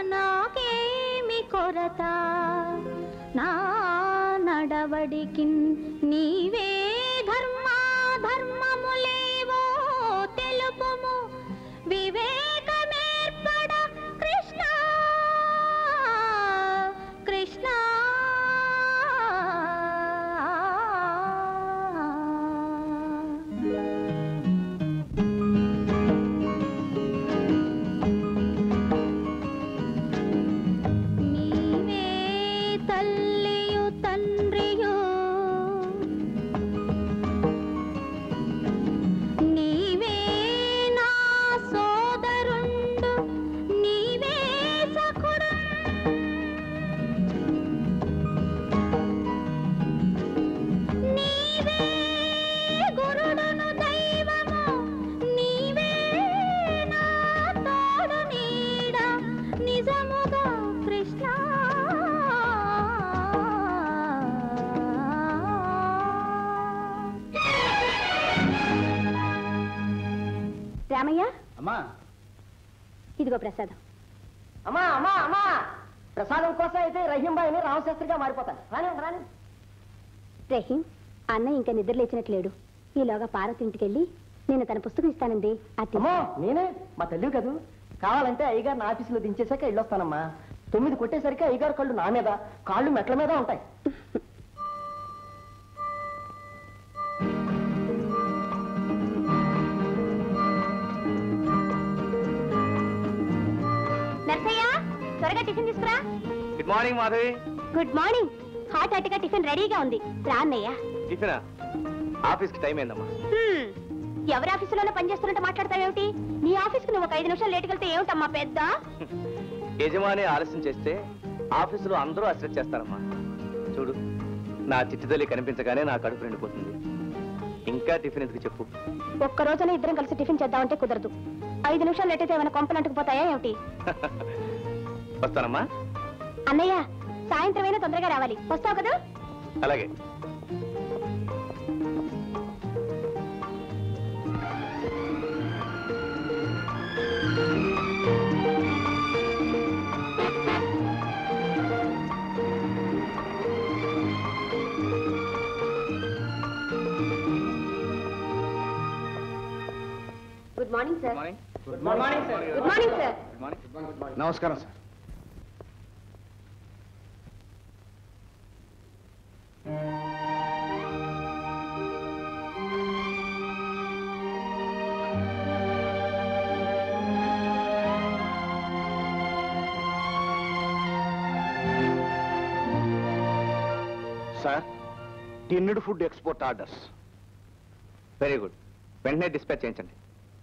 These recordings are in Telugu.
నాకేమి కొరత నా నడవడికి నీవే ధర్మ ధర్మములేవో తెలుపుము వివేకమేర్పడ కృష్ణ కృష్ణ నీవే తల్లియు తండ్రియు నీవే నా సోదరుండు నీవే సఖుడు నీవే గురుడును దైవము నీవే నా తోడు నీడ నిజముగా కృష్ణ రామయ్య అమ్మా ఇదిగో ప్రసాదం అమ్మా అమ్మా అమ్మా ప్రసాదం కోసం అయితే రహీంబాయిని రామశాస్త్రిగా మారిపోతాను రాని రాని రహీం అన్న ఇంకా నిద్ర లేచినట్లేడు ఈలోగా పార్వతి ఇంటికెళ్ళి నేను తన పుస్తకం ఇస్తానంది అది అమ్మో నేనే మా తల్లి కదూ కావాలంటే అయ్యగారు నా ఆఫీసులో దించేశాక వెళ్ళొస్తానమ్మా తొమ్మిది కొట్టేసరికి అయ్యగారు కళ్ళు నా మీద కాళ్ళు మెట్ల మీద ఉంటాయి నర్సయ్య త్వరగా టిఫిన్ తీసుకురా good morning Madhavi good morning hot హాట్గా టిఫిన్ రెడీగా ఉంది రా అన్నయ్య టిఫినా ఆఫీస్కి టైం అయిందమ్మా హ్మ్. ఎవరి ఆఫీసులోనే పనిచేస్తున్నట్టు మాట్లాడతావేమిటి నీ ఆఫీస్కి నువ్వు ఒక ఐదు నిమిషాలు లేటుకి వెళ్తే ఏమిటమ్మా పెద్ద యజమాని ఆలస్యం చేస్తే ఆఫీసులో అందరూ అశ్రద్ధ చేస్తారమ్మా చూడు నా చిట్టి తల్లి కనిపించగానే నా కడుపు నిండిపోతుంది ఇంకా టిఫిన్ ఎందుకు చెప్పు ఒక్క రోజున ఇద్దరం కలిసి టిఫిన్ చేద్దామంటే కుదరదు ఐదు నిమిషాలు లేట్ అయితే ఏమైనా కొంపలు అంటుకుపోతాయా ఏమిటి వస్తానమ్మా అన్నయ్య సాయంత్రం అయినా తొందరగా రావాలి వస్తావు కదా అలాగే good morning sir good morning sir good morning sir నమస్కారం sir sir tinned food export orders very good వెంటనే డిస్పాచ్ చేయించండి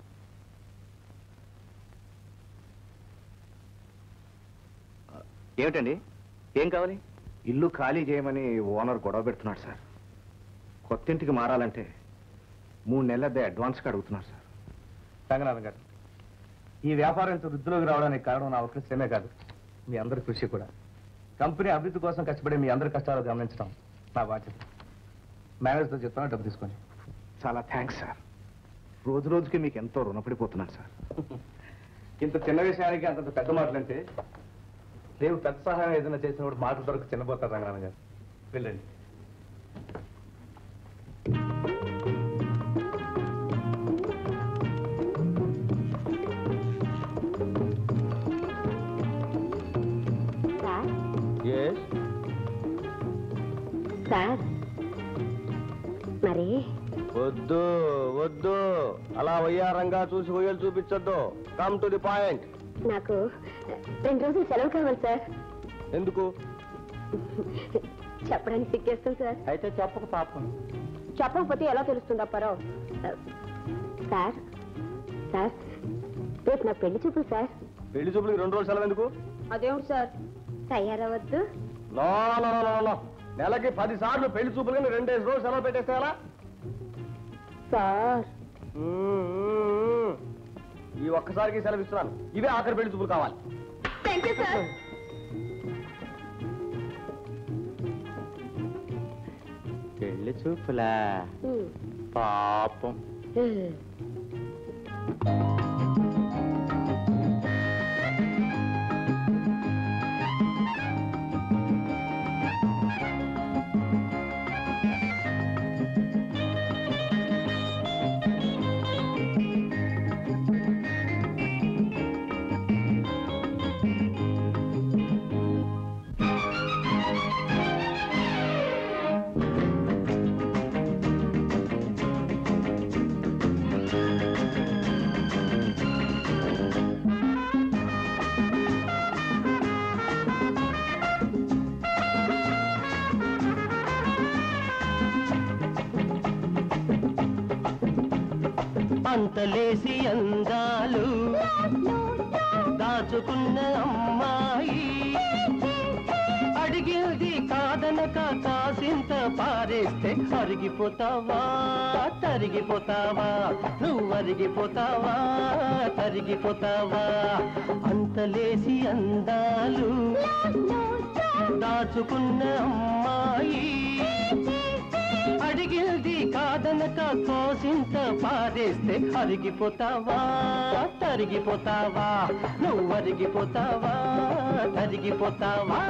ఏమిటండి ఏం కావాలి ఇల్లు ఖాళీ చేయమని ఓనర్ గొడవ పెడుతున్నాడు సార్ కొత్త ఇంటికి మారాలంటే మూడు నెలలదే అడ్వాన్స్గా అడుగుతున్నారు సార్ రంగనాథన్ గారు ఈ వ్యాపారం ఇంత వృద్ధిలోకి రావడానికి కారణం నా ఒక్క శ్రమే కాదు మీ అందరి కృషి కూడా కంపెనీ అభివృద్ధి కోసం కష్టపడే మీ అందరి కష్టాలు గమనించడం నా బాధ్యత మేనేజర్తో చెప్తాను డబ్బు తీసుకోండి చాలా థ్యాంక్స్ సార్ రోజు రోజుకి మీకు ఎంతో రుణపడిపోతున్నాను సార్ ఇంత చిన్న విషయానికి అంత పెద్ద మాటలంటే రేపు పెద్ద సహాయం ఏదైనా చేసినప్పుడు మాటలు దొరకు చిన్నపోతారు రంగనాథన్ గారు వెళ్ళండి సార్ సార్ మరి వద్దు వద్దు అలా వయ్యారంగా చూసి వయ్యలు చూపించొద్దు కమ్ టు ది పాయింట్ నాకు రెండు రోజులు సెలవు కావాలి సార్ ఎందుకు చెప్పడానికి సిగ్గేస్తాం సార్ అయితే చెప్పక పాపం చెప్పకపోతే ఎలా తెలుస్తుంది అప్పారావు సార్ సార్ రేపు నా పెళ్లి చూపులు సార్ పెళ్లి చూపులకి రెండు రోజులు సెలవు ఎందుకు అదేమిటి సార్ తయారవద్దు no, no, no, no, no. నెలకి పది సార్లు పెళ్లి చూపులు కానీ రెండేసి రోజులు సెలవు పెట్టేస్తే ఎలా సార్ మ్మ్, మ్మ్, మ్మ్. ఈ ఒక్కసారికి సెలవు ఇస్తున్నాను ఇవే ఆఖరి పెళ్లి చూపులు కావాలి థ్యాంక్ యూ సార్ పెళ్లి చూపులా పాపం అంతలేసి అందాలు దాచుకున్న అమ్మాయి అడిగేది కాదనక కాసింత పారేస్తే అరిగిపోతావా తరిగిపోతావా నువ్వు అరిగిపోతావా తరిగిపోతావా అంతలేసి అందాలు దాచుకున్న అమ్మాయి అడిగేది కాదనక కోసింత పారేస్తే అరిగిపోతావా తరిగిపోతావా నువ్వు అరిగిపోతావా తరిగిపోతావా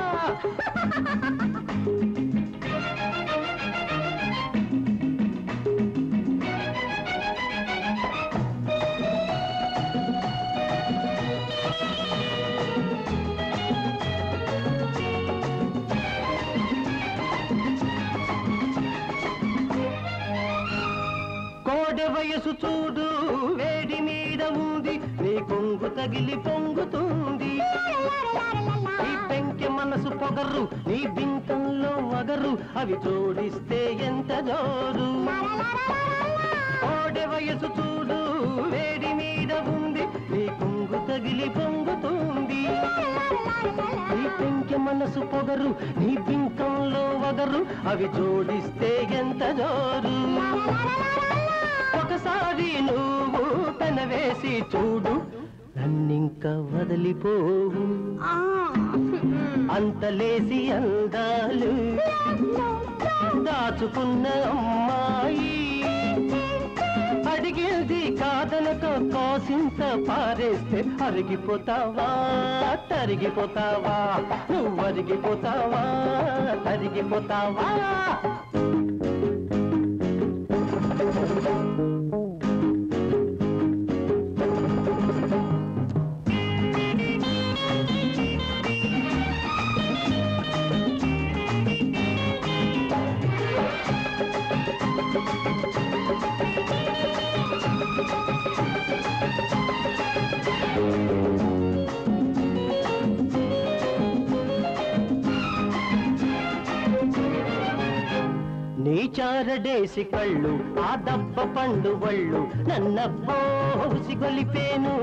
కోడె వయసు చూడు వేడి మీద ఉంది నీ కొంగు తగిలి పొంగుతుంది నీ పెంకె మనసు పొగరు నీ బింకంలో వగరు అవి జోడిస్తే ఎంత జోరు కోడె వయసు చూడు వేడి మీద ఉంది నీ కొంగు తగిలి పొంగుతుంది నీ పెంకె మనసు పొగరు నీ బింకంలో వగరు అవి జోడిస్తే ఎంత జోరు ఒకసారి నువ్వు పెనవేసి చూడు నన్నింక వదిలిపోవు అంతలేసి అందాలు దాచుకున్న అమ్మాయి అడిగేది కాదనక కాసింత పారేస్తే అరిగిపోతావా తరిగిపోతావా నువ్వు అరిగిపోతావా తరిగిపోతావా నీ చారడేసి కళ్ళు ఆ దబ్బ పండు వళ్ళు నన్నబ్బో ఉసిగొలిపేను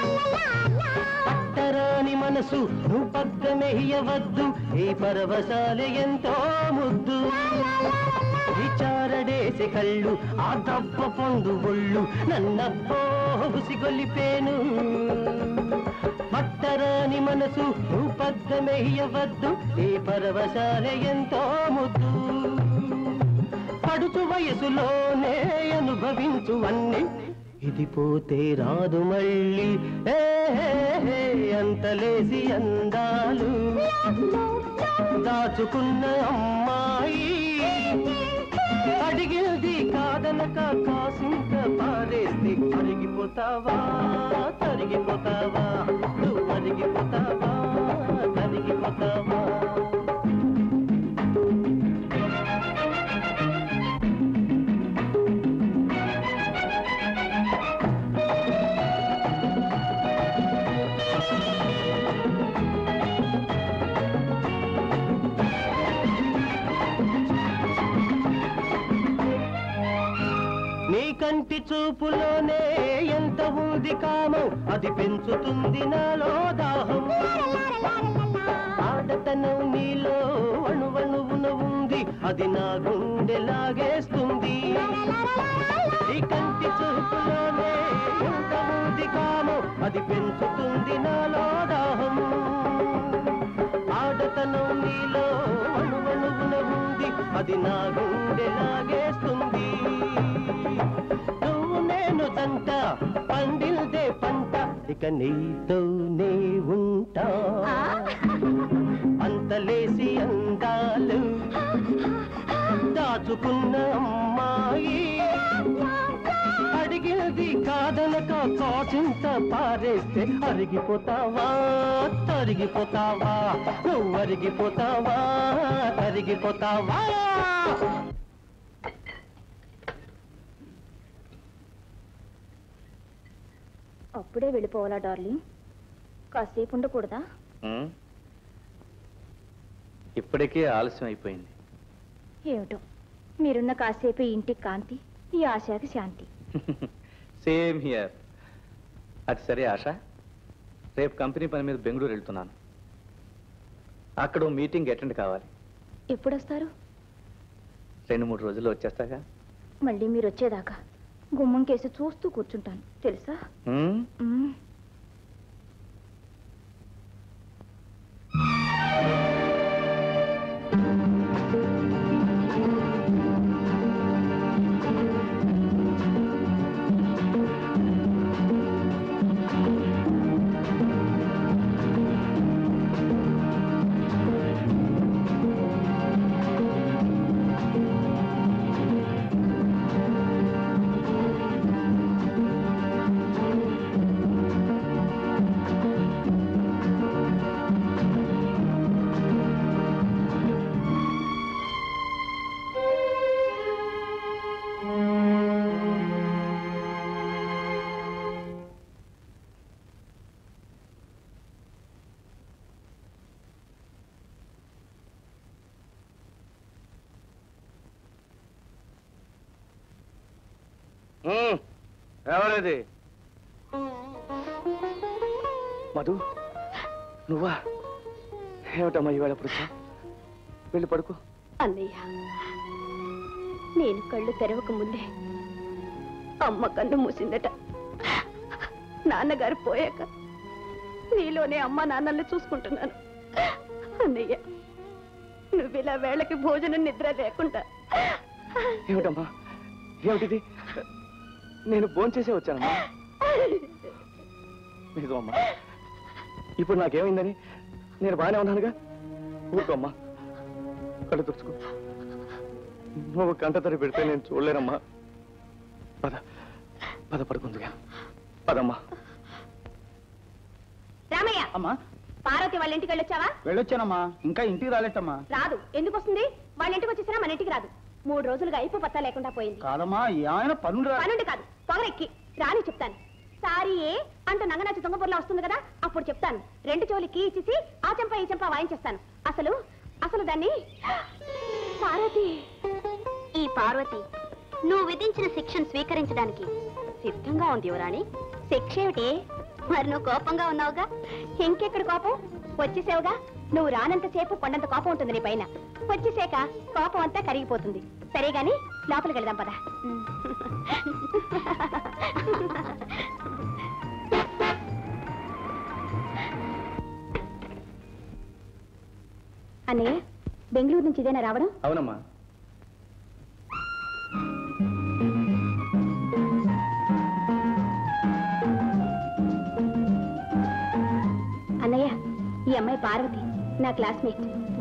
పట్టరాని మనసు నువ్వు పగ్గమెయ్యవద్దు ఈ పరవశాలు ఎంతో ముద్దు ఈ చారడేసి కళ్ళు ఆ దబ్బ పండు ఒళ్ళు నన్నబ్బో ఉసిగొలిపేను పట్టరాని మనసు నువ్వు పగ్గమెయ్యవద్దు ఈ పరవశాలు ఎంతో ముద్దు పడుచు వయసులోనే అనుభవించు అన్ని ఇది పోతే రాదు మళ్ళీ ఏ హే హే, అంతలేసి అందాలు దాచుకున్న అమ్మాయి అడిగేది కాదనక కాసింత పారేస్తే అరిగిపోతావా తరిగిపోతావా నువ్వు అరిగిపోతావా తరిగిపోతావా నీ కంటి చూపులోనే ఎంత ఉంది కామం అది పెంచుతుంది నాలో దాహం ఆడతనం నీలో అణువణువున ఉంది అది నా గుండె లాగేస్తుంది నీ కంటి చూపులోనే ఎంత ఉంది కామం అది పెంచుతుంది నాలో దాహం ఆడతనం నీలో అణువణువున ఉంది అది నా గుండె లాగేస్తుంది నువ్వు నేను తంట పండిల్దే పంట ఇక నీతోనే ఉంటా అంతలేసి అందాలు దాచుకున్న అమ్మాయి అడిగేది కాదనక కాచింత పారేస్తే అరిగిపోతావా తరిగిపోతావా నువ్వు అరిగిపోతావా తరిగిపోతావా అప్పుడే వెళ్ళిపోవాలా డార్లింగ్ కాసేపు ఉండకూడదా ఉమ్. ఇప్పటికే ఆలస్యం అయిపోయింది ఏమిటో మీరున్న కాసేపు ఈ ఇంటికి కాంతి ఈ ఆశకి శాంతి సేమ్ హియర్ అది సరే ఆశ రేపు కంపెనీ పని మీద బెంగళూరు వెళ్తున్నాను అక్కడ ఓ మీటింగ్ అటెండ్ కావాలి ఎప్పుడు వస్తారు రెండు మూడు రోజుల్లో వచ్చేస్తాగా మళ్ళీ మీరు వచ్చేదాకా గుమ్మం కేసి చూస్తూ కూర్చుంటాను తెలుసా హ్మ్? మ్మ్. హ్మ్. ఎవరది మధు నువ్వా ఏమిటమ్మా ఇవాళ ఇప్పుడు వచ్చావ్? వెళ్ళి పడుకో అన్నయ్య నేను కళ్ళు తెరవక ముందే అమ్మ కన్ను మూసిందట నాన్నగారు పోయాక నీలోనే అమ్మ నాన్నల్ని చూసుకుంటున్నాను అన్నయ్య నువ్వు ఇలా వేళకి భోజనం నిద్ర లేకుండా ఏమిటమ్మా ఏమిటిది నేను భోంచేసే వచ్చానమ్మా నిజమమ్మా ఇప్పుడు నాకేమైందని నేను బాగానే ఉన్నానుగా ఊరుకోమ్మా కళ్ళు తుడుచుకో నువ్వు కంట తరి పెడితే నేను చూడలేనమ్మా పద పద పడుకుందిగా పదమ్మా రామయ్య అమ్మా పార్వతి వాళ్ళ ఇంటికి వెళ్ళొచ్చావా వెళ్ళొచ్చానమ్మా ఇంకా ఇంటికి రాలేటమ్మా రాదు ఎందుకు వస్తుంది వాళ్ళ ఇంటికి వచ్చేసినా మన ఇంటికి రాదు మూడు రోజులుగా అయిపో పత్తా లేకుండా పోయింది కాదమ్మా ఆయన పనులు పనుండి కాదు పొగరెక్కి రాని చెప్తాను సారీ ఏ అంటూ నంగనాచి తుంగపూర్లో వస్తుంది కదా అప్పుడు చెప్తాను రెండు చెవులకి ఇచ్చేసి ఆ చెంప ఈ చెంప వాయించేస్తాను అసలు అసలు దాన్ని పార్వతి ఈ పార్వతి నువ్వు విధించిన శిక్షను స్వీకరించడానికి సిద్ధంగా ఉంది యువరాణి శిక్ష ఏమిటి మరి నువ్వు కోపంగా ఉన్నావుగా ఇంకెక్కడ కోపం వచ్చేసావుగా నువ్వు రానంతసేపు కొండంత కోపం ఉంటుంది నీ పైన వచ్చేసాక కోపం అంతా కరిగిపోతుంది సరే గాని లోపలికి వెళదాం పద అన్నయ్య బెంగళూరు నుంచి ఇదేనా రావడం అవునమ్మా అన్నయ్య ఈ అమ్మాయి పార్వతి నా క్లాస్మేట్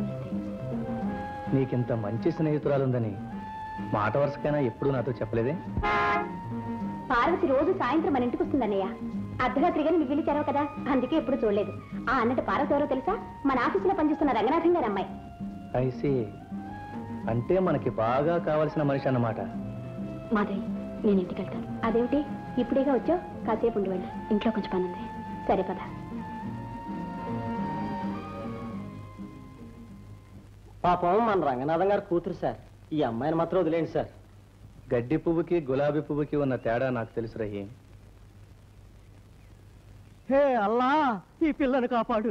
నీకింత మంచి స్నేహితురాలుందని మాట వరుసకైనా ఎప్పుడు నాతో చెప్పలేదే పార్వతి రోజు సాయంత్రం మన ఇంటికి వస్తుంది అన్నయ్య అర్ధరాత్రిగా నువ్వు వెళ్ళి తెరవ కదా అందుకే ఎప్పుడు చూడలేదు ఆ అన్నట్టు పార్వతి ఎవరో తెలుసా మన ఆఫీసులో పనిచేస్తున్న రంగనాథం గారి అమ్మాయి ఐసి అంటే మనకి బాగా కావలసిన మనిషి అన్నమాట మాధవి నేను ఇంటికి వెళ్తాను అదేమిటి ఇప్పుడేగా వచ్చావు కాసేపు ఉండి వెళ్ళి ఇంట్లో కొంచెం పని ఉంది సరే పద పాపం మన రంగనాథం గారు కూతురు సార్ ఈ అమ్మాయిని మాత్రం వదిలేండి సార్ గడ్డి పువ్వుకి గులాబీ పువ్వుకి ఉన్న తేడా నాకు తెలుసు రహీం హే అల్లా ఈ పిల్లని కాపాడు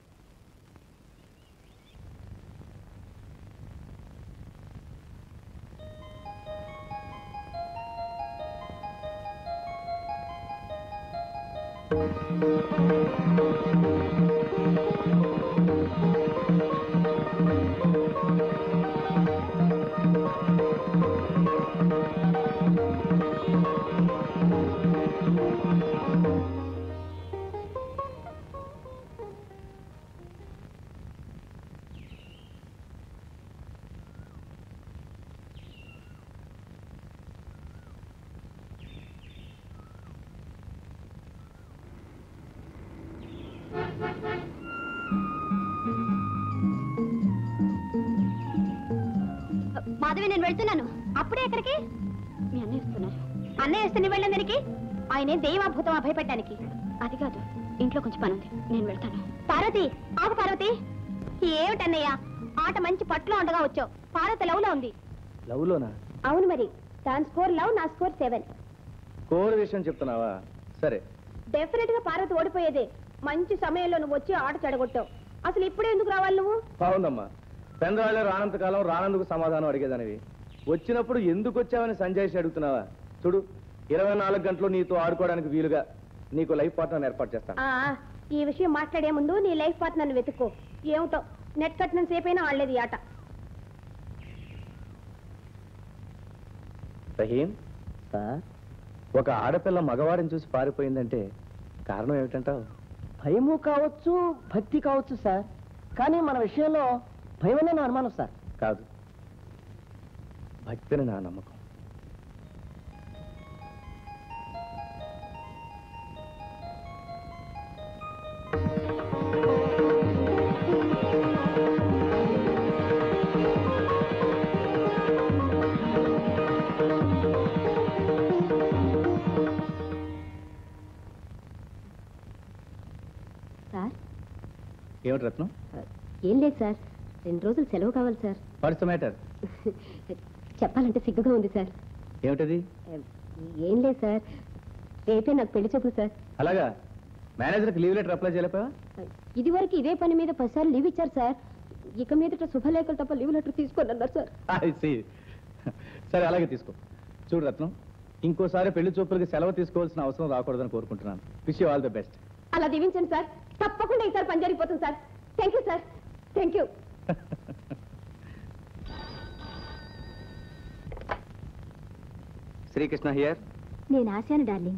మాధవి నేను వెళ్తున్నాను అప్పుడే ఎక్కడికి మీ అన్నయ్య వస్తున్నారు అన్నయ్య వస్తే నువ్వు వెళ్ళిన దానికి ఆయనే దైవాభూతం భయపెట్టడానికి అది కాదు ఇంట్లో కొంచెం పని ఉంది నేను వెళ్తాను పార్వతి ఆగు పార్వతి ఏమిటన్నయ్య ఆట మంచి పట్లో ఉండగా వచ్చావు పార్వతి లవ్ లో ఉంది లవ్లోనా అవును మరి దాని స్కోర్ లవ్ నా స్కోర్ సెవెన్ కోర్ విషయం చెప్తున్నావా సరే డెఫినెట్ గా పార్వతి ఓడిపోయేదే మంచి సమయంలో నువ్వు వచ్చి ఆట చెడగొట్టావు అసలు ఇప్పుడే ఎందుకు రావాలి నువ్వు బాగుందమ్మా పెందరాళ్ళే రానంత కాలం రానందుకు సమాధానం అడిగేదానివి వచ్చినప్పుడు ఎందుకు వచ్చావని సంజయ్ అడుగుతున్నావా చూడు ఇరవై నాలుగు గంటలు నీతో ఆడుకోవడానికి వీలుగా నీకు లైఫ్ పార్ట్నర్ ఏర్పాటు చేస్తాను ఆ, ఈ విషయం మాట్లాడే ముందు నీ లైఫ్ పార్ట్నర్ని వెతుక్కో ఏమిటో నెట్ కట్టిన సేపైనా ఆడలేదు ఈ ఆట రహీం సార్ ఒక ఆడపిల్ల మగవాడిని చూసి పారిపోయిందంటే కారణం ఏమిటంటావు భయము కావచ్చు భక్తి కావచ్చు సార్ కానీ మన విషయంలో భయమనే నా అనుమానం సార్ కాదు భక్తిని నా నమ్మకం సార్ ఏమిటి రత్నం ఏం లేదు సార్ రెండు రోజులు సెలవు కావాలి సార్ వాట్స్ మ్యాటర్ చెప్పాలంటే సిగ్గుగా ఉంది సార్ ఏమిటది ఏం లేదు సార్ రేపే నాకు పెళ్లి చూపులు సార్ అలాగా మేనేజర్కి లీవ్ లెటర్ అప్లై చేయలేకపోయా ఇది వరకు ఇదే పని మీద పదిసార్లు లీవ్ ఇచ్చారు సార్ ఇక మీదట శుభలేఖలు తప్ప లీవ్ లెటర్ తీసుకోండి అన్నారు సార్ I see. సరే అలాగే తీసుకో చూడు రత్నం ఇంకోసారి పెళ్లి చూపులకి సెలవు తీసుకోవాల్సిన అవసరం రాకూడదని కోరుకుంటున్నాను wish you all the best అలా దీవించండి సార్ తప్పకుండా ఈసారి పని జరిగిపోతుంది sir thank you sir thank you Srikrishna here నేను ఆశాను డార్లింగ్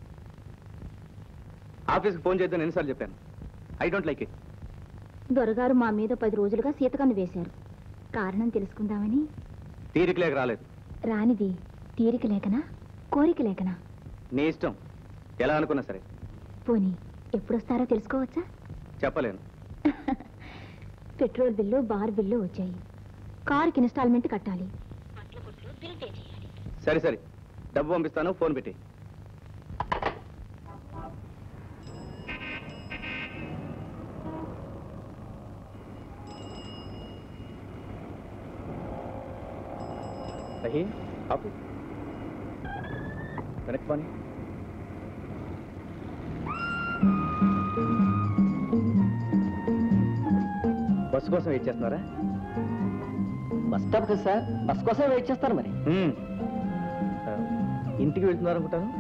ఆఫీస్కి ఫోన్ చేద్దాం ఎన్నిసార్లు చెప్పాను ఐ డోంట్ లైక్ ఇట్ దొరగారు మా మీద పది రోజులుగా సీతకన్ను వేశారు కారణం తెలుసుకుందామని తీరిక లేక రాలేదు రానిది తీరిక లేకనా కోరిక లేకనా నీ ఇష్టం ఎలా అనుకున్నా సరే పోనీ ఎప్పుడొస్తారో తెలుసుకోవచ్చా చెప్పలేను పెట్రోల్ బిల్లు బార్ బిల్లు వచ్చాయి కారుకి ఇన్స్టాల్మెంట్ కట్టాలి సరే సరే డబ్బు పంపిస్తాను ఫోన్ పెట్టి రహీం ఆపు కనెక్ట్ పని బస్సు కోసం వెయిట్ చేస్తున్నారా బస్ స్టాప్ కదా సార్ బస్ కోసం వెయిట్ చేస్తాను మరి మ్మ్. ఆ, ఇంటికి వెళ్తున్నారు అనుకుంటాను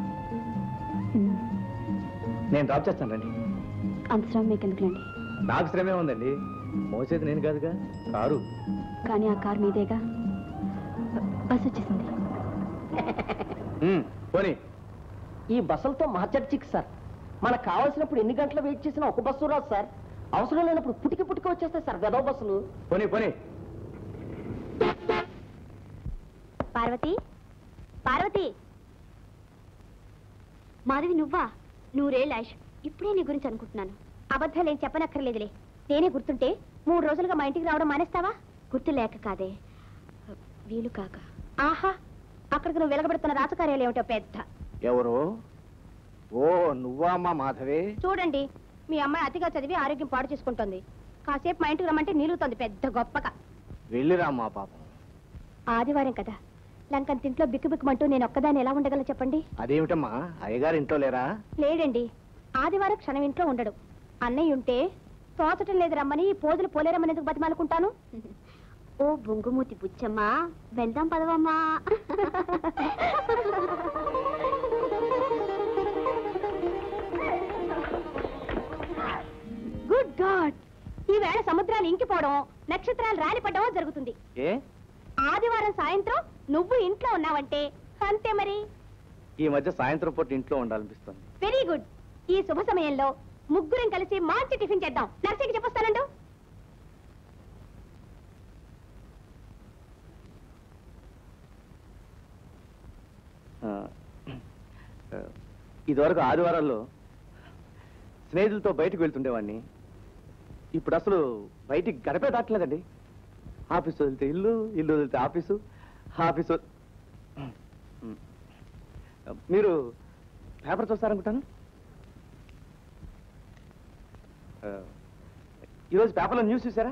నేను డ్రాప్ చేస్తాను రండి అంతరం మీకు ఎందుకులేండి నాకు శ్రమే ఉందండి మోసేది నేను కాదుగా కారు కానీ ఆ కారు మీదేగా బస్ వచ్చేసింది మ్మ్, పోనీ ఈ బస్సులతో మార్చర్చిక్ సార్ మనకు కావాల్సినప్పుడు ఎన్ని గంటలు వెయిట్ చేసినా ఒక బస్సు రాదు సార్ అవసరం లేనప్పుడు పుటికి పుటికి వచ్చేస్తాయి సార్ గదవ బస్సులు పోనీ పోనీ పార్వతి పార్వతి మాధవి నువ్వా నూరే లాష్ ఇప్పుడే నీ గురించి అనుకుంటున్నాను అబద్ధాలు ఏం చెప్పనక్కర్లేదులే నేనే గుర్తుంటే మూడు రోజులుగా మా ఇంటికి రావడం మానేస్తావా గుర్తు లేక కాదే వీలు కాక ఆహా అక్కడికి నువ్వు వెలగబెడుతున్న రాజకార్యాలు ఏమిటో పెద్ద ఎవరు ఓ నువ్వా అమ్మా మాధవి చూడండి మీ అమ్మాయి అతిగా చదివి ఆరోగ్యం పాడు చేసుకుంటుంది కాసేపు మా ఇంటికి రమ్మంటే నిలుగుతోంది పెద్ద గొప్పగా వెళ్ళిరామ్మా పాపం ఆదివారం కదా లంకన్ తింట్లో బిక్కుబిక్కుమంటూ నేను ఒక్కదాన్ని ఎలా ఉండగలను చెప్పండి అదేమిటమ్మా అయ్యగారు ఇంట్లో లేరా లేడండి ఆదివారం క్షణం ఇంట్లో ఉండడు అన్నయ్య ఉంటే తోచటం లేదు రమ్మని పోజులు పోలేరమ్మని ఎందుకు బతిమాలుకుంటాను ఓ బొంగుమూతి బుచ్చమ్మా వెళ్దాం పదవమ్మా గుడ్ గాడ్ ఈవేళ సముద్రాలు ఇంకిపోవడం నక్షత్రాలు రాలిపడ్డమో జరుగుతుంది ఏ ఆదివారం సాయంత్రం నువ్వు ఇంట్లో ఉన్నావంటే అంతే మరి ఈ మధ్య సాయంత్రం పూట ఇంట్లో ఉండాలనిపిస్తుంది వెరీ గుడ్ ఈ శుభ సమయంలో ముగ్గురం కలిసి మంచి టిఫిన్ చేద్దాం నర్సీకి చెప్పొస్తానండు ఆ, ఆ, ఇదివరకు ఆదివారాల్లో స్నేహితులతో బయటకు వెళ్తుండేవాడిని ఇప్పుడు అసలు బయటికి గడపే దాటలేదండి ఆఫీసు వదిలితే ఇల్లు ఇల్లు వదిలితే ఆఫీసు ఆఫీసు వదిలి- మీరు పేపర్ చూస్తారనుకుంటాను ఆ, ఈరోజు పేపర్లో న్యూస్ చూసారా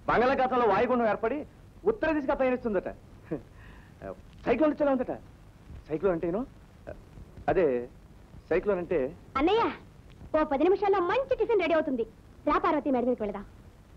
బంగాళాఖాతంలో వాయుగుండం ఏర్పడి ఉత్తర దిశగా పయనిస్తుందట సైక్లోన్ వచ్చేలా ఉందట సైక్లోన్ అంటే ఏను? అదే సైక్లోన్ అంటే అన్నయ్య ఓ పది నిమిషాల్లో మంచి టిఫిన్ రెడీ అవుతుంది రా పార్వతి మేడ మీదకి వెళదాం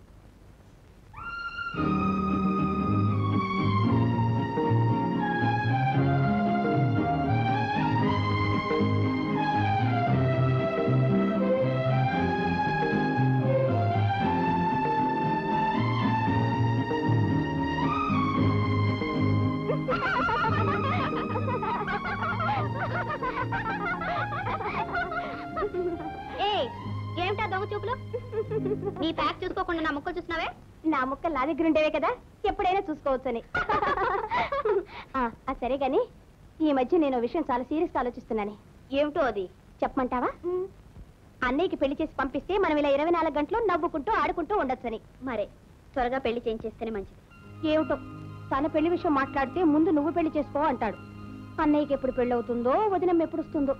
ఏ ఏమిటా దొంగ చూపులు నీ ప్యాక్ చూసుకోకుండా నా ముక్కలు చూసినావే నా ముక్కలు నా దగ్గర ఉండేవే కదా ఎప్పుడైనా చూసుకోవచ్చని ఆ, ఆ సరే గాని ఈ మధ్య నేను ఓ విషయం చాలా సీరియస్ ఆలోచిస్తున్నాను ఏమిటో అది చెప్పమంటావా అన్నయ్యకి పెళ్లి చేసి పంపిస్తే మనం ఇలా ఇరవై నాలుగు గంటలు నవ్వుకుంటూ ఆడుకుంటూ ఉండొచ్చని మరే త్వరగా పెళ్లి చేయించేస్తేనే మంచిది ఏమిటో తన పెళ్లి విషయం మాట్లాడితే ముందు నువ్వు పెళ్లి చేసుకో అంటాడు అన్నయ్యకి ఎప్పుడు పెళ్లి అవుతుందో వదినం ఎప్పుడు వస్తుందో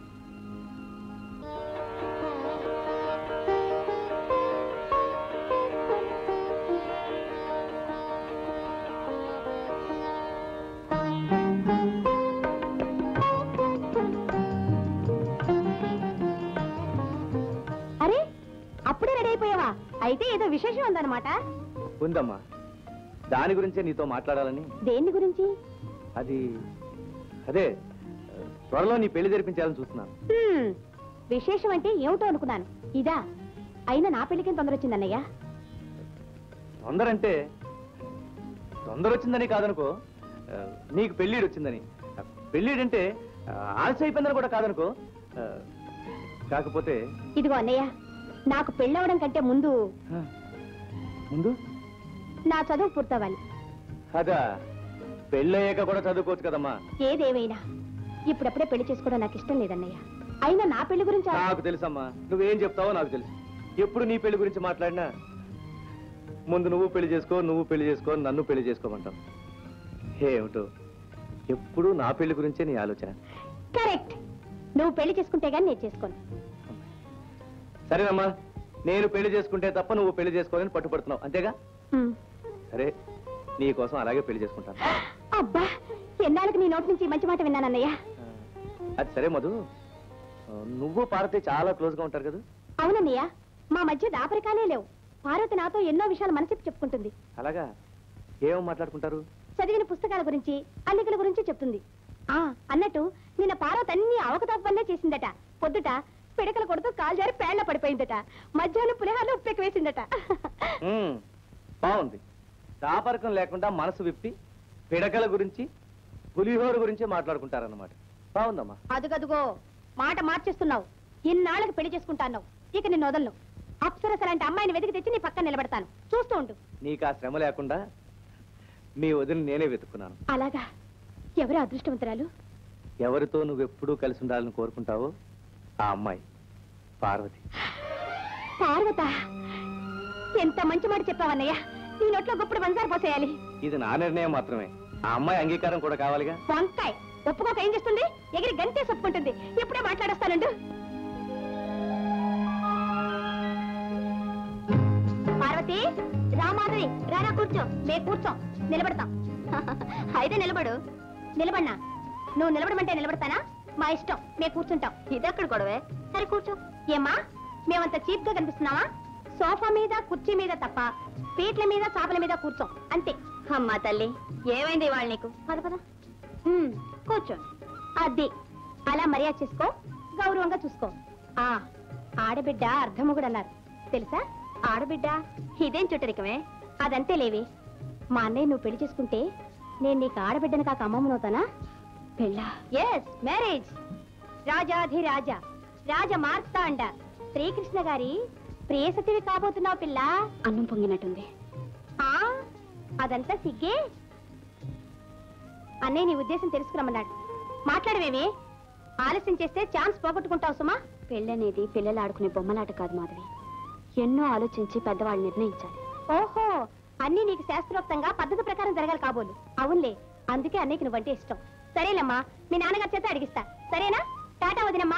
అరే అప్పుడే రెడీ అయిపోయావా అయితే ఏదో విశేషం ఉందన్నమాట ఉందమ్మా దాని గురించే నీతో మాట్లాడాలని దేని గురించి అది అదే త్వరలో నీ పెళ్లి జరిపించాలని చూస్తున్నాను హ్మ్, విశేషం అంటే ఏమిటో అనుకున్నాను ఇదా అయినా నా పెళ్లికి తొందర వచ్చిందన్నయ్య తొందర అంటే తొందర వచ్చిందని కాదనుకో ఆ, నీకు పెళ్ళిడు వచ్చిందని పెళ్ళిడంటే ఆలస్యం అయిపోయిందని కూడా కాదనుకో ఆ, కాకపోతే ఇదిగో అన్నయ్య నాకు పెళ్ళవడం కంటే ముందు ఆ, ముందు నా చదువు పూర్తవ్వాలి అదా పెళ్ళయ్యాక కూడా చదువుకోవచ్చు కదమ్మా ఏదేమైనా ఇప్పుడప్పుడే పెళ్లి చేసుకోవడం నాకు ఇష్టం లేదన్నయ్య అయినా నా పెళ్లి గురించి ఆ- నాకు తెలుసమ్మా నువ్వేం చెప్తావో నాకు తెలుసు ఎప్పుడు నీ పెళ్లి గురించి మాట్లాడినా ముందు నువ్వు పెళ్లి చేసుకో నువ్వు పెళ్లి చేసుకో నన్ను పెళ్లి చేసుకోమంటావు ఏమిటో ఎప్పుడు నా పెళ్లి గురించే నీ ఆలోచన కరెక్ట్ నువ్వు పెళ్లి చేసుకుంటే గానీ నేను చేసుకోను సరేనమ్మా నేను పెళ్లి చేసుకుంటే తప్ప నువ్వు పెళ్లి చేసుకోవాలని పట్టుపడుతున్నావు అంతేగా హ్మ్. సరే నీ కోసం అలాగే పెళ్లి చేసుకుంటాను అబ్బా ఎన్నాళ్ళకి నీ నోటి నుంచి ఈ మంచి మాట విన్నానన్నయ్య ఆ, అది సరే మధు ఆ, నువ్వు పార్వతి చాలా క్లోజ్ గా ఉంటారు కదా అవునన్నయ్య మా మధ్య దాపరికాలే లేవు పార్వతి నాతో ఎన్నో విషయాలు మనసిప్పి చెప్పుకుంటుంది అలాగా ఏం మాట్లాడుకుంటారు చదివిన పుస్తకాల గురించి అల్లికల గురించి చెప్తుంది ఆ అన్నట్టు నిన్న పార్వతి అన్ని అవకతవకలే చేసిందట పొద్దుట పిడకలు కొడుతూ కాలు జారి పేళ్ల పడిపోయిందట మధ్యాహ్నం పులిహార్లో ఉప్పెక్కి వేసిందట ఉమ్, బాగుంది దాపరకం లేకుండా మనసు విప్పి పిడకల గురించి పులిహోర గురించి మాట్లాడుకుంటారన్నమాట బాగుందమ్మా అదుగదుగో మాట మార్చేస్తున్నావు ఇన్నాళ్ళకి పెళ్లి చేసుకుంటాను ఇక నిన్ను వదలను అప్సరస లాంటి అమ్మాయిని వెతికి తెచ్చి నీ పక్కన నిలబెడతాను చూస్తూ ఉండు నీకు ఆ శ్రమ లేకుండా మీ వదిన నేనే వెతుక్కున్నాను అలాగా ఎవరు అదృష్టవంతురాలు ఎవరితో నువ్వెప్పుడూ కలిసి ఉండాలని కోరుకుంటావో ఆ అమ్మాయి పార్వతి పార్వత ఎంత మంచి మాట చెప్పావన్నయ్య నీ నోట్లో గొప్పడు బంజారు పోసేయాలి ఇది నా నిర్ణయం మాత్రమే ఆ అమ్మాయి అంగీకారం కూడా కావాలిగా వంకాయ్ ఒప్పుకోక ఏం చేస్తుంది ఎగిరి గంతే ఒప్పుకుంటుంది ఇప్పుడే మాట్లాడొస్తానండు పార్వతి రామాధవి రారా కూర్చో మే కూర్చోం నిలబడతాం అయితే నిలబడు నిలబడినా నువ్వు నిలబడమంటే నిలబడతానా మా ఇష్టం మే కూర్చుంటాం ఇదెక్కడ గొడవే సరే కూర్చో ఏమ్మా మేమంత చీప్ గా కనిపిస్తున్నావా సోఫా మీద కుర్చీ మీద తప్ప పీట్ల మీద చాపల మీద కూర్చోం అంతే అమ్మా తల్లి ఏమైంది ఇవాళ నీకు పద పద ఉమ్, కూర్చో అది అలా మర్యాద చేసుకో గౌరవంగా చూసుకో ఆ ఆడబిడ్డ అర్ధముగుడు అన్నారు తెలుసా ఆడబిడ్డ ఇదేం చుట్టరికమే అదంతే లేవి మా అన్నయ్య నువ్వు పెళ్లి చేసుకుంటే నేను నీకు ఆడబిడ్డను కాక అమ్మమ్మనవుతానా పెళ్ళా ఎస్ మ్యారేజ్ రాజాధి రాజా రాజ మార్తాండ శ్రీకృష్ణ గారి ప్రియసతివి కాబోతున్నావు పిల్ల అన్నం పొంగినట్టుంది ఆ అదంతా సిగ్గే అన్నయ్య నీ ఉద్దేశం తెలుసుకురమ్మన్నాడు మాట్లాడవేమి ఆలస్యం చేస్తే ఛాన్స్ పోగొట్టుకుంటావు సుమా పెళ్ళనేది పిల్లలు ఆడుకునే బొమ్మలాట కాదు మాధవి ఎన్నో ఆలోచించి పెద్దవాళ్ళు నిర్ణయించాలి ఓహో అన్ని నీకు శాస్త్రోక్తంగా పద్ధతి ప్రకారం జరగాలి కాబోలు అవునులే అందుకే అన్నయ్యకి నువ్వంటే ఇష్టం సరేనమ్మా మీ నాన్నగారి చేత అడిగిస్తా సరేనా టాటా వదినమ్మా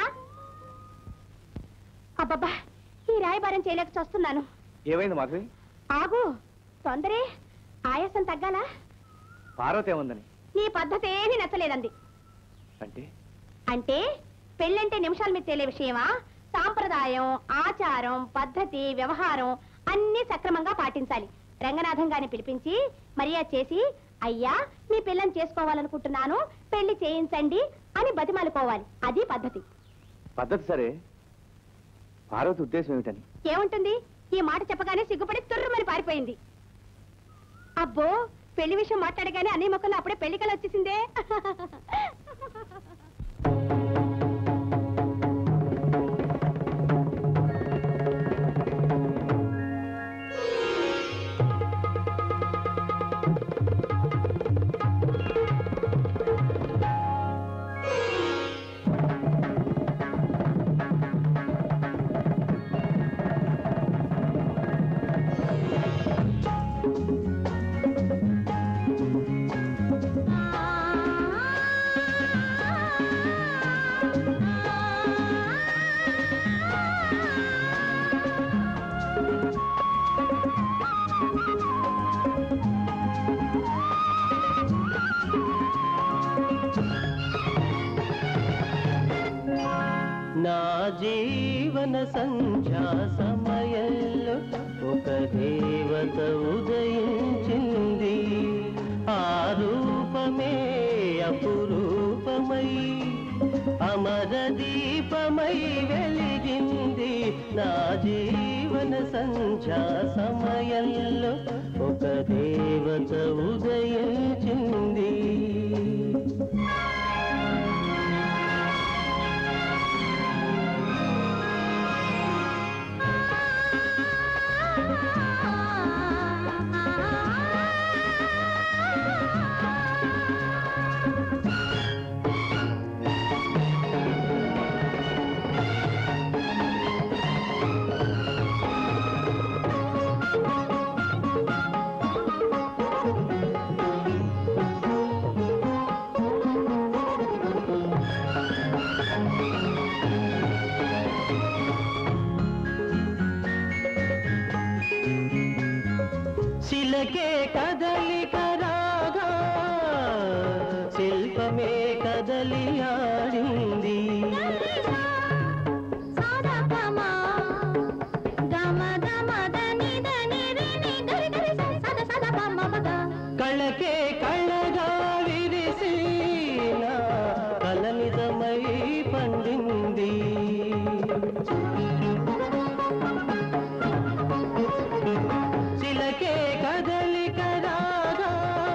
అబ్బబ్బా ఈ రాయబారం చేయలేక చూస్తున్నాను ఏమైంది మాధవి ఆగు తొందరే ఆయాసం తగ్గాలా పార్వతి ఏముందని నీ పద్ధతి ఏమీ నచ్చలేదంది అంటే అంటే పెళ్ళంటే నిమిషాల మీద తేలే విషయమా సాంప్రదాయం ఆచారం పద్ధతి వ్యవహారం అన్ని సక్రమంగా పాటించాలి రంగనాథం గారిని పిలిపించి మర్యాద చేసి అయ్యా మీ పిల్లని చేసుకోవాలనుకుంటున్నాను పెళ్లి చేయించండి అని బతిమాలుకోవాలి అది పద్ధతి పద్ధతి సరే పార్వతి ఉద్దేశం ఏమిటని ఏముంటుంది ఈ మాట చెప్పగానే సిగ్గుపడి తుర్రుమని పారిపోయింది అబ్బో పెళ్లి విషయం మాట్లాడగానే అన్ని మొక్కలు అప్పుడే పెళ్లి కల వచ్చేసిందే నా జీవన సంధ్యా సమయంలో ఒక దేవత ఉదయించింది ఆ రూపమే అపురూపమై అమర దీపమై వెలిగింది నా జీవన సంధ్యా సమయంలో ఒక దేవత ఉదయించింది శిలకే కదలిక రాగా శిల్పమే కదలి ఆడింది కళ్ళకే కళ్ళగా విరిసి నా కల నిజమై పండింది శిలకే కదలిక రాగా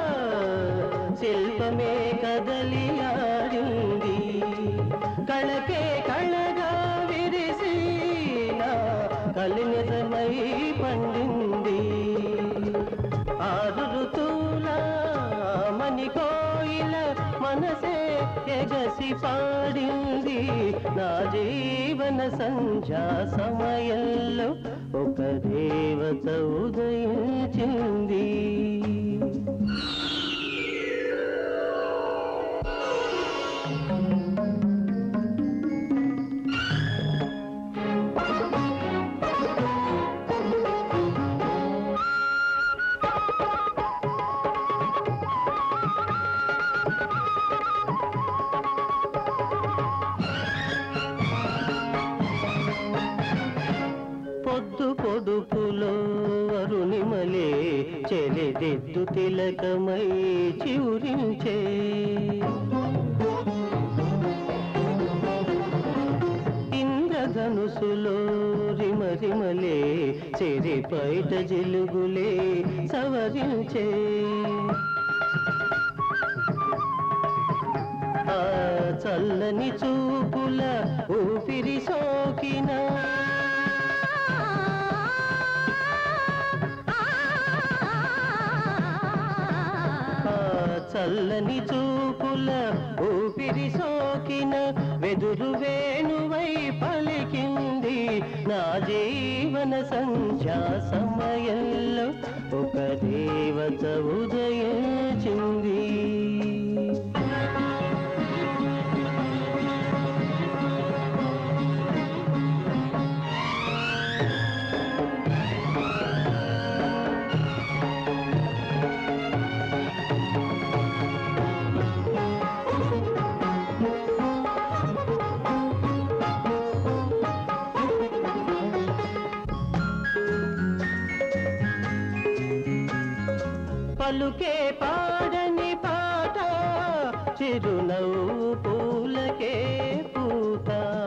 శిల్పమే కదలి ఆడింది కళకే కళగా విరిసి నా కలి నిజమై పండింది ఆరు ఋతువుల మణి కోయిల మనసే ఎగసి పాడింది నా జీవన సంధ్యా సమయంలో ఒక దేవత ఉదయించింది పొద్దు పొడుపులో అరుణిమలే చెలిదిద్దు తిలకమై చివురించే ఇంద్రధనుసులో రిమరిమలే చెరి పైట జిలుగులే సవరించే ఆ చల్లని చూపుల ఊపిరి సోకిన ఆ చల్లని చూపుల ఊపిరి సోకిన వెదురు వేణువై పలికింది నా జీవన సంధ్యా సమయంలో ఒక దేవత ఉదయించింది పలుకే పాడని పాట చిరునవ్వు పూలకే పూత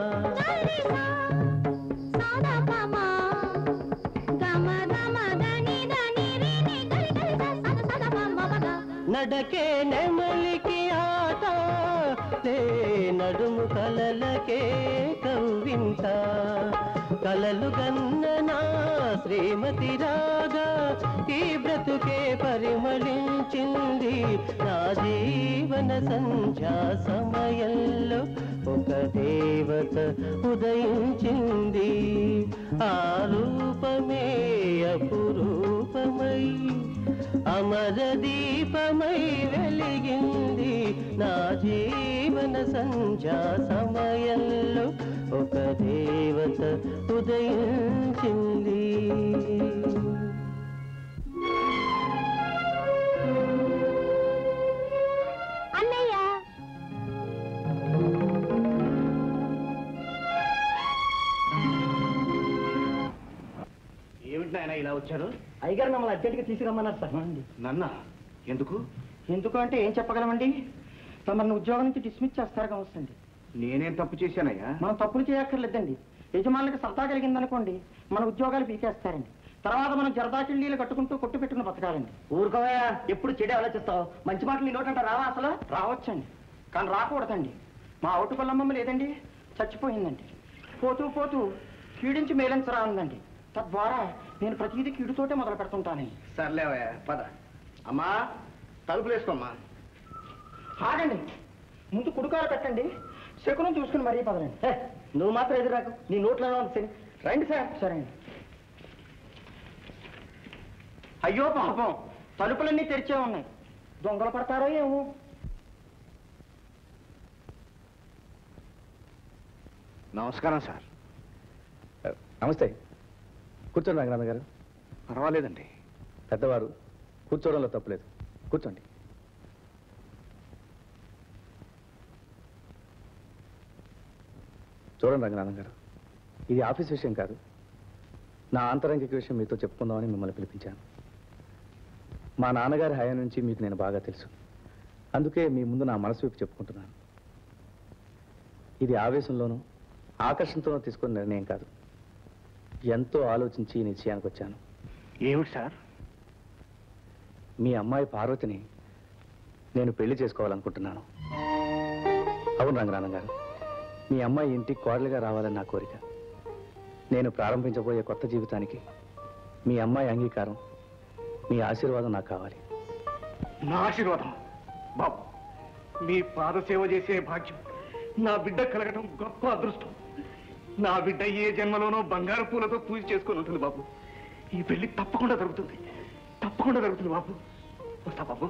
నడకే నెమలికి ఆట లే నడుము కలలకే కవ్వింత కలలు గన్ననా శ్రీమతి రాగా ఈ బ్రతుకే పరిమళించింది నా జీవన సంధ్యా సమయంలో ఒక దేవత ఉదయించింది ఆ రూపమే అపురూపమై అమర దీపమై వెలిగింది నా జీవన సంధ్యా సమయంలో ఒక దేవత ఉదయించింది అన్నయ్య ఏమిటి నాయన ఇలా వచ్చారు అయ్యగారు మమ్మల్ని అర్జెంటుగా తీసుకురమ్మన్నారు సార్ నన్న ఎందుకు ఎందుకు అంటే ఏం చెప్పగలమండి తమరిని ఉద్యోగం నుంచి డిస్మిస్ చేస్తారు కావచ్చండి నేనేం తప్పు చేశానయ్యా మనం తప్పులు చేయక్కర్లేదండి యజమానులకు సత్తా కలిగిందనుకోండి మన ఉద్యోగాలు పీకేస్తారండి తర్వాత మనం జరదాకిళ్ళీలు కట్టుకుంటూ కొట్టు పెట్టుకుని బతకాలండి ఊరుకోవయా ఎప్పుడు చెడు ఆలోచిస్తావు మంచి మాటలు నీ నోటంట రావా అసలు రావచ్చండి కానీ రాకూడదండి మా అవుటు కొల్లమ్మ లేదండి చచ్చిపోయిందండి పోతూ పోతూ కీడించి మేలించరా ఉందండి తద్వారా నేను ప్రతిదీ కీడుతోటే మొదలు పెడుతుంటానండి సర్లేవయ్యా పద అమ్మా తలుపులు వేసుకోమ్మా ఆగండి ముందు కుడుకాలు పెట్టండి శకునం చూసుకుని మరీ పదరండి హే, నువ్వు మాత్రం ఎదురాకు నీ నోట్లో ఉంది సరే రండి సార్ సరే అండి అయ్యో పాపం తలుపులన్నీ తెరిచే ఉన్నాయి దొంగలు పడతారో ఏమో నమస్కారం సార్ నమస్తే కూర్చోండి రంగనాథ్ గారు పర్వాలేదండి పెద్దవారు కూర్చోవడంలో తప్పులేదు కూర్చోండి చూడండి రంగనాథం గారు ఇది ఆఫీస్ విషయం కాదు నా ఆంతరంగిక విషయం మీతో చెప్పుకుందామని మిమ్మల్ని పిలిపించాను మా నాన్నగారి హయా నుంచి మీకు నేను బాగా తెలుసు అందుకే మీ ముందు నా మనసు వైపు చెప్పుకుంటున్నాను ఇది ఆవేశంలోనూ ఆకర్షణతోనూ తీసుకున్న నిర్ణయం కాదు ఎంతో ఆలోచించి ఈ నిశ్చయానికి వచ్చాను ఏమిటి సార్ మీ అమ్మాయి పార్వతిని నేను పెళ్లి చేసుకోవాలనుకుంటున్నాను అవును రంగనాథం గారు మీ అమ్మాయి ఇంటికి కోడలుగా రావాలని నా కోరిక నేను ప్రారంభించబోయే కొత్త జీవితానికి మీ అమ్మాయి అంగీకారం మీ ఆశీర్వాదం నాకు కావాలి నా ఆశీర్వాదం బాబు మీ పాద సేవ చేసే భాగ్యం నా బిడ్డ కలగడం గొప్ప అదృష్టం నా బిడ్డ ఏ జన్మలోనో బంగారు పూలతో పూజ చేసుకొని ఉంటుంది బాబు ఈ పెళ్లి తప్పకుండా జరుగుతుంది తప్పకుండా జరుగుతుంది బాబు వస్తా బాబు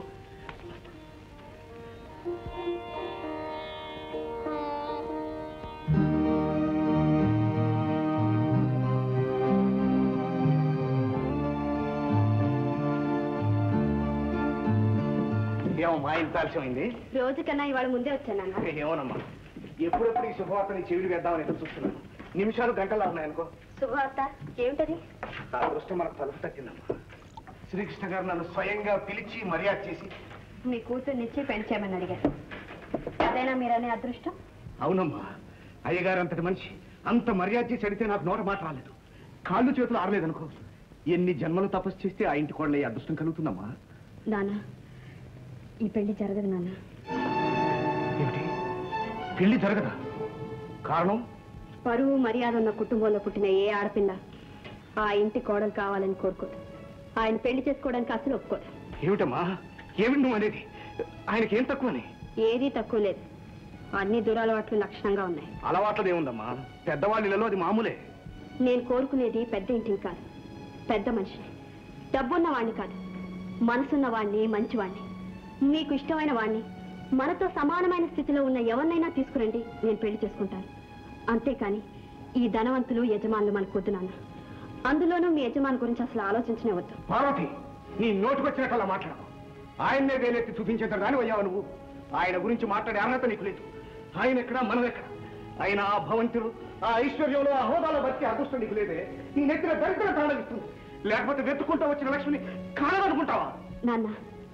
ఏమో మా ఇంత ఆలస్యమైంది రోజు కన్నా ఇవాళ ముందే వచ్చానన్నా ఏమోనమ్మా ఎప్పుడెప్పుడు ఈ శుభవార్తని చెవిడి వేద్దామని ఎదురు చూస్తున్నాను నిమిషాలు గంటలు ఉన్నాయనుకో శుభవార్త ఏమిటది ఆ దృష్టం మనకు తలుపు తగ్గిందమ్మా శ్రీకృష్ణ గారు నన్ను స్వయంగా పిలిచి మర్యాద చేసి మీ కూతుర్నిచ్చి పెళ్లి చేయమని అడిగారు అదేనా మీరనే అదృష్టం అవునమ్మా అయ్యగారు అంతటి మనిషి అంత మర్యాద చేసి అడిగితే నాకు నోట మాట రాలేదు కాళ్ళు చేతులు ఆరలేదనుకో ఎన్ని జన్మలు తపస్సు చేస్తే ఆ ఇంటి కోడలే అదృష్టం కలుగుతుందమ్మా నాన్న ఈ పెళ్లి జరగదు నాన్న ఏమిటి పెళ్లి జరగదా కారణం పరువు మర్యాద ఉన్న కుటుంబంలో పుట్టిన ఏ ఆడపిల్ల ఆ ఇంటి కోడలు కావాలని కోరుకోదు ఆయన పెళ్లి చేసుకోవడానికి అసలు ఒప్పుకోదు ఏమిటమ్మా ఏమిటి నువ్వు అనేది ఆయనకి ఏం తక్కువని ఏదీ తక్కువ లేదు అన్ని దురలవాట్లు లక్షణంగా ఉన్నాయి అలవాట్లదేముందమ్మా పెద్దవాళ్ళ ఇళ్ళలో అది మామూలే నేను కోరుకునేది పెద్ద ఇంటిని కాదు పెద్ద మనిషిని డబ్బున్న వాణ్ణి కాదు మనసున్న వాణ్ణి మంచివాణ్ణి మీకు ఇష్టమైన వాణ్ణి మనతో సమానమైన స్థితిలో ఉన్న ఎవరినైనా తీసుకురండి నేను పెళ్లి చేసుకుంటాను అంతేకాని ఈ ధనవంతులు యజమానులు మనకు వద్దు నాన్న అందులోనూ మీ యజమాని గురించి అసలు ఆలోచించనే వద్దు పార్వతి నీ నోటుకొచ్చినట్లా మాట్లాడు ఆయన్నే వేలెత్తి చూపించేంత రాని అయ్యావు నువ్వు ఆయన గురించి మాట్లాడే అర్హత నీకు లేదు ఆయన ఎక్కడ మనం ఎక్కడ ఆయన ఆ భవంతులు ఆ ఐశ్వర్యంలో ఆ హోదాలో బతికే అదృష్టం నీకు లేదే నీ నెత్తిన దరిద్ర తాళగిస్తుంది లేకపోతే వెతుక్కుంటూ వచ్చిన లక్ష్మిని కాదనుకుంటావా నాన్న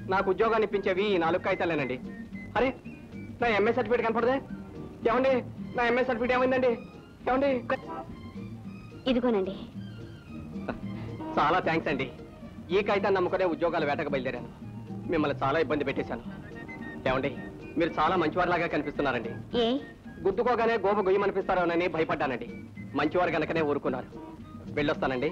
నాకు ఉద్యోగాన్ని ఇప్పించేవి ఈ నాలుగు కాగితాలేనండి అరే నా ఎంఏ సర్టిఫికేట్ కనపడదే ఏమండి నా ఎంఏ సర్టిఫికేట్ ఏమైందండి ఏమండి ఇదిగోనండి చాలా థ్యాంక్స్ అండి ఈ కాగితాన్ని నమ్ముకునే ఉద్యోగాలు వేటకు బయలుదేరాను మిమ్మల్ని చాలా ఇబ్బంది పెట్టేశాను ఏమండి మీరు చాలా మంచివారిలాగా కనిపిస్తున్నారండి ఏ గుద్దుకోగానే గోప గొయ్యమనిపిస్తారోనని భయపడ్డానండి మంచివారు గనకనే ఊరుకున్నారు వెళ్ళొస్తానండి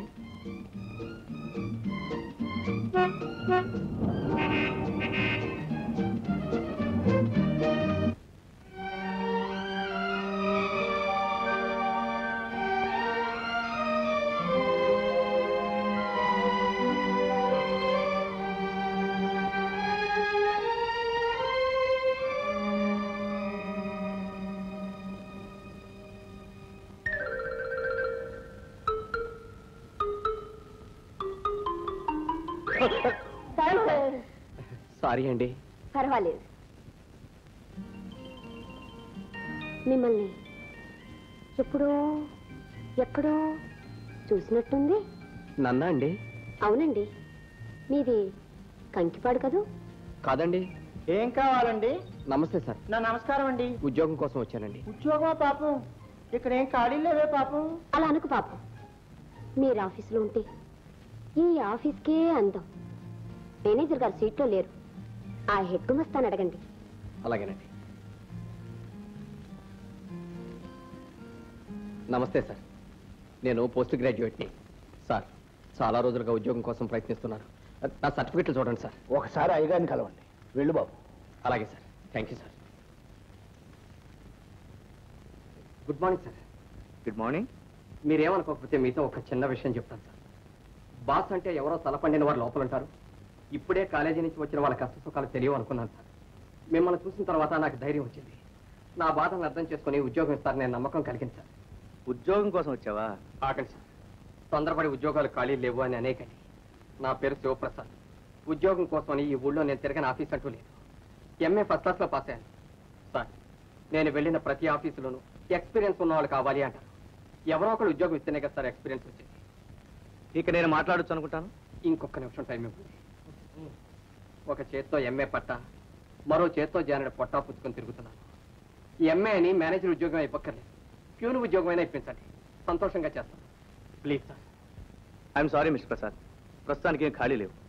సారీ అండి పర్వాలేదు మిమ్మల్ని ఎప్పుడో ఎక్కడో చూసినట్టుంది నన్నా అండి అవునండి మీది కంకిపాడు కదూ కాదండి ఏం కావాలండి నమస్తే సార్ నా నమస్కారం అండి ఉద్యోగం కోసం వచ్చానండి ఉద్యోగమా పాపం ఇక్కడ ఏం ఖాళీ లేవే పాపం అలా అనుకు పాపం మీరు ఆఫీసులో ఉంటే ఈ ఆఫీస్కే అందం మేనేజర్ గారు సీట్లో లేరు ఆ హెడ్ గుమస్తాను అడగండి అలాగేనండి నమస్తే సార్ నేను పోస్ట్ గ్రాడ్యుయేట్ని సార్ చాలా రోజులుగా ఉద్యోగం కోసం ప్రయత్నిస్తున్నాను నా సర్టిఫికెట్లు చూడండి సార్ ఒకసారి అయ్యగారిని కలవండి వెళ్ళు బాబు అలాగే sir thank you sir good morning sir good morning మీరేమనుకోకపోతే మీతో ఒక చిన్న విషయం చెప్తాను సార్ బాస్ అంటే ఎవరో తలపండిన వారు లోపల ఉంటారు ఇప్పుడే కాలేజీ నుంచి వచ్చిన వాళ్ళ కష్ట సుఖాలు తెలియవు అనుకున్నాను సార్ మిమ్మల్ని చూసిన తర్వాత నాకు ధైర్యం వచ్చింది నా బాధను అర్థం చేసుకుని ఉద్యోగం ఇస్తారనే నమ్మకం కలిగింది సార్ ఉద్యోగం కోసం వచ్చావా ఆకండి సార్ తొందరపడి ఉద్యోగాలు ఖాళీ లేవు అని అనేకని నా పేరు శివప్రసాద్ ఉద్యోగం కోసమని ఈ ఊళ్ళో నేను తిరగని ఆఫీస్ అంటూ లేదు ఎంఏ ఫస్ట్ క్లాస్లో పాస్ అయ్యాను సార్ నేను వెళ్ళిన ప్రతి ఆఫీసులోనూ ఎక్స్పీరియన్స్ ఉన్న వాళ్ళు కావాలి అంటారు ఎవరో ఒకరు ఉద్యోగం ఇస్తేనే కదా సార్ ఎక్స్పీరియన్స్ వచ్చింది ఇక నేను మాట్లాడొచ్చు అనుకుంటాను ఇంకొక నిమిషం టైం ఇవ్వండి ఒక చేత్తో ఎంఏ పట్ట మరో చేత్తో జానెడ్ పొట్టా పుచ్చుకొని తిరుగుతున్నాను ఈ ఎంఏ అని మేనేజర్ ఉద్యోగం అయిపోక్కర్లేదు ప్యూన్ ఉద్యోగం అయినా ఇప్పించండి సంతోషంగా చేస్తాను please sir I'm sorry mister Prasad ప్రస్తుతానికి ఏం ఖాళీ లేవు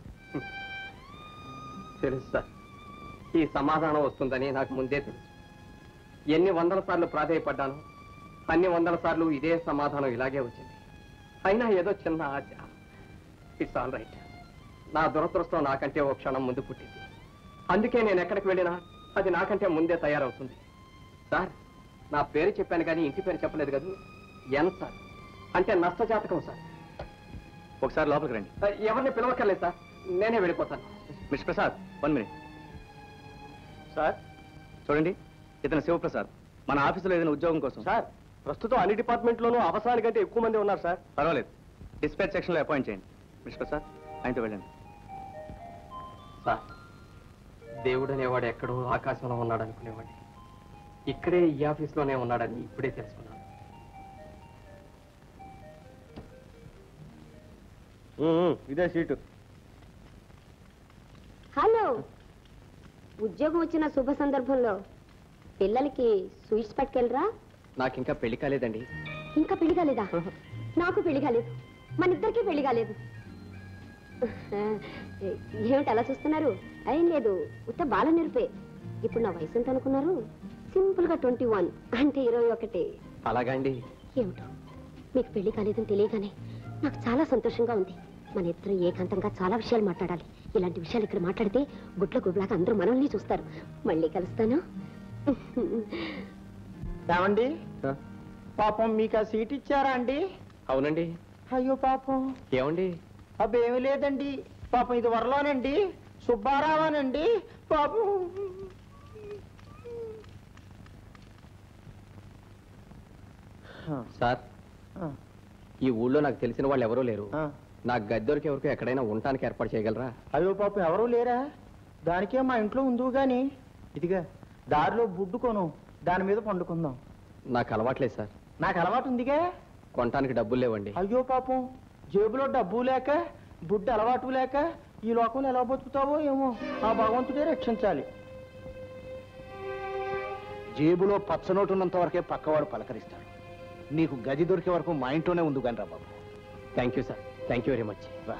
తెలుసు సార్ ఈ సమాధానం వస్తుందని నాకు ముందే తెలుసు ఎన్ని వందల సార్లు ప్రాధేయపడ్డాను అన్ని వందల సార్లు ఇదే సమాధానం ఇలాగే వచ్చింది అయినా ఏదో చిన్న ఆశ ఇట్స్ ఆల్ రైట్ నా దురదృష్టం నాకంటే ఓ క్షణం ముందు పుట్టింది అందుకే నేను ఎక్కడికి వెళ్ళినా అది నాకంటే ముందే తయారవుతుంది సార్ నా పేరు చెప్పాను కానీ ఇంటి పేరు చెప్పలేదు కదా ఎన్ సార్ అంటే నష్టజాతకం సార్ ఒకసారి లోపలికి రండి ఎవరిని పిలవక్కర్లేదు సార్ నేనే వెళ్ళిపోతాను mister Prasad one minute sir చూడండి ఇతను శివప్రసాద్ మన ఆఫీసులో ఏదైనా ఉద్యోగం కోసం సార్ ప్రస్తుతం అన్ని డిపార్ట్మెంట్లోనూ అవసరానికంటే ఎక్కువ మంది ఉన్నారు సార్ పర్వాలేదు డిస్పాచ్ సెక్షన్లో అపాయింట్ చేయండి మిస్టర్ ప్రసాద్ ఆయనతో వెళ్ళండి సార్ దేవుడు అనేవాడు ఎక్కడో ఆకాశంలో ఉన్నాడు అనుకునేవాడి ఇక్కడే ఈ ఆఫీస్లోనే ఉన్నాడని ఇప్పుడే తెలుసుకున్నాను ఇదే సీటు హలో ఉద్యోగం వచ్చిన శుభ సందర్భంలో పిల్లలకి స్వీట్స్ పట్టుకెళ్ళరా నాకు ఇంకా పెళ్లి కాలేదండి ఇంకా పెళ్లి కాలేదా నాకు పెళ్లి కాలేదు మన ఇద్దరికి పెళ్లి కాలేదు ఏమిటి అలా చూస్తున్నారు ఏం లేదు ఉత్త బాల నిరుపే ఇప్పుడు నా వయసు ఎంత అనుకున్నారు సింపుల్ గా ట్వంటీ వన్ అంటే ఇరవై ఒకటి అలాగా అండి ఏమిటో మీకు పెళ్లి కాలేదని తెలియగానే నాకు చాలా సంతోషంగా ఉంది మన ఇద్దరం ఏకాంతంగా చాలా విషయాలు మాట్లాడాలి ఇలాంటి విషయాలు ఇక్కడ మాట్లాడితే గుడ్ల గుడ్లాగా అందరూ మనల్ని చూస్తారు మళ్ళీ కలుస్తాను ఏమండి పాపం మీకు ఆ సీట్ ఇచ్చారా అండి అవునండి అయ్యో పాపం ఏమండి అబ్బేమి లేదండి పాపం ఇది వరలోనండి సుబ్బారావానండి పాపం సార్ ఆ, ఈ ఊళ్ళో నాకు తెలిసిన వాళ్ళు ఎవరూ లేరు ఆ. నాకు గద్దెరికి ఎవరికి ఎక్కడైనా ఉండటానికి ఏర్పాటు చేయగలరా అయ్యో పాపం ఎవరూ లేరా దానికే మా ఇంట్లో ఉందివు గాని ఇదిగా దారిలో బుడ్డు కొను దాని మీద పండుకుందాం నాకు అలవాట్లేదు సార్ నాకు అలవాటు ఉందిగా కొనటానికి డబ్బులు లేవండి అయ్యో పాపం జేబులో డబ్బు లేక బుడ్డు అలవాటు లేక ఈ లోకంలో ఎలా బతుకుతావో ఏమో ఆ భగవంతుడే రక్షించాలి జేబులో పచ్చనోటు ఉన్నంత వరకే పక్కవాడు పలకరిస్తాడు నీకు గది దొరికే వరకు మా ఇంట్లోనే ఉంది కానీ రా బాబు thank you sir thank you very much రా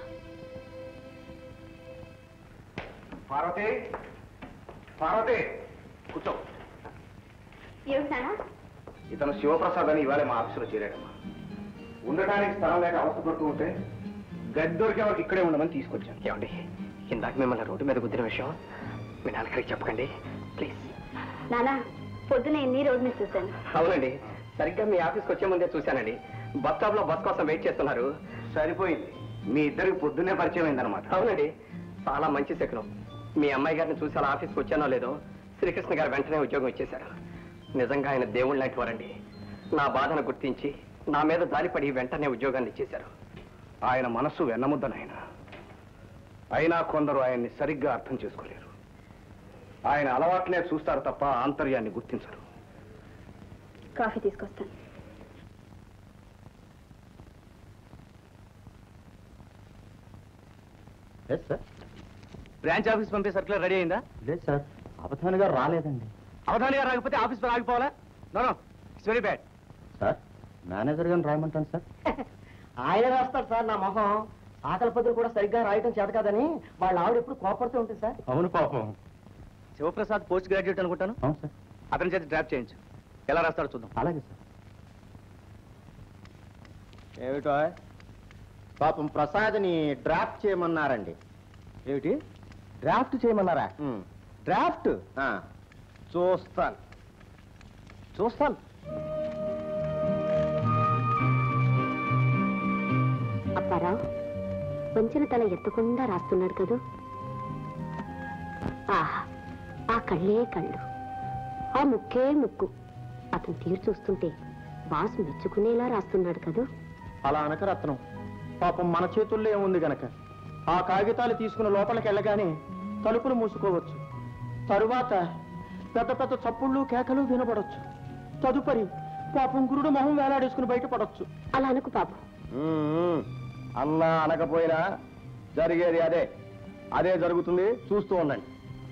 పార్వతి పార్వతి కూర్చో ఏమిటానా ఇతను శివప్రసాద్ అని ఇవాళ మా ఆఫీసులో చేరాడమ్మా ఉండటానికి స్థలం లేక అవస్థపడుతూ ఉంటే గది దొరికే వరకు ఇక్కడే ఉండమని తీసుకొచ్చాను ఏమండి ఇందాక మిమ్మల్ని రోడ్డు మీద కుదిరిన విషయం మీ నాన్నగారికి చెప్పకండి ప్లీజ్ నానా పొద్దున ఎన్ని రోడ్డు మీద చూశాను అవునండి సరిగ్గా మీ ఆఫీస్కి వచ్చే ముందే చూశానండి బస్ స్టాప్ లో బస్ కోసం వెయిట్ చేస్తున్నారు సరిపోయింది మీ ఇద్దరికి పొద్దున్నే పరిచయం అయిందనమాట అవునండి చాలా మంచి శకునం మీ అమ్మాయి గారిని చూసి అలా ఆఫీస్కి వచ్చానో లేదో శ్రీకృష్ణ గారు వెంటనే ఉద్యోగం ఇచ్చేశారు నిజంగా ఆయన దేవుళ్ళ లాంటి వారండి నా బాధను గుర్తించి నా మీద జాలిపడి వెంటనే ఉద్యోగాన్ని ఇచ్చేశారు ఆయన మనస్సు వెన్నముద్దనైనా అయినా కొందరు ఆయన్ని సరిగ్గా అర్థం చేసుకోలేరు ఆయన అలవాట్లే చూస్తారు తప్ప ఆంతర్యాన్ని గుర్తించరు కాఫీ తీసుకొస్తాను ఎస్ సార్ బ్రాంచ్ ఆఫీస్ పంపే సర్కులర్ రెడీ అయిందా లేదు సార్ అవధాని గారు రాలేదండి అవధాని గారు రాకపోతే ఆఫీస్ పని ఆగిపోవాలా no no it's very bad sir manager గారిని రాయమంటాను సార్ ఆయన రాస్తారు సార్ నా మొహం ఆకలి పదులు కూడా సరిగ్గా రాయటం చేత కాదని వాళ్ళ ఆవిడ ఎప్పుడు కోపడుతూ ఉంటుంది సార్ అవును పాపం శివప్రసాద్ పోస్ట్ గ్రాడ్యుయేట్ అనుకుంటాను అవును సార్ అతని చేత డ్రాప్ చేయించు ఎలా రాస్తాడో చూద్దాం అలాగే సార్ ఏమిటో పాపం ప్రసాద్ని డ్రాఫ్ట్ చేయమన్నారండి ఏమిటి డ్రాఫ్ట్ చేయమన్నారా డ్రాఫ్ట్ చూస్తాను చూస్తాను అప్పారావు వంచిన తల ఎత్తకుండా రాస్తున్నాడు కదూ ఆహా ఆ కళ్ళే కళ్ళు ఆ ముక్కే ముక్కు అతను తీరు చూస్తుంటే బాస్ మెచ్చుకునేలా రాస్తున్నాడు కదూ అలా అనక రత్నం పాపం మన చేతుల్లో ఏముంది గనక ఆ కాగితాలు తీసుకుని లోపలికి వెళ్ళగానే తలుపులు మూసుకోవచ్చు తరువాత పెద్ద పెద్ద చప్పుళ్ళు కేకలు వినపడొచ్చు తదుపరి పాపం గురుడు మొహం వేలాడేసుకుని బయటపడొచ్చు అలా అనుకు పాపం అన్నా అనకపోయినా జరిగేది అదే అదే జరుగుతుంది చూస్తూ ఉండండి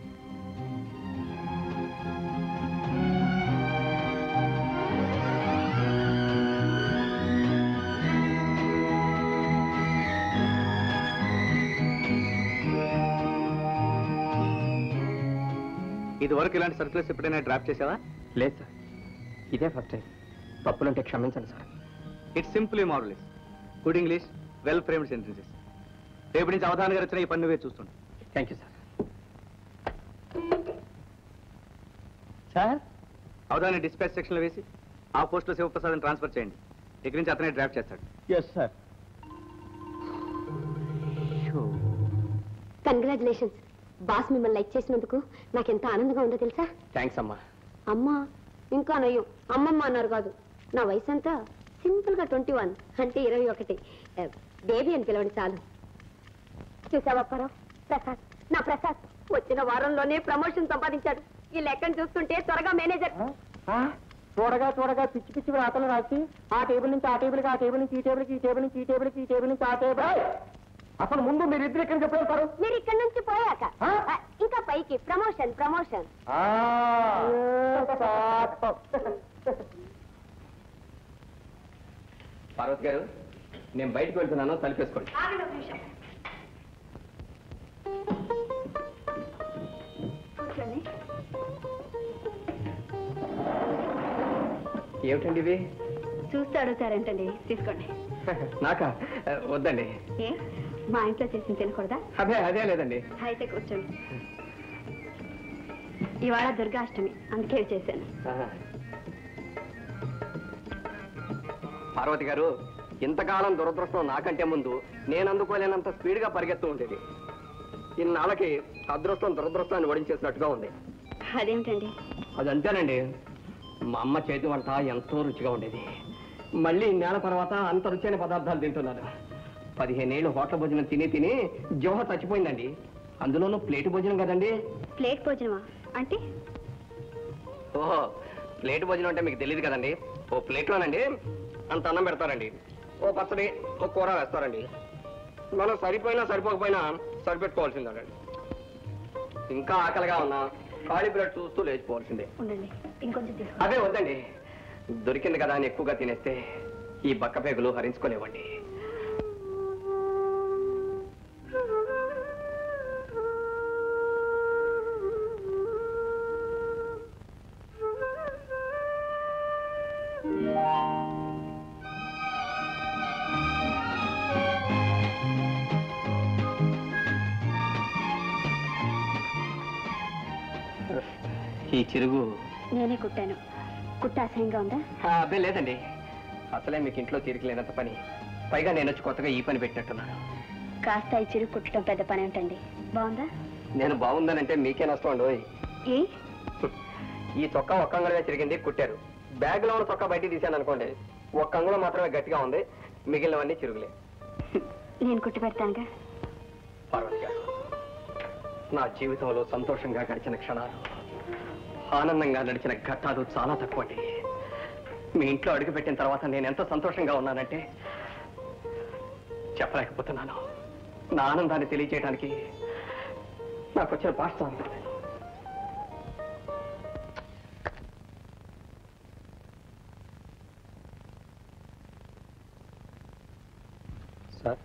ఇది వరకు ఇలాంటి సర్కులర్స్ ఎప్పుడైనా డ్రాప్ చేసావా లేదు సార్ ఇదే ఫస్ట్ టైం తప్పులుంటే క్షమించండి sir it's simply marvellous good English well framed sentences రేపు నుంచి అవధాన గారు వచ్చిన ఈ పన్ను వేసి చూస్తుంటా thank you sir sir Avadhani dispatch section లో వేసి ఆ పోస్ట్ లో శివప్రసాద్ ట్రాన్స్ఫర్ చేయండి ఇక్కడి నుంచి అతనే డ్రాప్ చేస్తాడు ఎస్ సార్ కంగ్రాచులేషన్స్ బాస్ మిమ్మల్ని లైక్ చేసినందుకు నాకెంత ఆనందంగా ఉందో తెలుసా థ్యాంక్స్ అమ్మా అమ్మా ఇంకా నయ్యం అమ్మమ్మ అన్నారు కాదు నా వయసు అంతా సింపుల్ గా ట్వంటీ వన్ అంటే ఇరవై ఒకటి ఏ, బేబీ అని పిలవండి చాలు చూసావా పరావు ప్రసాద్ నా ప్రసాద్ వచ్చిన వారంలోనే ప్రమోషన్ సంపాదించాడు ఈ లెక్కను చూస్తుంటే త్వరగా మేనేజర్ చూడగా చూడగా పిచ్చి పిచ్చి రాతలు రాసి ఆ టేబుల్ నుంచి ఆ టేబుల్కి ఆ టేబుల్ నుంచి ఈ టేబుల్కి ఈ టేబుల్ నుంచి ఈ టేబుల్కి ఈ టేబుల్ నుంచి ఆ టేబుల్ అసలు ముందు మీరు ఇద్దరు ఎక్కడికి ఎప్పుడు వెళ్తారు మీరు ఇక్కడి నుంచి పోయాక ఆ? ఆ, ఇంకా పైకి ప్రమోషన్ ప్రమోషన్ పార్వతి గారు నేను బయటకు వెళ్తున్నాను తలిపేసుకోండి ఏమిటండి ఇవి చూస్తూ అడుగుతారంటండి తీసుకోండి నాకా ఆ, వద్దండి ఏ మా ఇంట్లో చేసింది తినకూడదా అదే అదే లేదండి అయితే కూర్చోండి ఇవాళ దుర్గాష్టమి అందుకే ఇవి చేశాను ఆహా. పార్వతి గారు ఇంతకాలం దురదృష్టం నాకంటే ముందు నేను అందుకోలేనంత స్పీడ్గా పరిగెత్తూ ఉండేది ఇన్నాళ్ళకి అదృష్టం దురదృష్టాన్ని ఓడించేసినట్టుగా ఉంది అదేమిటండి అది అంతేనండి మా అమ్మ చేతి వంట ఎంతో రుచిగా ఉండేది మళ్ళీ నెల తర్వాత అంత రుచైన పదార్థాలు తింటున్నాను పదిహేనేళ్ళు హోటల్ భోజనం తిని తిని జోహ చచ్చిపోయిందండి అందులోనూ ప్లేట్ భోజనం కదండి ప్లేట్ భోజనమా అంటే ఓహో ప్లేట్ భోజనం అంటే మీకు తెలియదు కదండి ఓ ప్లేట్లోనండి అంత అన్నం పెడతారండి ఓ పచ్చడి ఓ కూర వేస్తారండి మనం సరిపోయినా సరిపోకపోయినా సరిపెట్టుకోవాల్సిందండి ఇంకా ఆకలిగా ఉన్నా ఖాళీ బ్రెడ్ చూస్తూ లేచిపోవాల్సిందే ఉండండి ఇంకొంచెం తీసుకో అదే వద్దండి దొరికింది కదా అని ఎక్కువగా తినేస్తే ఈ బక్క పేగులు హరించుకోలేవండి ఈ చిరుగు నేనే కుట్టాను కుట్ట అసహ్యంగా ఉందా ఆ, అబ్బే లేదండి అసలే మీకు ఇంట్లో తీరిక లేనంత పని పైగా నేను వచ్చి కొత్తగా ఈ పని పెట్టినట్టున్నాను కాస్త ఈ చిరుగు కుట్టడం పెద్ద పని ఏంటండి బాగుందా నేను బాగుందనంటే మీకే నష్టం అండి ఓయ్. ఏ ఈ చొక్కా ఒక్క అంగుళమే తిరిగింది కుట్టారు బ్యాగ్ లో ఉన్న చొక్కా బయటికి తీశాను అనుకోండి ఒక్క అంగుళం మాత్రమే గట్టిగా ఉంది మిగిలినవన్నీ చిరుగులే నేను కుట్టి పెడతానుగా పార్వతి గారు నా జీవితంలో సంతోషంగా గడిచిన క్షణాలు ఆనందంగా నడిచిన ఘట్టాలు చాలా తక్కువ అండి మీ ఇంట్లో అడుగుపెట్టిన తర్వాత నేను ఎంత సంతోషంగా ఉన్నానంటే చెప్పలేకపోతున్నాను నా ఆనందాన్ని తెలియజేయడానికి నాకు వచ్చిన భాష చాలదు. సార్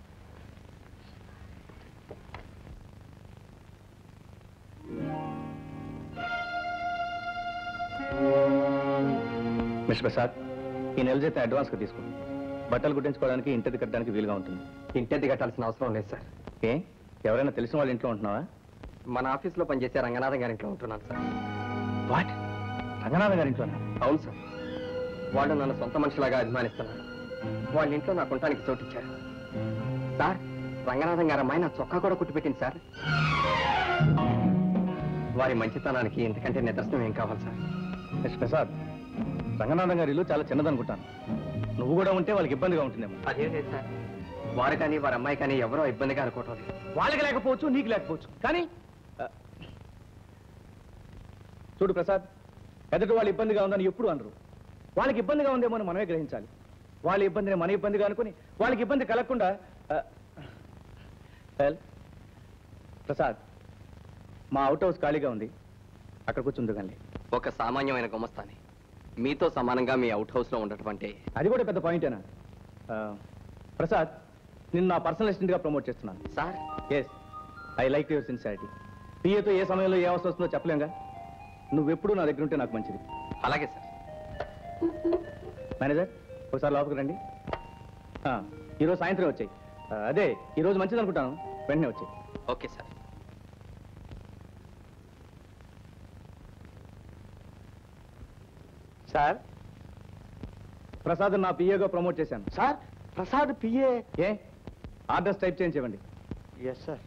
మిస్టర్ ప్రసాద్ ఈ నెల జీతం అడ్వాన్స్గా తీసుకోండి బట్టలు కుట్టించుకోవడానికి ఇంటిది కట్టడానికి వీలుగా ఉంటుంది ఇంటెద్ది కట్టాల్సిన అవసరం లేదు సార్ ఏ ఎవరైనా తెలిసిన వాళ్ళ ఇంట్లో ఉంటున్నావా మన ఆఫీస్లో పనిచేసే రంగనాథం గారి ఇంట్లో ఉంటున్నాను సార్ వాట్ రంగనాథ్ గారి ఇంట్లోనా అవును సార్ వాళ్ళు నన్ను సొంత మనిషిలాగా అభిమానిస్తున్నారు వాళ్ళ ఇంట్లో నాకు ఉండటానికి చోటు ఇచ్చారు సార్ రంగనాథం గారు అమ్మాయి నా చొక్కా కూడా కుట్టిపెట్టింది సార్ వారి మంచితనానికి ఇంతకంటే నిదర్శనం ఏం కావాలి సార్ మిస్టర్ ప్రసాద్ రంగనాథం గారి ఇల్లు చాలా చిన్నదనుకుంటాను నువ్వు కూడా ఉంటే వాళ్ళకి ఇబ్బందిగా ఉంటుందేమో అదే లేదు సార్ వారు కానీ వారి అమ్మాయి కానీ ఎవరో ఇబ్బందిగా అనుకోవటం లేదు వాళ్ళకి లేకపోవచ్చు నీకు లేకపోవచ్చు కానీ ఆ, చూడు ప్రసాద్ ఎదుటి వాళ్ళు ఇబ్బందిగా ఉందని ఎప్పుడు అనరు వాళ్ళకి ఇబ్బందిగా ఉందేమో అని మనమే గ్రహించాలి వాళ్ళ ఇబ్బందిని మన ఇబ్బందిగా అనుకుని వాళ్ళకి ఇబ్బంది కలగకుండా ఆ, వెల్, ప్రసాద్ మా అవుట్ హౌస్ ఖాళీగా ఉంది అక్కడ కూర్చుందిగానే ఒక సామాన్యమైన గుమస్తాని మీతో సమానంగా మీ అవుట్ హౌస్ లో ఉండటం అంటే అది కూడా పెద్ద పాయింటేనా ఆ, ప్రసాద్ నిన్ను నా పర్సనల్ అసిస్టెంట్గా ప్రమోట్ చేస్తున్నాను sir yes I like your sincerity పిఏతో ఏ సమయంలో ఏ అవసరం వస్తుందో చెప్పలేంగా నువ్వెప్పుడు నా దగ్గర ఉంటే నాకు మంచిది అలాగే సార్ మేనేజర్ ఒకసారి లోపలికి రండి ఆ, ఈరోజు సాయంత్రం వచ్చాయి ఆ, అదే ఈరోజు మంచిది అనుకుంటాను వెంటనే వచ్చాయి ఓకే సార్ సార్ ప్రసాద్ నా పిఏగా ప్రమోట్ చేశాను సార్ ప్రసాద్ పిఏ ఏ ఆర్డర్స్ టైప్ చేయించండి ఎస్ సార్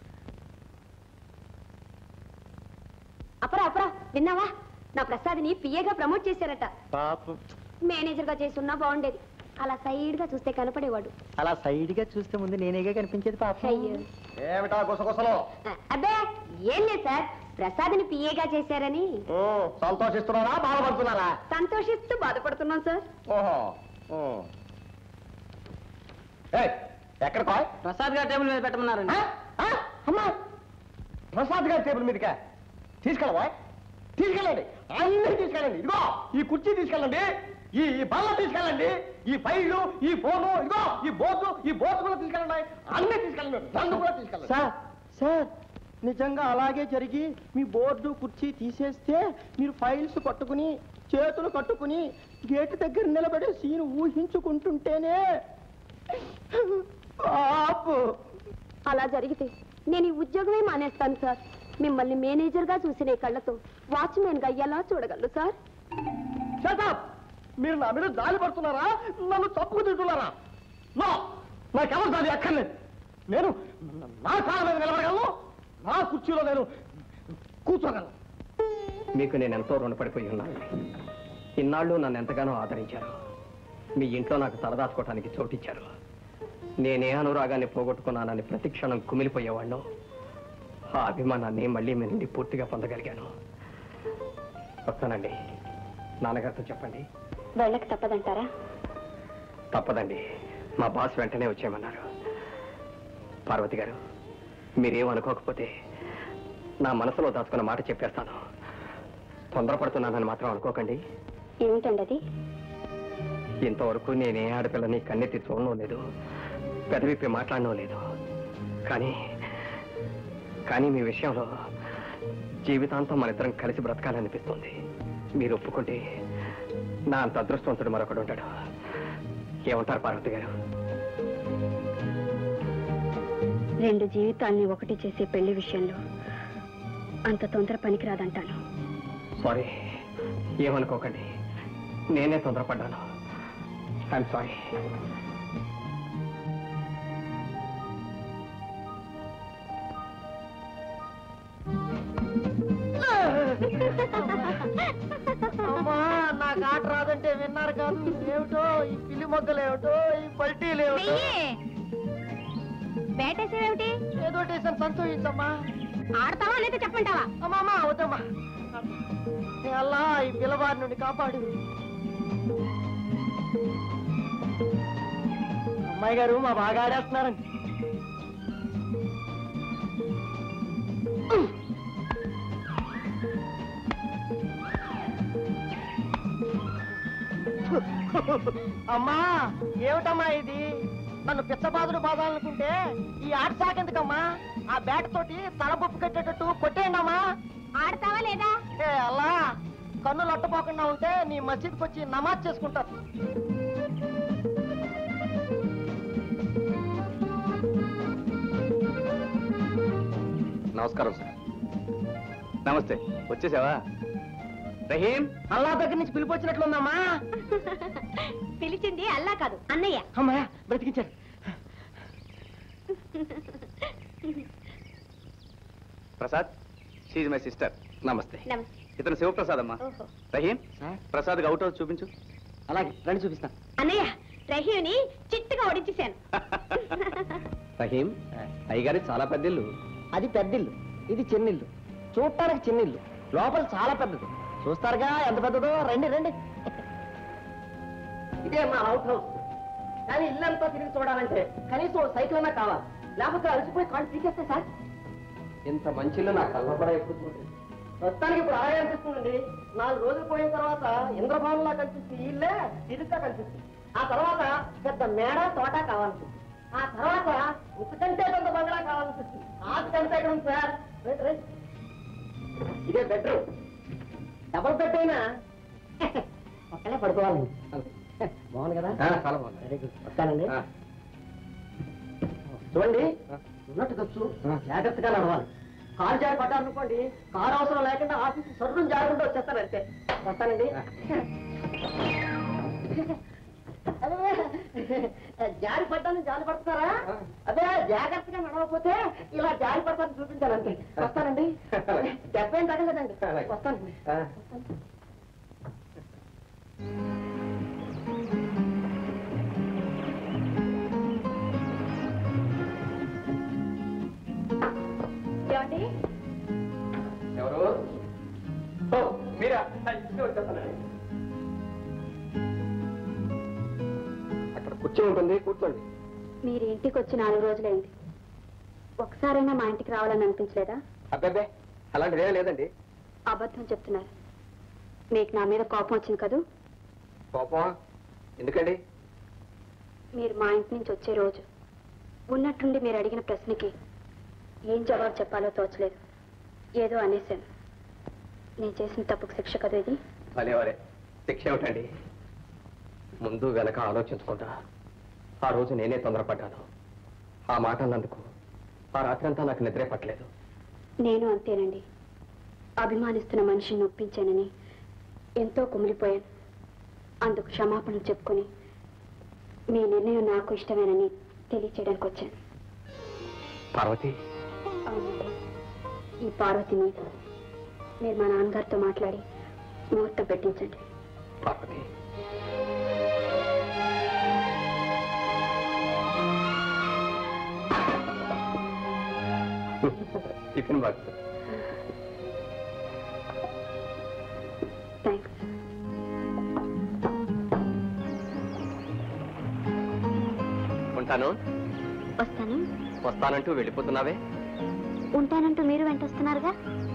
అపరా అపరా విన్నావా నా ప్రసాద్ని పిఏగా ప్రమోట్ చేశారట పాపం మేనేజర్ గా చేస్తున్నా బాగుండేది అలా సైడ్ గా చూస్తే కనపడేవాడు అలా సైడ్ గా చూస్తే ముందు నేనేగా కనిపించేది పాపం అయ్యో ఏమిటా గుసగుసలో అబ్బే ఏం లేదు సార్ ప్రసాద్ని పిఏగా చేశారని సంతోషిస్తున్నారా బాధపడుతున్నారా సంతోషిస్తూ బాధపడుతున్నాం సార్ ఓహో ఎక్కడ కాయ్ ప్రసాద్ గారు టేబుల్ మీద పెట్టమన్నారండి అమ్మా ప్రసాద్ గారి టేబుల్ మీదకా తీసుకెళ్ళవా తీసుకెళ్ళండి అన్నీ తీసుకెళ్ళండి ఇదిగో ఈ కుర్చీ తీసుకెళ్ళండి ఈ ఈ బల్ల తీసుకెళ్ళండి ఈ ఫైళ్ళు ఈ ఫోను ఇదిగో ఈ బోర్డు ఈ బోర్డు కూడా తీసుకెళ్ళండి అన్నీ తీసుకెళ్ళండి నన్ను కూడా తీసుకెళ్ళండి సార్ సార్ నిజంగా అలాగే జరిగి మీ బోర్డు కుర్చీ తీసేస్తే మీరు ఫైల్స్ పట్టుకుని చేతులు కట్టుకుని గేటు దగ్గర నిలబడి సీన్ ఊహించుకుంటుంటేనే ఆపు అలా జరిగితే నేను ఈ ఉద్యోగమే మానేస్తాను సార్ మిమ్మల్ని మేనేజర్ గా చూసిన ఈ కళ్ళతో వాచ్మెన్ గా ఎలా చూడగలరు సార్ షటప్ మీరు నా మీద జాలి పడుతున్నారా నన్ను తప్పుకు తింటున్నారా నో నాకెవరు దాని అక్కర్లేదు నేను నా కాళ్ళ మీద నిలబడగలను నా కుర్చీలో నేను కూర్చోగలను మీకు నేను ఎంతో రుణపడిపోయి ఉన్నాను ఇన్నాళ్ళు నన్ను ఎంతగానో ఆదరించారు మీ ఇంట్లో నాకు తలదాచుకోవటానికి చోటిచ్చారు నేనే అనురాగాన్ని పోగొట్టుకున్నానని ప్రతి క్షణం కుమిలిపోయేవాళ్ళు ఆ అభిమానాన్ని మళ్ళీ మీ నుండి పూర్తిగా పొందగలిగాను వస్తానండి నాన్నగారితో చెప్పండి వెళ్ళక తప్పదంటారా తప్పదండి మా బాస్ వెంటనే వచ్చేయమన్నారు పార్వతి గారు మీరేం అనుకోకపోతే నా మనసులో దాచుకున్న మాట చెప్పేస్తాను తొందరపడుతున్నానని మాత్రం అనుకోకండి ఏమిటండి అది ఇంతవరకు నేనే ఆడపిల్లని కన్నెత్తి చూడడం లేదు పెదవిప్పి మాట్లాడడం లేదు కానీ కానీ మీ విషయంలో జీవితాంతం మన ఇద్దరం కలిసి బ్రతకాలనిపిస్తుంది మీరు ఒప్పుకుంటే నా అంత అదృష్టవంతుడు మరొకడు ఉంటాడు ఏమంటారు పార్వతి గారు రెండు జీవితాల్ని ఒకటి చేసే పెళ్లి విషయంలో అంత తొందర పనికిరాదంటాను సారీ ఏమనుకోకండి నేనే తొందరపడ్డాను ఐఎమ్ సారీ అమ్మా నాకు ఆట రాదంటే విన్నారు కాదు ఏమిటో ఈ పిల్లి మొగ్గలు ఏమిటో ఈ పల్టీలు ఏమిటో బేటేసేవేమిటి ఏదో టేషన్ సంతోషించమ్మా ఆడతావా లేదా చెప్పంటావా అమ్మా అమ్మా వద్దమ్మా ఏ అల్లా ఈ పిల్లవారి నుండి కాపాడు అమ్మాయి గారు మా బాగా ఆడేస్తున్నారండి అమ్మా ఏమిటమ్మా ఇది నన్ను పిచ్చబాదుడు బాదాలనుకుంటే ఈ ఆట సాకెందుకమ్మా ఆ బ్యాట్ తోటి తల బొప్పు కట్టేటట్టు కొట్టేయండి అమ్మా ఆడతావా లేదా ఏ అల్లా కన్నులు అట్టపోకుండా ఉంటే నీ మసీద్కి వచ్చి నమాజ్ చేసుకుంటారు నమస్కారం సార్ నమస్తే వచ్చేసావా రహీం అల్లా దగ్గర నుంచి పిలిపొచ్చినట్లుందమ్మా పిలిచింది అల్లా కాదు అన్నయ్య అమ్మయ్య బ్రతికించారు ప్రసాద్ షీజ్ మై సిస్టర్ నమస్తే నమస్తే ఇతను శివప్రసాద్ అమ్మా ఓహో Rahim sir Prasad out house చూపించు అలాగే రండి చూపిస్తాను అన్నయ్య రహీని చిట్టుగా ఓడించేశాను రహీం అయ్యగారి చాలా పెద్దిల్లు అది పెద్దిల్లు ఇది చిన్నిల్లు చూడటానికి చిన్నిల్లు లోపల చాలా పెద్దది చూస్తారుగా ఎంత పెద్దదో రండి రండి ఇదే మా అవుట్ హౌస్ కానీ ఇల్లంతా తిరిగి చూడాలంటే కనీసం ఓ సైకిల్ అన్నా కావాలి లేకపోతే అలసిపోయి కాళ్ళు తీసేస్తే సార్ ఇంత మంచిలో నా కళ్ళపడ ఎప్పుడు చూడలేదు. ప్రస్తుతానికి ఇప్పుడు అలాగే అనిపిస్తుందండి నాలుగు రోజులు పోయిన తర్వాత ఇంద్రభవన్లా కనిపిస్తుంది ఈ ఇల్లే తిరుగుతా కనిపిస్తుంది ఆ తర్వాత పెద్ద మేడ తోట కావాలనిపిస్తుంది ఆ తర్వాత ఇంతకంటే పెద్ద బంగ్లా కావాలనిపిస్తుంది ఆస్తి ఎక్కడ ఉంది సార్ రండి, రండి. ఇదే బెడ్రూమ్ డబుల్ బెడ్ అయినా ఒక్కలే పడుకోవాలండి బాగుంది కదా ఆ, చాలా బాగుంది వెరీ గుడ్ వస్తానండి ఆ. చూడండి ఉన్నట్టు ఖర్చు జాగ్రత్తగా నడవాలి కారు జారి పడ్డారనుకోండి కారు అవసరం లేకుండా ఆఫీస్ సర్వం జారకుండా వచ్చేస్తానంటే వస్తానండి అదే, జారి పడ్డాను జారి పడుతున్నారా అదే జాగ్రత్తగా నడవకపోతే ఇలా జారి పడతాను చూపించానంతే వస్తానండి దెబ్బేం తగలేదండి వస్తానండి ఏమండి ఎవరు ఓ, మీరా ఇప్పుడే వచ్చేస్తానండి. అక్కడ కుర్చీ ఉంటుంది కూర్చోండి మీరు ఇంటికి వచ్చి నాలుగు రోజులైంది ఒకసారైనా మా ఇంటికి రావాలని అనిపించలేదా అబ్బాబ్బే అలాంటిది ఏం లేదండి అబద్ధం చెప్తున్నారు మీకు నా మీద కోపం వచ్చింది కదూ కోపం ఎందుకండి మీరు మా ఇంటి నుంచి వచ్చే రోజు ఉన్నట్టుండి మీరు అడిగిన ప్రశ్నకి ఏం జవాబు చెప్పాలో తోచలేదు ఏదో అనేశాను నేను చేసిన తప్పుకు శిక్ష కదా ఇది భలేవరే శిక్ష ఏమిటండి ముందు వెనక ఆలోచించుకుంటా ఆ రోజు నేనే తొందరపడ్డాను ఆ మాట అన్నందుకు ఆ రాత్రంతా నాకు నిద్రే పట్టలేదు నేను అంతేనండి అభిమానిస్తున్న మనిషిని ఒప్పించానని ఎంతో కుమిలిపోయాను అందుకు క్షమాపణ చెప్పుకొని మీ నిర్ణయం నాకు ఇష్టమేనని తెలియచేయడానికి వచ్చాను పార్వతి అవునండి ఈ పార్వతి మీద మీరు మా నాన్నగారితో మాట్లాడి ముహూర్తం పెట్టించండి పార్వతి టిఫిన్ బాక్స్ థ్యాంక్స్ ఉంటాను వస్తాను వస్తానంటూ వెళ్ళిపోతున్నావే ఉంటానంటూ మీరు వెంటొస్తున్నారుగా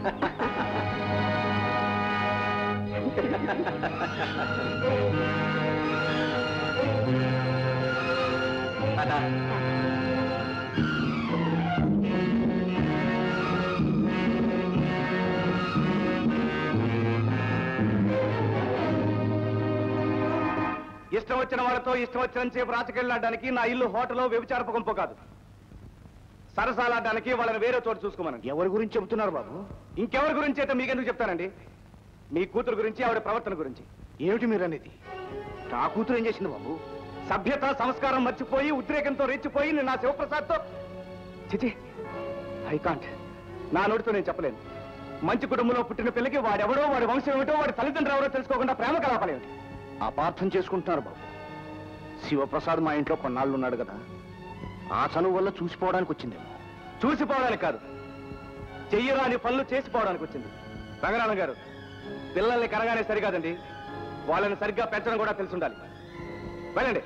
ఇష్టం వచ్చిన వాళ్ళతో ఇష్టం వచ్చిన సేపు రాచకెళ్ళడానికి నా ఇల్లు హోటల్లో వ్యభిచారపు గుంపు కాదు సరసాలాడడానికి వాళ్ళని వేరే చోటు చూసుకోమనండి ఎవరి గురించి చెబుతున్నారు బాబు ఇంకెవరి గురించి అయితే మీకెందుకు చెప్తానండి మీ కూతురు గురించి ఆవిడ ప్రవర్తన గురించి ఏమిటి మీరు అనేది నా కూతురు ఏం చేసింది బాబు సభ్యత సంస్కారం మర్చిపోయి ఉద్రేకంతో రెచ్చిపోయి నేను నా శివప్రసాద్తో చిచి ఐ కాంట్ నా నోటితో నేను చెప్పలేను మంచి కుటుంబంలో పుట్టిన పిల్లకి వాడెవడో వాడి వంశం ఏమిటో వాడి తల్లిదండ్రులు ఎవరో తెలుసుకోకుండా ప్రేమ కలాపాలేమిటి అపార్థం చేసుకుంటున్నారు బాబు శివప్రసాద్ మా ఇంట్లో కొన్నాళ్ళు ఉన్నాడు కదా ఆ చనువు వల్ల చూసిపోవడానికి వచ్చిందేమో చూసిపోవడానికి కాదు చెయ్యరాని పనులు చేసిపోవడానికి వచ్చింది రంగనాథం గారు పిల్లల్ని కనగానే సరికాదండి వాళ్ళని సరిగ్గా పెంచడం కూడా తెలిసి ఉండాలి వెళ్ళండి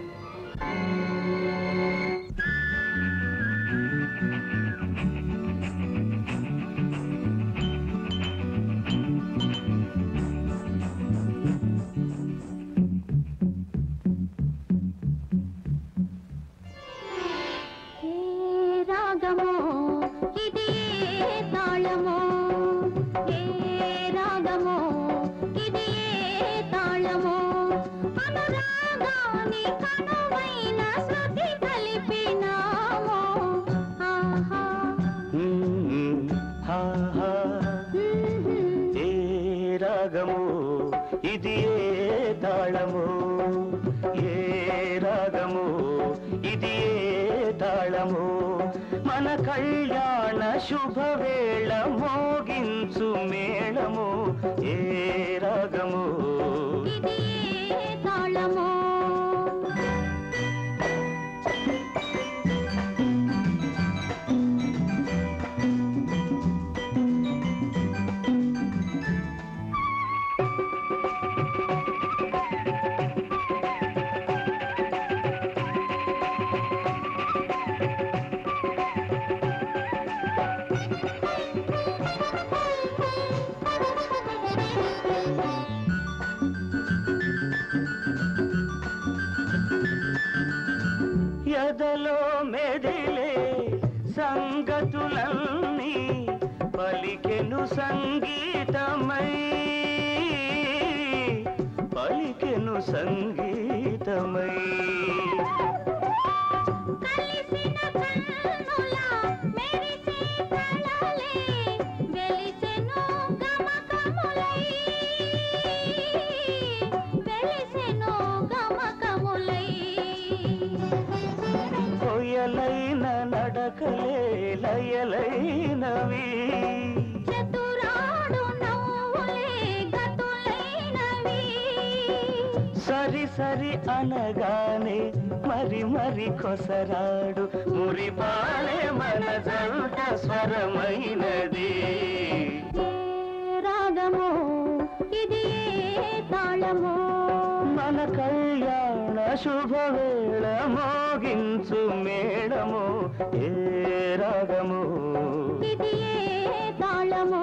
ఏ రాగమో ఇది ఏ తాళమో ఏ రాగమో ఇది ఏ తాళమో అనురాగాని కనువైన శృతి కలిపినామో ఆహా ఏ రాగము ఇది ఏ తాళము ఏ రాగము ఇది ఏ తాళము మన కళ్యాణ శుభవేళ మోగించు మేళము ఏ రాగము ఇది ఏ తాళమో ఎదలో మెదిలే సంగతులన్నీ పలికెను సంగీతమై పలికెను సంగీతమై కలిసిన కన్నుల మెరిసే కళలే వెలిసెను గమకములై వెలిసెను గమకములై కొయలైన నడకలే లయలైనవి చతురాడు నవ్వులే గతులైనవి సరి సరి అనగానే మరి మరి కొసరాడు మురిపాలే మన జంట స్వరమైనది ఏ రాగమో ఇది ఏ తాళమో మన కళ్యాణ శుభవేళ మోగించు మేడము ఏ రాగము ఇది ఏ తాళమో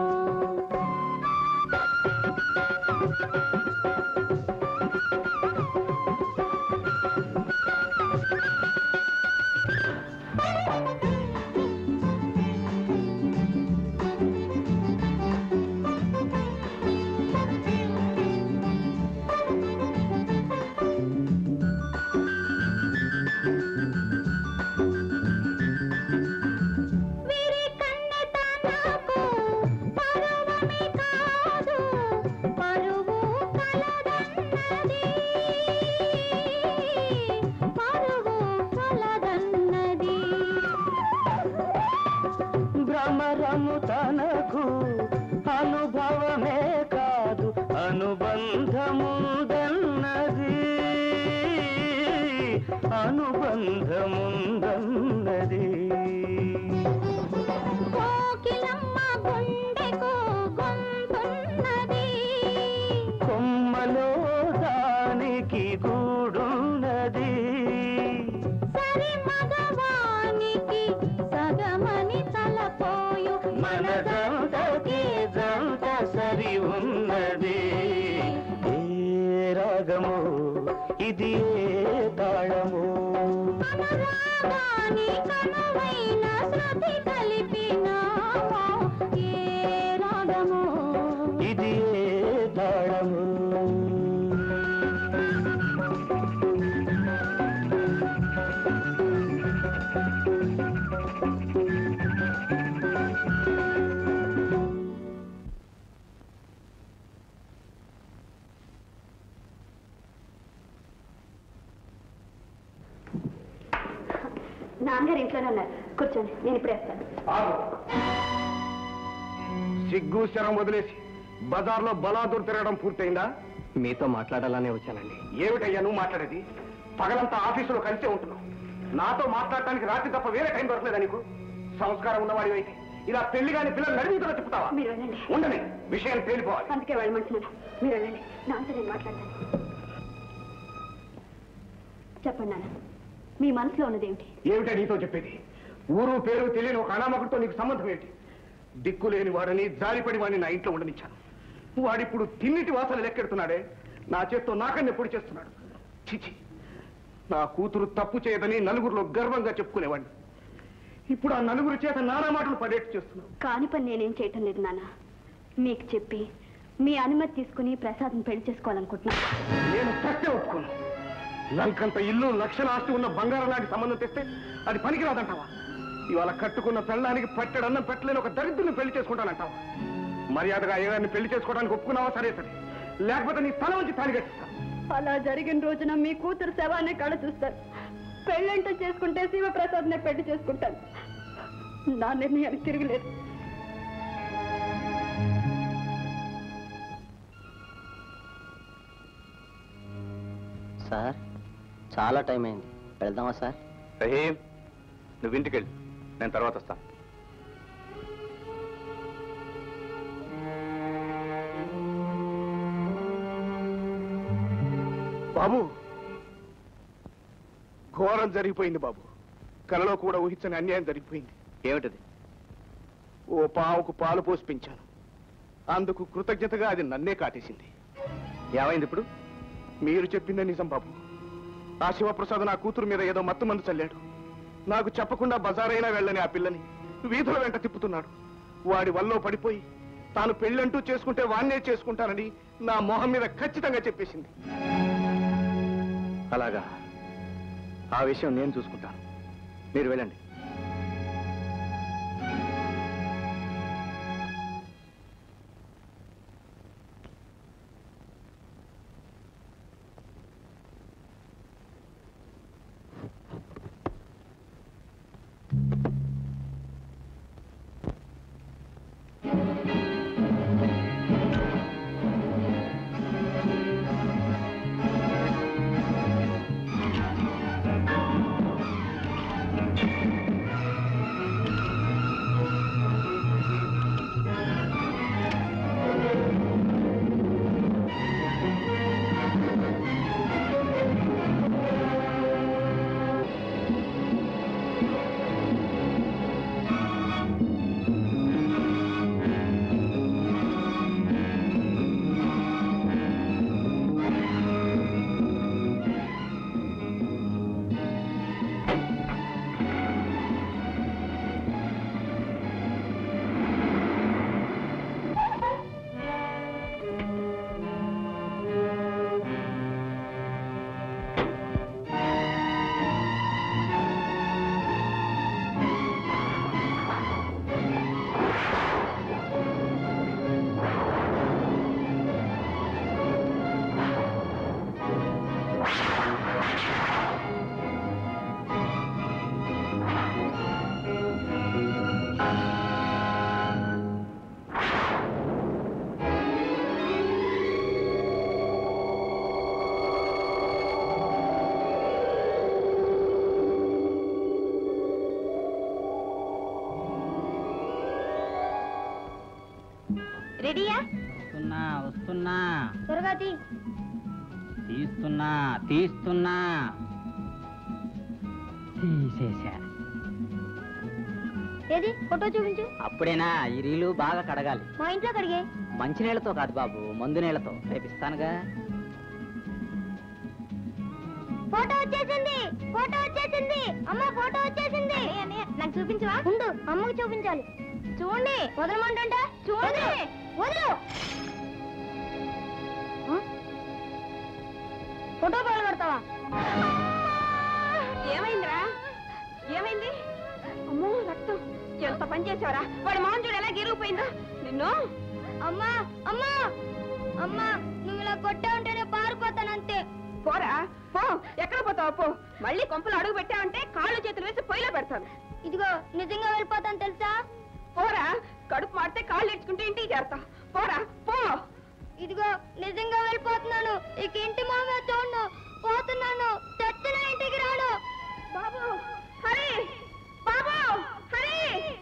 వీరి కన్నెతనకు పరువమే కాదు పరువు కలదన్నది పరువు కలదన్నది భ్రమరము తనకు అనుభవమే కాదు అనుబంధముందన్నది అనుబంధముందన్నది కోకిలమ్మ గుండెకు గొంతున్నది కొమ్మలో దానికి గూడున్నది సరి మగవానికి సగమని తలపు మన జంటకి జంట సరి ఉన్నది ఏ రాగము ఇది ఏ తాళము అనురాగాని కనువైన శృతి కలిపినామో ఏ రాగమో ఇది ఏ తాళము నాన్నగారు ఇంట్లోనే ఉన్నారు కూర్చోండి నేను ఇప్పుడే వస్తాను ఆగు. సిగ్గు శరం వదిలేసి బజార్లో బలాదూర్ తిరగడం పూర్తయిందా మీతో మాట్లాడాలనే వచ్చానండి ఏమిటయ్యా నువ్వు మాట్లాడేది పగలంతా ఆఫీసులో కలిసే ఉంటున్నావు నాతో మాట్లాడటానికి రాత్రి తప్ప వేరే టైం దొరకలేదా నీకు సంస్కారం ఉన్నవాడి అయితే ఇలా పెళ్లి కాని పిల్లలు నడిమితో చెప్తావా మీరు వెళ్ళండి ఉండని విషయం తేలిపోవాలి అందుకే వెళ్ళమంటున్నాను మీరు వెళ్ళండి నాన్నతో నేను మాట్లాడతాను చెప్పండి నాన్న మీ మనసులో ఉన్నది ఏమిటి ఏమిటా నీతో చెప్పేది ఊరు పేరు తెలియని ఒక అనామకుడితో నీకు సంబంధం ఏంటి దిక్కు లేని వాడని జారిపడి వాడిని నా ఇంట్లో ఉండనిచ్చాను వాడిప్పుడు తిన్నిటి వాసన లెక్కెడుతున్నాడే నా చేత్తో నాకన్నా పొడి చేస్తున్నాడు చిచి నా కూతురు తప్పు చేయదని నలుగురిలో గర్వంగా చెప్పుకునేవాడిని ఇప్పుడు ఆ నలుగురి చేత నానా మాటలు పడేట్టు చేస్తున్నావు కాని పని నేనేం చేయటం లేదు నాన్న మీకు చెప్పి మీ అనుమతి తీసుకుని ప్రసాద్ని పెళ్లి చేసుకోవాలనుకుంటున్నాను నేను చస్తే ఒప్పుకోను లంకంత ఇల్లు లక్షల ఆస్తి ఉన్న బంగారం లాంటి సంబంధం తెస్తే అది పనికిరాదంటావా ఇవాళ కట్టుకున్న పెళ్ళానికి పట్టెడన్నం పెట్టలేని ఒక దరిద్రుని పెళ్లి చేసుకుంటానంటావా మర్యాదగా అయ్యగారిని పెళ్లి చేసుకోవడానికి ఒప్పుకున్నావా సరే సరే లేకపోతే నీ తల ఉంచి తాళి కట్టిస్తా అలా జరిగిన రోజున మీ కూతురు శవాన్ని కళ చూస్తారు పెళ్ళంటూ చేసుకుంటే శివప్రసాద్నే పెళ్లి చేసుకుంటాను నా నిర్ణయానికి తిరగలేదు సార్ చాలా టైం అయింది వెళ్దామా సార్ రహీం నువ్వు ఇంటికి వెళ్ళు నేను తర్వాత వస్తాను బాబు ఘోరం జరిగిపోయింది బాబు కలలో కూడా ఊహించని అన్యాయం జరిగిపోయింది ఏమిటది ఓ పావుకు పాలు పోసి పెంచాను అందుకు కృతజ్ఞతగా అది నన్నే కాటేసింది ఏమైంది ఇప్పుడు మీరు చెప్పిందే నిజం బాబు ఆ శివప్రసాద్ నా కూతురు మీద ఏదో మత్తు మందు చల్లాడు నాకు చెప్పకుండా బజారైనా వెళ్ళని ఆ పిల్లని వీధుల వెంట తిప్పుతున్నాడు వాడి వల్లో పడిపోయి తాను పెళ్ళంటూ చేసుకుంటే వాణ్ణే చేసుకుంటానని నా మొహం మీద ఖచ్చితంగా చెప్పేసింది అలాగా ఆ విషయం నేను చూసుకుంటాను మీరు వెళ్ళండి రెడీయా వస్తున్నా వస్తున్నా త్వరగా తీ. తీస్తున్నా తీస్తున్నా తీసేశా ఏది ఫోటో చూపించు అప్పుడేనా ఈ రీలు బాగా కడగాలి మా ఇంట్లో కడిగే మంచినీళ్ళతో కాదు బాబు మందు నీళ్ళతో రేపు ఇస్తానుగా ఫోటో వచ్చేసింది ఫోటో వచ్చేసింది అమ్మ ఫోటో వచ్చేసింది నాకు చూపించవా ఉండు అమ్మకు చూపించాలి చూడండి వదలమంటుంటే చూడండి వదలు ఆ? ఫోటో పగల కొడతావా ఏమైందిరా ఏమైంది అమ్మో రక్తం ఎంత పని చేసావరా వాడి మొహం చూడు ఎలా గిరిగిపోయిందో నిన్ను అమ్మా అమ్మా అమ్మా నువ్వు ఇలా కొట్టా ఉంటేనే పారిపోతానంతే పోరా పో ఎక్కడ పోతావు పో మళ్ళీ కొంపలు అడుగు పెట్టావంటే కాళ్ళు చేతులు వేసి పొయ్యిలో పెడతాను ఇదిగో నిజంగా వెళ్ళిపోతాను తెలుసా పోరా కడుపు మాడితే కాళ్ళు ఇచ్చుకుంటే ఇంటికి చేరతా పోరా పో ఇదిగో నిజంగా వెళ్ళిపోతున్నాను ఇక ఇంటి మామే చూడను పోతున్నాను చచ్చిన ఇంటికి రాను బాబు హరి బాబు హరి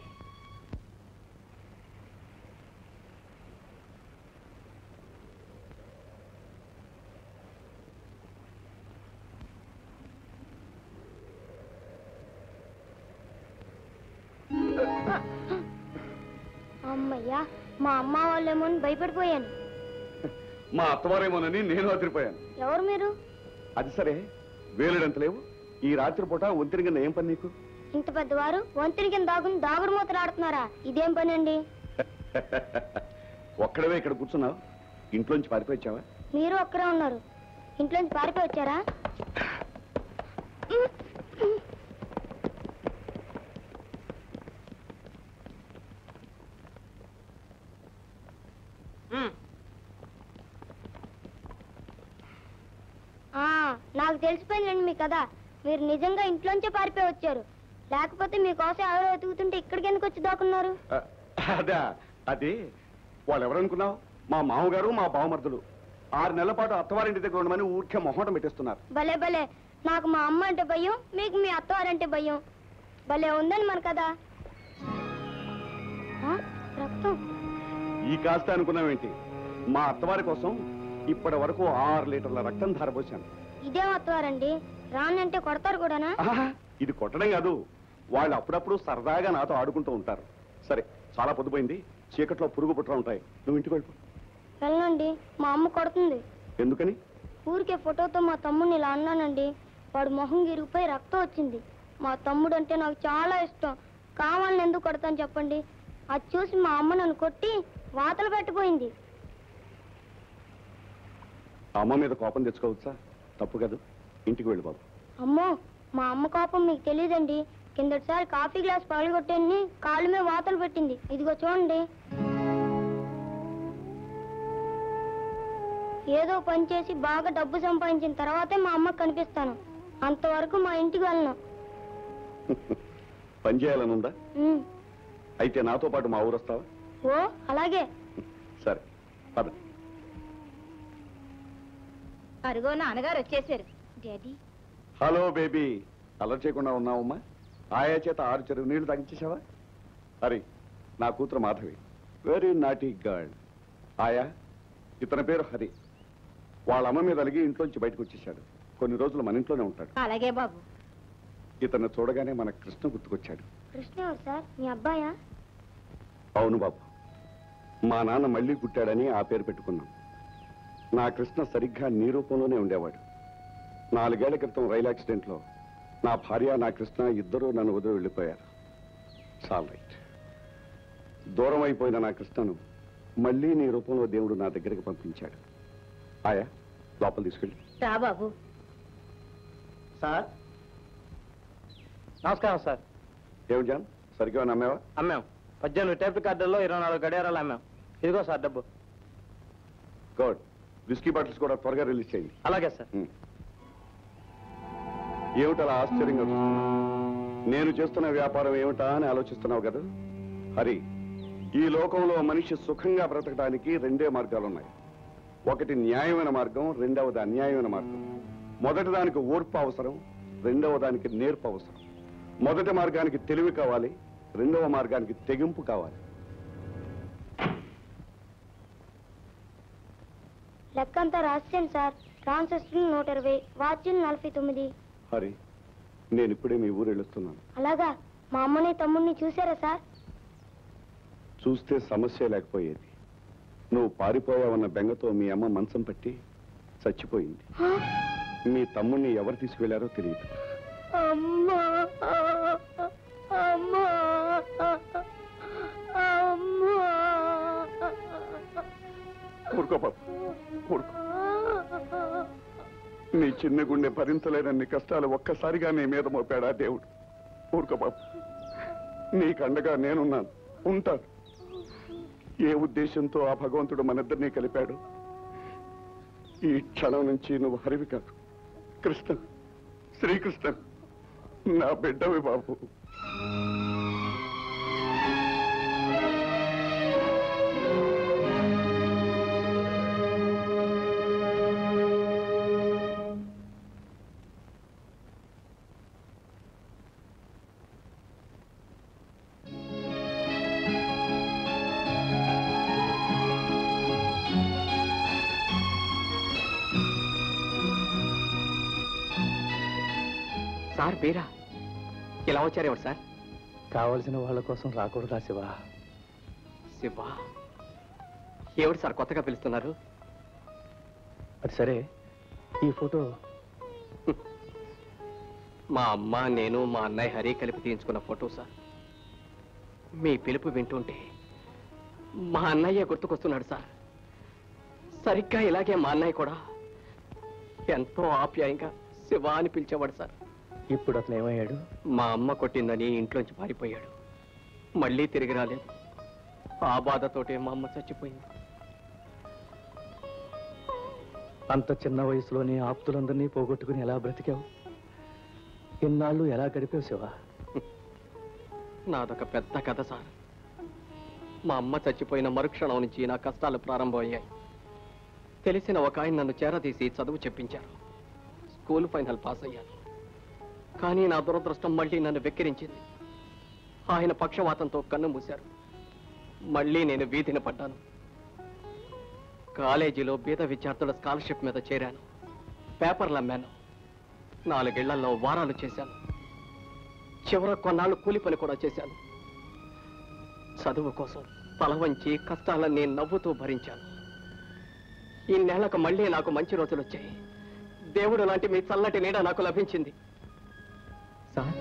అమ్మయ్యా మా అమ్మ వాళ్ళేమో అని భయపడిపోయాను మా అత్తవారేమోనని నేను అదిరిపోయాను ఎవరు మీరు అది సరే వేలుడంత లేవు ఈ రాత్రిపూట ఒంతిరి కింద ఏం పని నీకు ఇంత పెద్దవారు వంతిని కింద దాగుని దాగుడు మూతలు ఆడుతున్నారా ఇదేం పని అండి ఒక్కడవే ఇక్కడ కూర్చున్నావు ఇంట్లోంచి పారిపోయించావా మీరు ఒక్కరే ఉన్నారు ఇంట్లోంచి పారిపోయి వచ్చారా ఆ, నాకు తెలిసిపోయిందండి మీ కదా మీరు నిజంగా ఇంట్లోంచే పారిపోయి వచ్చారు లేకపోతే మీకోసం ఎవరో వెతుకుతుంటే ఇక్కడికి ఎందుకు వచ్చి దాక్కున్నారు ఆ, అదా అది వాళ్ళు ఎవరనుకున్నావు మా మామగారు మా బావమర్దులు ఆరు నెలల పాటు అత్తవారింటి దగ్గర ఉండమని ఊరికే మొహటం పెట్టేస్తున్నారు భలే భలే నాకు మా అమ్మ అంటే భయం మీకు మీ అత్తవారంటే భయం భలే ఉందని మన కదా ఆ, రక్తం ఈ కాస్త అనుకున్నావేంటి మా అత్తవారి కోసం ఇప్పటి వరకు ఆరు లీటర్ల రక్తం ధారపోశాను ఇదేం అత్తవారండి రానంటే కొడతారు కూడానా ఆహా, ఇది కొట్టడం కాదు వాళ్ళు అప్పుడప్పుడు సరదాగా నాతో ఆడుకుంటూ ఉంటారు సరే చాలా పొద్దుపోయింది చీకట్లో పురుగు పుట్ర ఉంటాయి నువ్వు ఇంటికి వెళ్ళిపో వెళ్ళండి మా అమ్మ కొడుతుంది ఎందుకని ఊరికే ఫోటోతో మా తమ్ముడిని ఇలా అన్నానండి వాడు మొహం గిరిగిపోయి రక్తం వచ్చింది మా తమ్ముడు అంటే నాకు చాలా ఇష్టం కావాలని ఎందుకు కొడతాను చెప్పండి అది చూసి మా అమ్మ నన్ను కొట్టి వాతలు పెట్టిపోయింది అమ్మ మీద కోపం తెచ్చుకోవచ్చా తప్పు కాదు ఇంటికి వెళ్ళి బాబు అమ్మో మా అమ్మ కోపం మీకు తెలియదండి కిందటిసారి కాఫీ గ్లాస్ పగలగొట్టని కాళ్ళు మీద వాతలు పెట్టింది ఇదిగో చూడండి ఏదో పని చేసి బాగా డబ్బు సంపాదించిన తర్వాతే మా అమ్మకు కనిపిస్తాను అంతవరకు మా ఇంటికి వెళ్ళను పని చేయాలనుందా ఉమ్. అయితే నాతో పాటు మా ఊరు వస్తావా ఓ అలాగే సరే పద అరుగో నాన్నగారు వచ్చేసారు డాడీ హలో బేబీ అలర్ చేయకుండా ఉన్నావమ్మా ఆయా చేత ఆరు చెరువు నీళ్లు తగ్గించేసావా హరి నా కూతురు మాధవి వెరీ నాటీ గర్ల్ ఆయా ఇతని పేరు హరి వాళ్ళ అమ్మ మీద అలిగి ఇంట్లోంచి బయటకు వచ్చేసాడు కొన్ని రోజులు మన ఇంట్లోనే ఉంటాడు అలాగే బాబు ఇతన్ని చూడగానే మన కృష్ణ గుర్తుకొచ్చాడు కృష్ణ ఎవరు సార్ మీ అబ్బాయా అవును బాబు మా నాన్న మళ్ళీ పుట్టాడని ఆ పేరు పెట్టుకున్నాం నా కృష్ణ సరిగ్గా నీ రూపంలోనే ఉండేవాడు నాలుగేళ్ల క్రితం రైలు యాక్సిడెంట్లో నా భార్య నా కృష్ణ ఇద్దరూ నన్ను వదిలి వెళ్ళిపోయారు చాల్ రైట్ దూరం అయిపోయిన నా కృష్ణను మళ్ళీ నీ రూపంలో దేవుడు నా దగ్గరికి పంపించాడు ఆయా లోపల తీసుకెళ్ళి రా బాబు సార్ నమస్కారం సార్ ఏమిటి జాన్ సరిగ్గా నమ్మేవా అమ్మాం పద్దెనిమిది టేప్ కార్డుల్లో ఇరవై నాలుగు గడియారాలు అమ్మాం ఇదిగో సార్ డబ్బు గుడ్ విస్కీ బాటిల్స్ కూడా త్వరగా రిలీజ్ చేయండి అలాగే సార్ ఉమ్. ఏమిటలా ఆశ్చర్యంగా చూస్తున్నావు? నేను చేస్తున్న వ్యాపారం ఏమిటా అని ఆలోచిస్తున్నావు కదా హరి ఈ లోకంలో మనిషి సుఖంగా బ్రతకడానికి రెండే మార్గాలు ఉన్నాయి ఒకటి న్యాయమైన మార్గం రెండవది అన్యాయమైన మార్గం మొదటి దానికి ఓర్పు అవసరం రెండవ దానికి నేర్పు అవసరం మొదటి మార్గానికి తెలివి కావాలి రెండవ మార్గానికి తెగింపు కావాలి లెక్కంతా రాసాను సార్ ట్రాన్సిస్టర్లు నూట ఇరవై వాచ్లు నలభై తొమ్మిది హరి నేను ఇప్పుడే మీ ఊరు వెళుతున్నాను అలాగా మా అమ్మని తమ్ముడిని చూసారా సార్ చూస్తే సమస్య లేకపోయేది నువ్వు పారిపోయావన్న బెంగతో మీ అమ్మ మంచం పట్టి చచ్చిపోయింది మీ తమ్ముణ్ణి ఎవరు తీసుకువెళ్లారో తెలియదు అమ్మా అమ్మా అమ్మా ఊరుకో బాబు ఊరుకో నీ చిన్న గుండె భరించలేనన్ని కష్టాలు ఒక్కసారిగా నీ మీద మోపాడా దేవుడు ఊరుకో బాబు నీకండగా నేనున్నాను ఉంటాను ఏ ఉద్దేశంతో ఆ భగవంతుడు మనిద్దరినీ కలిపాడు ఈ క్షణం నుంచి నువ్వు హరివి కాదు కృష్ణ శ్రీకృష్ణ నా బిడ్డవి బాబు సార్ బీరా ఇలా వచ్చారేమిటి సార్ కావలసిన వాళ్ళ కోసం రాకూడదా శివ శివ ఏమిటి సార్ కొత్తగా పిలుస్తున్నారు అది సరే ఈ ఫోటో మా అమ్మ నేను మా అన్నయ్య హరి కలిపి తీయించుకున్న ఫోటో సార్ మీ పిలుపు వింటుంటే మా అన్నయ్య గుర్తుకొస్తున్నాడు సార్ సరిగ్గా ఇలాగే మా అన్నయ్య కూడా ఎంతో ఆప్యాయంగా శివ అని పిలిచేవాడు సార్ ఇప్పుడు అతను ఏమయ్యాడు మా అమ్మ కొట్టిందని ఇంట్లోంచి పారిపోయాడు మళ్ళీ తిరిగి రాలేదు ఆ బాధతోటే మా అమ్మ చచ్చిపోయింది అంత చిన్న వయసులోనే ఆప్తులందరినీ పోగొట్టుకుని ఎలా బ్రతికావు ఇన్నాళ్ళు ఎలా గడిపావు శివ నాదొక పెద్ద కథ సార్ మా అమ్మ చచ్చిపోయిన మరుక్షణం నుంచి నా కష్టాలు ప్రారంభమయ్యాయి తెలిసిన ఒక ఆయన నన్ను చేరదీసి చదువు చెప్పించారు స్కూల్ ఫైనల్ పాస్ అయ్యాను కానీ నా దురదృష్టం మళ్ళీ నన్ను వెక్కిరించింది ఆయన పక్షవాతంతో కన్ను మూశారు మళ్ళీ నేను వీధిన పడ్డాను కాలేజీలో బీద విద్యార్థుల స్కాలర్షిప్ మీద చేరాను పేపర్లు అమ్మాను నాలుగేళ్లలో వారాలు చేశాను చివర కొన్నాళ్ళు కూలి పని కూడా చేశాను చదువు కోసం తల వంచి కష్టాలన్నీ నవ్వుతూ భరించాను ఈ నెలకు మళ్ళీ నాకు మంచి రోజులు వచ్చాయి దేవుడు లాంటి మీ చల్లటి నీడ నాకు లభించింది సార్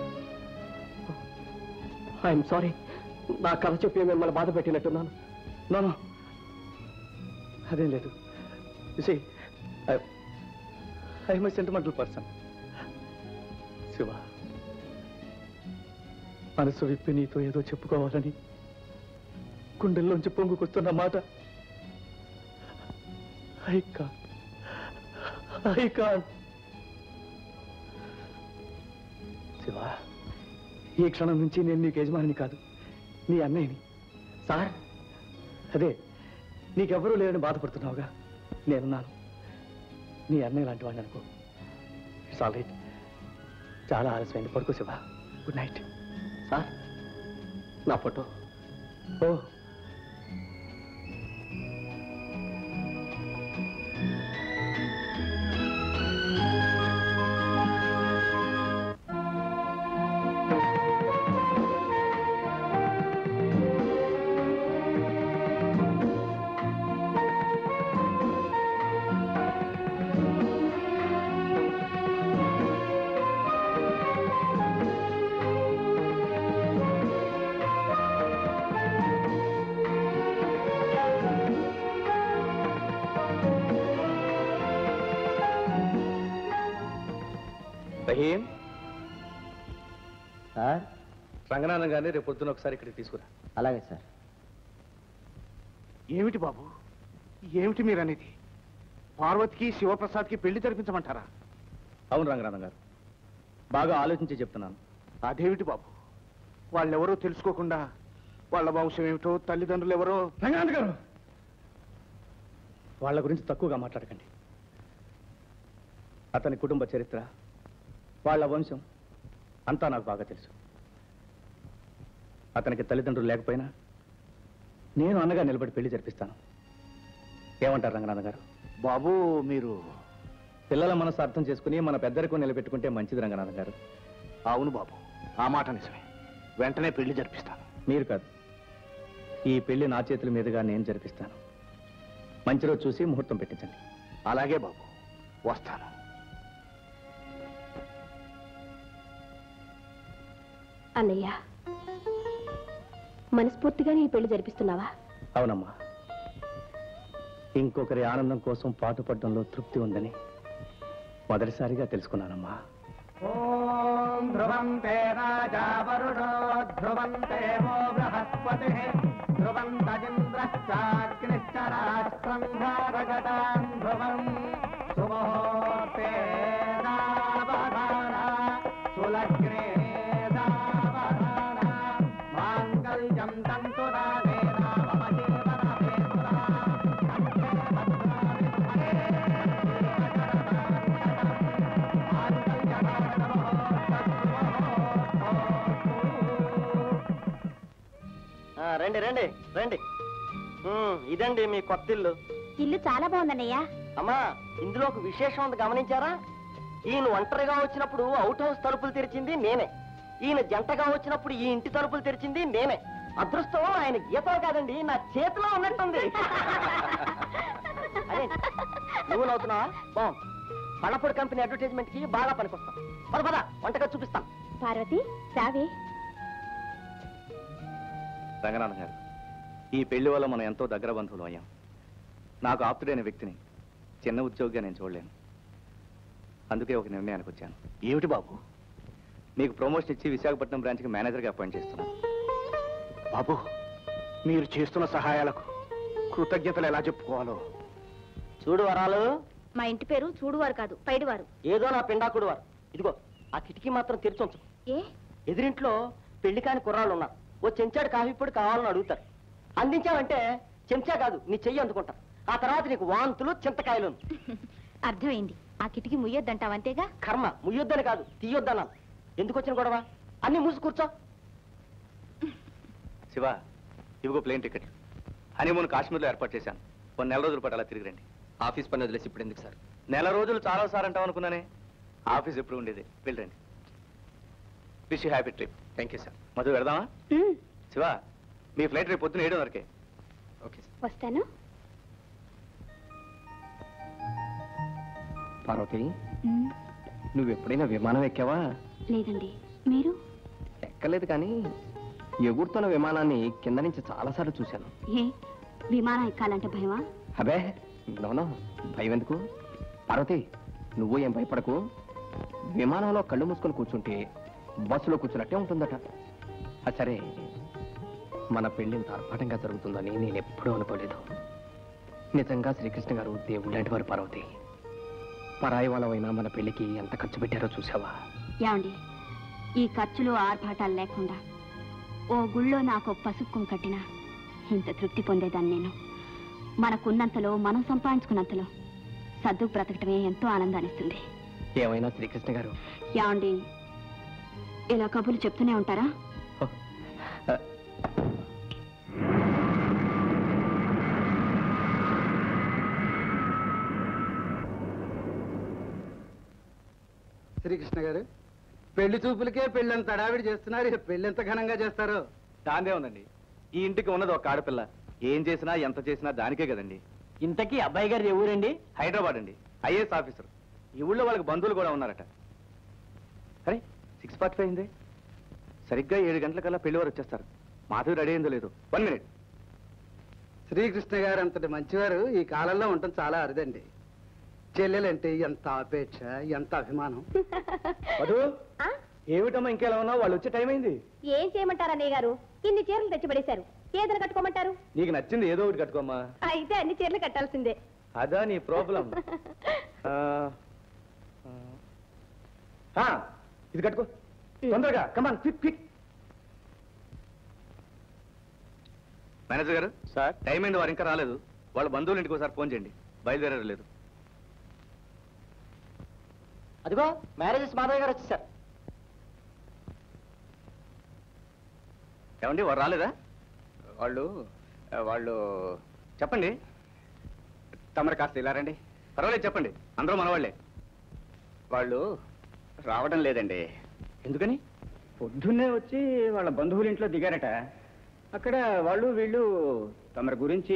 ఐఎమ్ సారీ నా కథ చెప్పి మిమ్మల్ని బాధ పెట్టినట్టున్నాను నో అదేం లేదు I my sentimental person Siva మనసు విప్పి నీతో ఏదో చెప్పుకోవాలని గుండెల్లోంచి పొంగుకొస్తున్న మాట ఐ కా ఐ కాన్ శివ ఈ క్షణం నుంచి నేను నీకు యజమానిని కాదు నీ అన్నయ్యని సార్ అదే నీకెవ్వరూ లేరని బాధపడుతున్నావుగా నేనున్నాను నీ అన్నయ్య లాంటి వాడిని అనుకో ఇట్స్ ఆల్ రైట్ చాలా ఆలస్యమైంది పడుకో శివ గుడ్ నైట్ సార్ నా ఫోటో ఓ రహీం సార్ రంగనాథం గారిని రేపు పొద్దున ఒకసారి ఇక్కడికి తీసుకురా అలాగే సార్ ఏమిటి బాబు ఏమిటి మీరనేది పార్వతికి శివప్రసాద్కి పెళ్లి జరిపించమంటారా అవును రంగనాథం గారు బాగా ఆలోచించి చెప్తున్నాను అదేమిటి బాబు వాళ్ళెవరో తెలుసుకోకుండా వాళ్ళ వంశం ఏమిటో తల్లిదండ్రులు ఎవరో రంగనాథ్ గారు వాళ్ళ గురించి తక్కువగా మాట్లాడకండి అతని కుటుంబ చరిత్ర వాళ్ళ వంశం అంతా నాకు బాగా తెలుసు అతనికి తల్లిదండ్రులు లేకపోయినా నేను అన్నగా నిలబడి పెళ్లి జరిపిస్తాను ఏమంటారు రంగనాథ్ గారు బాబు మీరు పిల్లల మనసు అర్థం చేసుకుని మన పెద్దరికం నిలబెట్టుకుంటే మంచిది రంగనాథం గారు అవును బాబు ఆ మాట నిజమే వెంటనే పెళ్లి జరిపిస్తాను మీరు కాదు ఈ పెళ్లి నా చేతుల మీదుగా నేను జరిపిస్తాను మంచి రోజు చూసి ముహూర్తం పెట్టించండి అలాగే బాబు వస్తాను అన్నయ్య మనస్ఫూర్తిగా నీ పెళ్లి జరిపిస్తున్నావా అవునమ్మా ఇంకొకరి ఆనందం కోసం పాటుపడడంలో తృప్తి ఉందని మొదటిసారిగా తెలుసుకున్నానమ్మా ఓం ధ్రువం తే రాజా వరుణో ధ్రువం దేవో బృహస్పతి ధ్రువం తజింద్రశ్చాగ్నిశ్చ రాష్ట్రం భారగతాం ధ్రువం సుముహూర్తే దావధాన సులగ్నే దావధాన మాంగళ్యం తంతు నానేన మమ జీవన హేతునా ఆ, రండి రండి రండి ఉమ్, ఇదండి మీ కొత్త ఇల్లు ఇల్లు చాలా బాగుందన్నయ్య అమ్మా ఇందులో ఒక విశేషం ఉంది గమనించారా ఈయన ఒంటరిగా వచ్చినప్పుడు అవుట్ హౌస్ తలుపులు తెరిచింది నేనే ఈయన జంటగా వచ్చినప్పుడు ఈ ఇంటి తలుపులు తెరిచింది నేనే అదృష్టం ఆయన గీతలు కాదండి నా చేతిలో ఉన్నట్టుంది అదే నువ్వు నవ్వుతున్నావా బాగుంది పళ్ళపొడి కంపెనీ అడ్వర్టైజ్మెంట్ కి బాగా పనికొస్తాం పద పద వంటగా చూపిస్తాం పార్వతి రావే రంగనాథం గారు ఈ పెళ్లి వల్ల మనం ఎంతో దగ్గర బంధువులు అయ్యాం నాకు ఆప్తుడైన వ్యక్తిని చిన్న ఉద్యోగిగా నేను చూడలేను అందుకే ఒక నిర్ణయానికి వచ్చాను ఏమిటి బాబు మీకు ప్రమోషన్ ఇచ్చి విశాఖపట్నం బ్రాంచ్కి మేనేజర్గా అపాయింట్ చేస్తున్నాను బాబు మీరు చేస్తున్న సహాయాలకు కృతజ్ఞతలు ఎలా చెప్పుకోవాలో చూడు వరాలు మా ఇంటి పేరు చూడువారు కాదు పైడివారు ఏదో నా పిండాకుడు వారు ఇదిగో ఆ కిటికీ మాత్రం తెరిచొంచు ఏ ఎదిరింట్లో పెళ్లి కాని కుర్రాళ్ళు ఉన్నారు ఓ చెంచాడు కాఫీ పొడి కావాలని అడుగుతారు అందించావంటే చెంచా కాదు నీ చెయ్యి అందుకుంటారు ఆ తర్వాత నీకు వాంతులు చింతకాయలు అర్థమైంది ఆ కిటికీ ముయ్యొద్దంటావు అంతేగా కర్మ ముయ్యొద్దని కాదు తీయొద్దన్నాను ఎందుకు వచ్చిన గొడవ అన్ని మూసి కూర్చో శివ ఇవిగో ప్లేన్ టికెట్ హనీమూన్ కాశ్మీర్లో ఏర్పాటు చేశాను కొన్ని నెల రోజుల పాటు అలా తిరిగి రండి ఆఫీస్ పని వదిలేసి ఇప్పుడు ఎందుకు సార్ నెల రోజులు చాలా సార్ అంటాం అనుకున్నానే ఆఫీస్ ఎప్పుడు ఉండేది వెళ్ళండి wish happy trip thank you sir Madhu వెళదామా శివ మీ ఫ్లైట్ రేపు పొద్దున ఏడు వరకే ఓకే సార్ వస్తాను పార్వతి నువ్వు ఎప్పుడైనా విమానం ఎక్కావా లేదండి మీరు ఎక్కలేదు కానీ ఎగురుతున్న విమానాన్ని కింద నుంచి చాలాసార్లు చూశాను ఏ విమానం ఎక్కాలంటే భయమా అబే నోనో భయం ఎందుకు పార్వతి నువ్వు ఏం భయపడకు విమానంలో కళ్ళు మూసుకొని కూర్చుంటే బస్సులో కూర్చున్నట్టే ఉంటుందట అది సరే మన పెళ్లి ఇంత ఆర్భాటంగా జరుగుతుందని నేను ఎప్పుడూ అనుకోలేదు నిజంగా శ్రీకృష్ణ గారు దేవుడు లాంటి వారు పార్వతి పరాయి వాళ్ళమైనా మన పెళ్లికి ఎంత ఖర్చు పెట్టారో చూసావా ఏమండి ఈ ఖర్చులు ఆర్భాటాలు లేకుండా ఓ గుళ్ళో నాకు పసుపు కట్టినా ఇంత తృప్తి పొందేదాన్ని నేను మనకున్నంతలో మనం సంపాదించుకున్నంతలో సర్దుకు బ్రతకటమే ఎంతో ఆనందాన్నిస్తుంది ఏమైనా శ్రీకృష్ణ గారు ఏమండి ఇలా కబుర్లు చెప్తూనే ఉంటారా శ్రీకృష్ణ గారు పెళ్లి చూపులకే పెళ్ళంత హడావిడి చేస్తున్నారు ఇక పెళ్లి ఎంత ఘనంగా చేస్తారు దాందే ఉందండి ఈ ఇంటికి ఉన్నది ఒక ఆడపిల్ల ఏం చేసినా ఎంత చేసినా దానికే కదండి ఇంతకీ అబ్బాయి గారు ఏ ఊరండి హైదరాబాద్ అండి ఐఏఎస్ ఆఫీసర్ ఈ ఊళ్ళో వాళ్ళకి బంధువులు కూడా ఉన్నారట అరే సిక్స్ ఫార్టీ ఫైవ్ అయింది సరిగ్గా ఏడు గంటలకల్లా పెళ్లి వారు వచ్చేస్తారు మాధవి రెడీ అయిందో లేదు వన్ మినిట్ శ్రీకృష్ణ గారు అంతటి మంచివారు ఈ కాలంలో ఉండటం చాలా అరుదండి చెల్లెలంటే ఎంత అపేక్ష ఎంత అభిమానం మధు ఏమిటమ్మా ఇంకెలా ఉన్నావు వాళ్ళు వచ్చే టైం అయింది ఏం చేయమంటారు అన్నయ్య గారు ఇన్ని చీరలు తెచ్చి పడేశారు ఏదైనా కట్టుకోమంటారు నీకు నచ్చింది ఏదో ఒకటి కట్టుకోమ్మా అయితే అన్ని చీరలు కట్టాల్సిందే అదా నీ ప్రాబ్లం ఇది కట్టుకో తొందరగా కమాన్ క్విక్ క్విక్ మేనేజర్ గారు సార్ టైం అయింది వారు ఇంకా రాలేదు వాళ్ళ బంధువుల ఇంటికి ఒకసారి ఫోన్ చేయండి బయలుదేరారు లేదు అదిగో మ్యారేజెస్ మాధవ్ గారు వచ్చేసారు ఏమండి వారు రాలేదా వాళ్ళు వాళ్ళు చెప్పండి తమరు కాస్త ఇలా రండి పర్వాలేదు చెప్పండి అందరూ మనవాళ్లే వాళ్ళు రావడం లేదండి ఎందుకని పొద్దున్నే వచ్చి వాళ్ళ బంధువుల ఇంట్లో దిగారట అక్కడ వాళ్ళు వీళ్ళు తమరి గురించి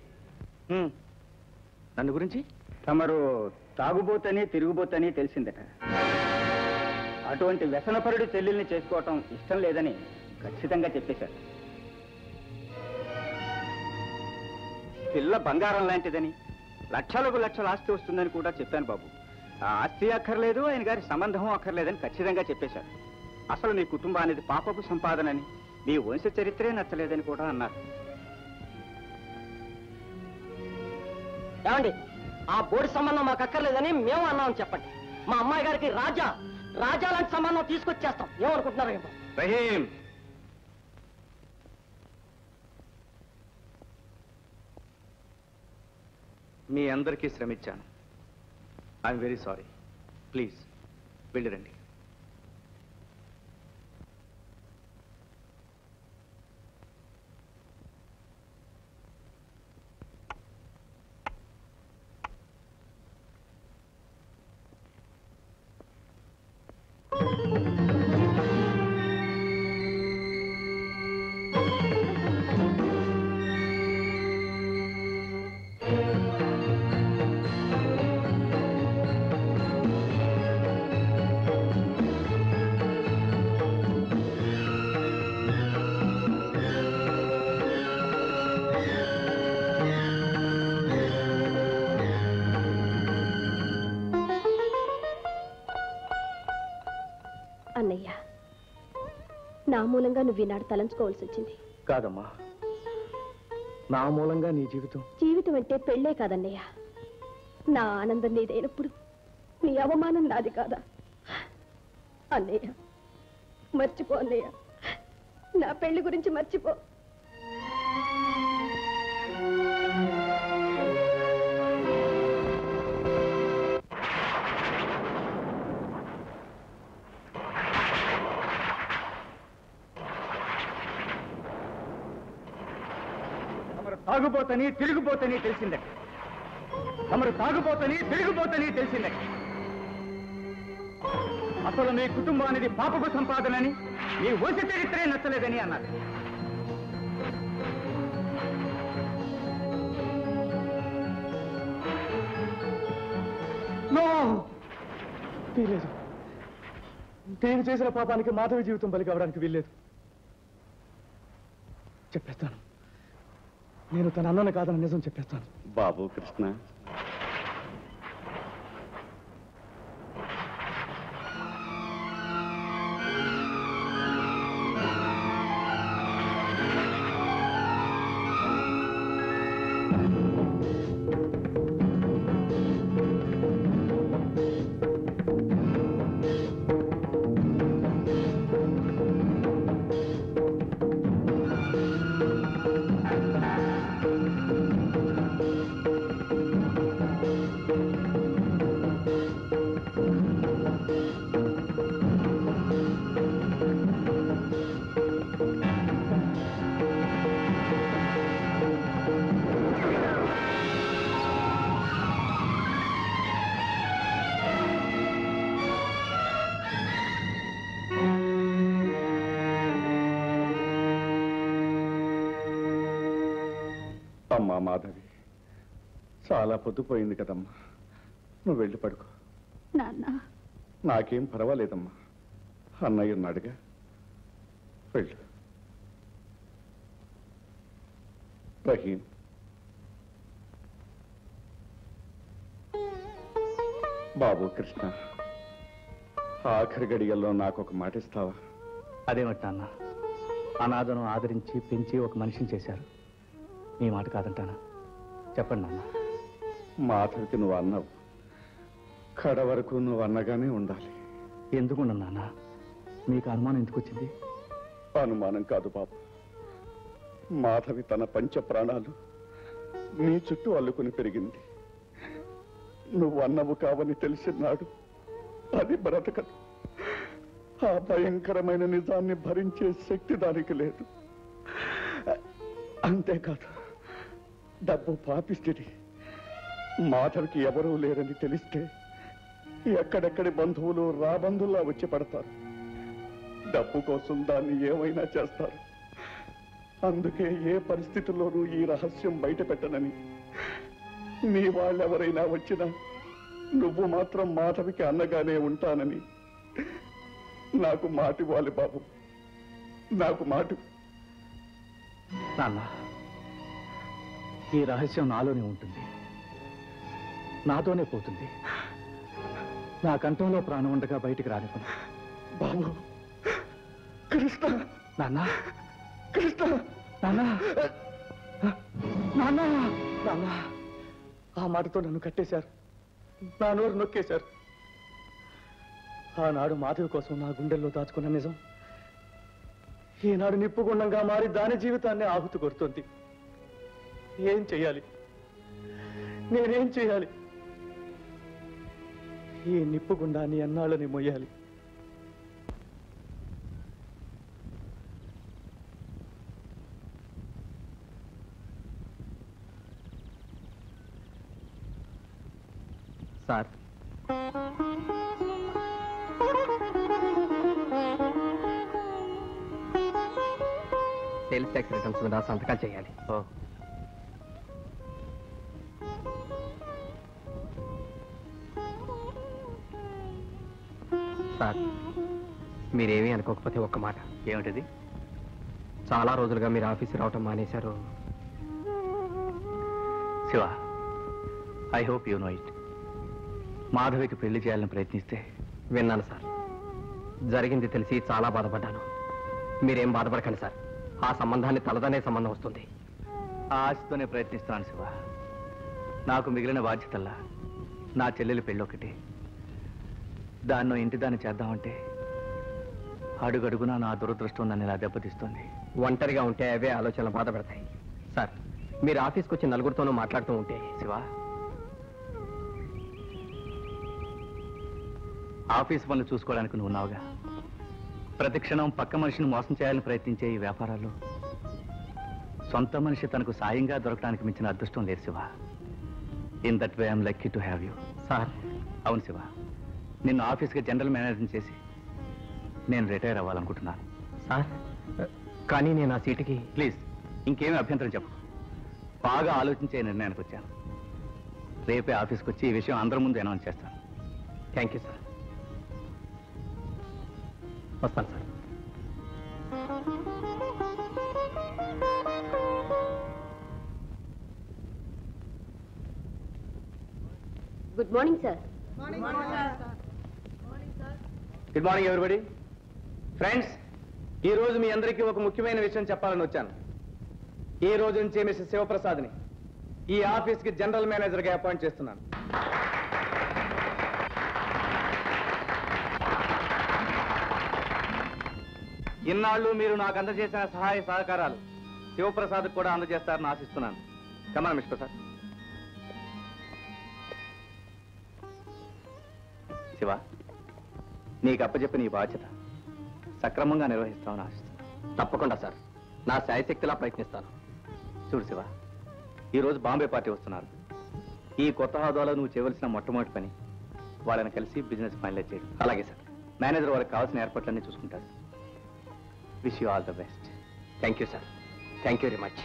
నన్ను గురించి తమరు తాగుబోతని తిరుగుబోతని తెలిసిందట అటువంటి వ్యసనపరుడి చెల్లెల్ని చేసుకోవటం ఇష్టం లేదని ఖచ్చితంగా చెప్పేశారు పిల్ల బంగారం లాంటిదని లక్షలకు లక్షల ఆస్తి వస్తుందని కూడా చెప్పాను బాబు ఆ ఆస్తి అక్కర్లేదు ఆయన గారి సంబంధం అక్కర్లేదని ఖచ్చితంగా చెప్పేశారు అసలు నీ కుటుంబానికి పాపపు సంపాదనని నీ వంశ చరిత్రే నచ్చలేదని కూడా అన్నారు ఏమండి ఆ బోడి సంబంధం మాకు అక్కర్లేదని మేము అన్నామని చెప్పండి మా అమ్మాయి గారికి రాజా రాజా లాంటి సంబంధం తీసుకొచ్చేస్తాం ఏమనుకుంటున్నారు ఏమో రహీం మీ అందరికీ శ్రమించాను ఐఎమ్ వెరీ సారీ ప్లీజ్ వెళ్ళిరండి అన్నయ్య నా మూలంగా నువ్వు ఈనాడు తలంచుకోవాల్సి వచ్చింది కాదమ్మా నా మూలంగా నీ జీవితం జీవితం అంటే పెళ్ళే కాదన్నయ్య నా ఆనందం నీదైనప్పుడు నీ అవమానం నాది కాదా అన్నయ్య మర్చిపో అన్నయ్య నా పెళ్లి గురించి మర్చిపో తమరు తాగుబోతని తిరిగిపోతని తెలిసిందట తమరు తాగుబోతని తిరిగిపోతని తెలిసిందట అసలు మీ కుటుంబానికి పాపపు సంపాదనని మీ వంశ చరిత్రే నచ్చలేదని అన్నారు నో తీయలేదు నేను చేసిన పాపానికి మాధవి జీవితం బలి కావడానికి వీల్లేదు చెప్పేస్తాను నేను తన అన్నను కాదని నిజం చెప్పేస్తాను బాబు కృష్ణ అమ్మా మాధవి చాలా పొద్దుపోయింది కదమ్మా నువ్వు వెళ్ళి పడుకో నాన్న నాకేం పర్వాలేదమ్మా అన్నయ్య ఉన్నాడుగా వెళ్ళు రహీం బాబు కృష్ణ ఆఖరి గడియల్లో నాకు ఒక మాట ఇస్తావా అదేమిటి నాన్న అనాథను ఆదరించి పెంచి ఒక మనిషిని చేశారు నీ మాట కాదంటానా చెప్పండి నాన్న మాధవికి నువ్వు అన్నావు కడ వరకు నువ్వు అన్నగానే ఉండాలి ఎందుకు నాన్న మీకు అనుమానం ఎందుకు వచ్చింది అనుమానం కాదు బాబు మాధవి తన పంచ ప్రాణాలు నీ చుట్టూ అల్లుకుని పెరిగింది నువ్వు అన్నవు కావని తెలిసినాడు అది బ్రతకదు ఆ భయంకరమైన నిజాన్ని భరించే శక్తి దానికి లేదు అంతేకాదు డబ్బు పాపిస్తుంది మాధవికి ఎవరూ లేరని తెలిస్తే ఎక్కడెక్కడి బంధువులు రాబంధుల్లా వచ్చి పడతారు డబ్బు కోసం దాన్ని ఏమైనా చేస్తారు అందుకే ఏ పరిస్థితుల్లోనూ ఈ రహస్యం బయట పెట్టనని నీ వాళ్ళెవరైనా వచ్చినా నువ్వు మాత్రం మాధవికి అన్నగానే ఉంటానని నాకు మాటివ్వాలి బాబు నాకు మాటి నాన్న ఈ రహస్యం నాలోనే ఉంటుంది నాతోనే పోతుంది నా కంఠంలో ప్రాణం ఉండగా బయటికి రానివ్వను బాబు కృష్ణ నాన్న కృష్ణ నాన్న నాన్న నాన్న ఆ మాటతో నన్ను కట్టేశారు నా నోరు నొక్కేశారు ఆనాడు మాధవి కోసం నా గుండెల్లో దాచుకున్న నిజం ఈనాడు నిప్పుగుండంగా మారి దాని జీవితాన్ని ఆహుతి కొడుతుంది ఏం చెయ్యాలి నేనేం చేయాలి ఈ నిప్పుగుండాన్ని ఎన్నాళ్ళని మొయ్యాలి సార్ సేల్స్ ట్యాక్స్ రిటర్న్స్ మీద సంతకాలు చేయాలి సార్ మీరేమీ అనుకోకపోతే ఒక్క మాట ఏమిటిది చాలా రోజులుగా మీరు ఆఫీస్ రావటం మానేశారు Siva I hope you know it మాధవికి పెళ్లి చేయాలని ప్రయత్నిస్తే విన్నాను సార్ జరిగింది తెలిసి చాలా బాధపడ్డాను మీరేం బాధపడకండి సార్ ఆ సంబంధాన్ని తలదనే సంబంధం వస్తుంది ఆ ఆశతోనే ప్రయత్నిస్తున్నాను శివ నాకు మిగిలిన బాధ్యతల్లా నా చెల్లెలి పెళ్ళొకటి దాన్నో ఇంటి దాన్ని చేద్దామంటే అడుగడుగునా నా దురదృష్టం నన్ను ఇలా దెబ్బతీస్తుంది ఒంటరిగా ఉంటే అవే ఆలోచనలు బాధ పెడతాయి సార్ మీరు ఆఫీస్కి వచ్చి నలుగురితోనూ మాట్లాడుతూ ఉంటే శివ ఆఫీస్ పనులు చూసుకోవడానికి నువ్వు ఉన్నావుగా ప్రతి క్షణం పక్క మనిషిని మోసం చేయాలని ప్రయత్నించే ఈ వ్యాపారాల్లో సొంత మనిషి తనకు సాయంగా దొరకడానికి మించిన అదృష్టం లేదు Siva in that way I'm lucky to have you sir అవును శివ నిన్ను ఆఫీస్కి జనరల్ మేనేజర్ చేసి నేను రిటైర్ అవ్వాలనుకుంటున్నాను సార్ కానీ నేను ఆ సీటుకి ప్లీజ్ ఇంకేమీ అభ్యంతరం చెప్పు బాగా ఆలోచించే నిర్ణయానికి వచ్చాను రేపే ఆఫీస్కి వచ్చి ఈ విషయం అందరి ముందు అనౌన్స్ చేస్తాను థ్యాంక్ యూ సార్ వస్తాను sir good morning sir good morning everybody friends ఈ రోజు మీ అందరికీ ఒక ముఖ్యమైన విషయం చెప్పాలని వచ్చాను ఈ రోజు నుంచి మిస్టర్ శివప్రసాద్ని ఈ ఆఫీస్కి జనరల్ మేనేజర్గా అపాయింట్ చేస్తున్నాను ఇన్నాళ్ళు మీరు నాకు అందజేసిన సహాయ సహకారాలు శివప్రసాద్ కూడా అందజేస్తారని ఆశిస్తున్నాను కమా మిస్టర్ ప్రసాద్ శివ నీకు అప్పచెప్పిన ఈ బాధ్యత సక్రమంగా నిర్వహిస్తామని ఆశిస్తున్నాను తప్పకుండా సార్ నా శాయశక్తిలా ప్రయత్నిస్తాను చూడు శివ ఈరోజు బాంబే పార్టీ వస్తున్నారు ఈ కొత్త హోదాలో నువ్వు చేయవలసిన మొట్టమొదటి పని వాళ్ళని కలిసి బిజినెస్ ఫైనలైజ్ చేయడం అలాగే సార్ మేనేజర్ వారికి కావాల్సిన ఏర్పాట్లన్నీ చూసుకుంటారు wish you all the best thank you sir thank you very much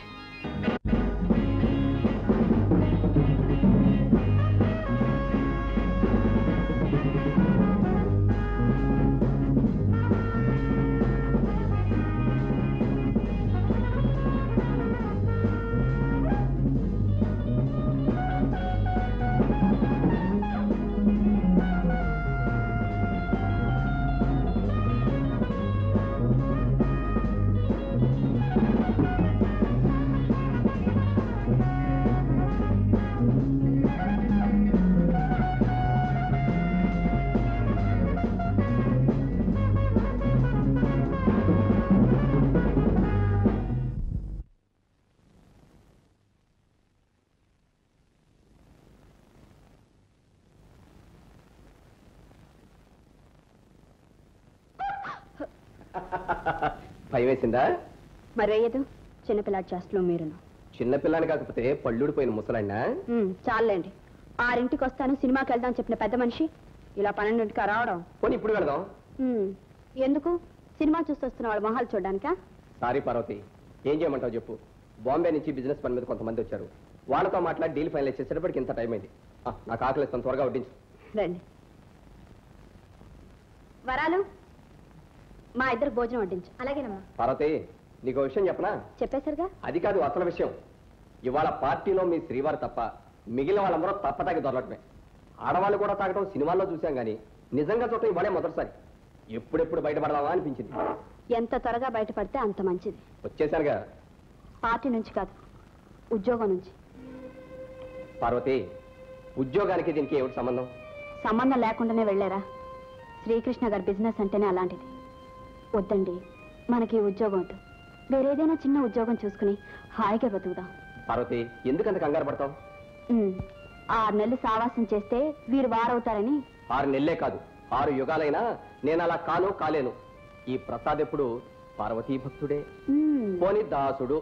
భయం వేసిందా మరి వేయదు చిన్నపిల్లాడి చేస్తలో మీరును చిన్నపిల్లని కాకపోతే పళ్ళుడిపోయిన ముసలాడినా ఉమ్, చాలండి ఆరింటికి వస్తాను సినిమాకి వెళ్దాం చెప్పిన పెద్ద మనిషి ఇలా పన్నెండింటికి రావడం పోనీ ఇప్పుడు వెళదాం ఉమ్, ఎందుకు సినిమా చూసి వస్తున్న వాళ్ళ మొహాలు చూడడానికా సారీ పార్వతి ఏం చేయమంటావు చెప్పు బాంబే నుంచి బిజినెస్ పని మీద కొంతమంది వచ్చారు వాళ్ళతో మాట్లాడి డీల్ ఫైనలైజ్ చేసేటప్పటికి ఇంత టైం అయింది ఆ, నాకు ఆకలిస్తాను త్వరగా వడ్డించు రండి వరాలు మా ఇద్దరు భోజనం వడ్డించు అలాగేనమ్మా పార్వతి నీకు ఓ విషయం చెప్పనా చెప్పేసరిగా అది కాదు అసలు విషయం ఇవాళ పార్టీలో మీ శ్రీవారు తప్ప మిగిలిన వాళ్ళందరూ తప్పతాకి దొరకటమే ఆడవాళ్ళు కూడా తాగటం సినిమాల్లో చూశాం కానీ నిజంగా చూడటం ఇవాళే మొదటిసారి ఎప్పుడెప్పుడు బయటపడదామా అనిపించింది ఎంత త్వరగా బయటపడితే అంత మంచిది వచ్చేసారుగా పార్టీ నుంచి కాదు ఉద్యోగం నుంచి పార్వతి ఉద్యోగానికి దీనికి ఏమిటి సంబంధం సంబంధం లేకుండానే వెళ్ళారా శ్రీకృష్ణ గారి బిజినెస్ అంటేనే అలాంటిది వద్దండి మనకి ఈ ఉద్యోగం వద్దు వేరేదైనా చిన్న ఉద్యోగం చూసుకుని హాయిగా బతుకుదాం పార్వతి ఎందుకంత కంగారు పడతావు ఉమ్, ఆరు నెలలు సావాసం చేస్తే వీరు వారవుతారని ఆరు నెలలే కాదు ఆరు యుగాలైనా నేను అలా కాను కాలేను ఈ ప్రసాద్ ఎప్పుడు పార్వతీ భక్తుడే ఉమ్, పోని దాసుడు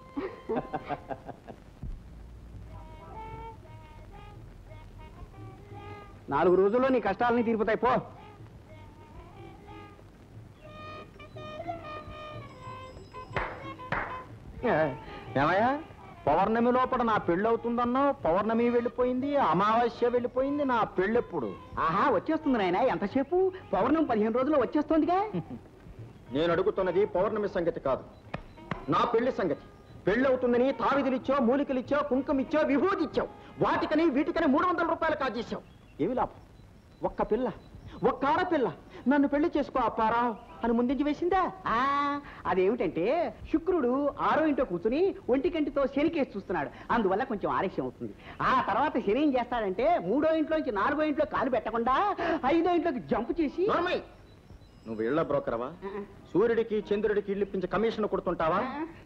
నాలుగు రోజుల్లో నీ కష్టాలని తీరిపోతాయి పో ఏమయ్యా పౌర్ణమి లోపల నా పెళ్ళి అవుతుందన్నావు పౌర్ణమి వెళ్ళిపోయింది అమావాస్య వెళ్ళిపోయింది నా పెళ్ళెప్పుడు ఆహా వచ్చేస్తుంది నాయన ఎంతసేపు పౌర్ణమి పదిహేను రోజుల్లో వచ్చేస్తుందిగా నేను అడుగుతున్నది పౌర్ణమి సంగతి కాదు నా పెళ్లి సంగతి పెళ్లి అవుతుందని తావిదిలిచ్చో మూలికలిచ్చో కుంకుమిచ్చో విభూతిచ్చావు వాటికని వీటికని మూడు వందల రూపాయలు కాజేశావు ఏమి లాభం ఒక్క పిల్ల ఒక్క ఆడపిల్ల నన్ను పెళ్లి చేసుకో అప్పారావు అని ముందుంచి వేసిందా ఆ అదేమిటంటే శుక్రుడు ఆరో ఇంట్లో కూర్చుని ఒంటికంటితో శనికేసి చూస్తున్నాడు అందువల్ల కొంచెం ఆలస్యం అవుతుంది ఆ తర్వాత శని ఏం చేస్తాడంటే మూడో ఇంట్లో నుంచి నాలుగో ఇంట్లో కాలు పెట్టకుండా ఐదో ఇంట్లోకి జంప్ చేసి నువ్వు ఇళ్ల బ్రోకరవా సూర్యుడికి చంద్రుడికి ఇల్లు ఇప్పించి కమిషన్ కొడుతుంటావా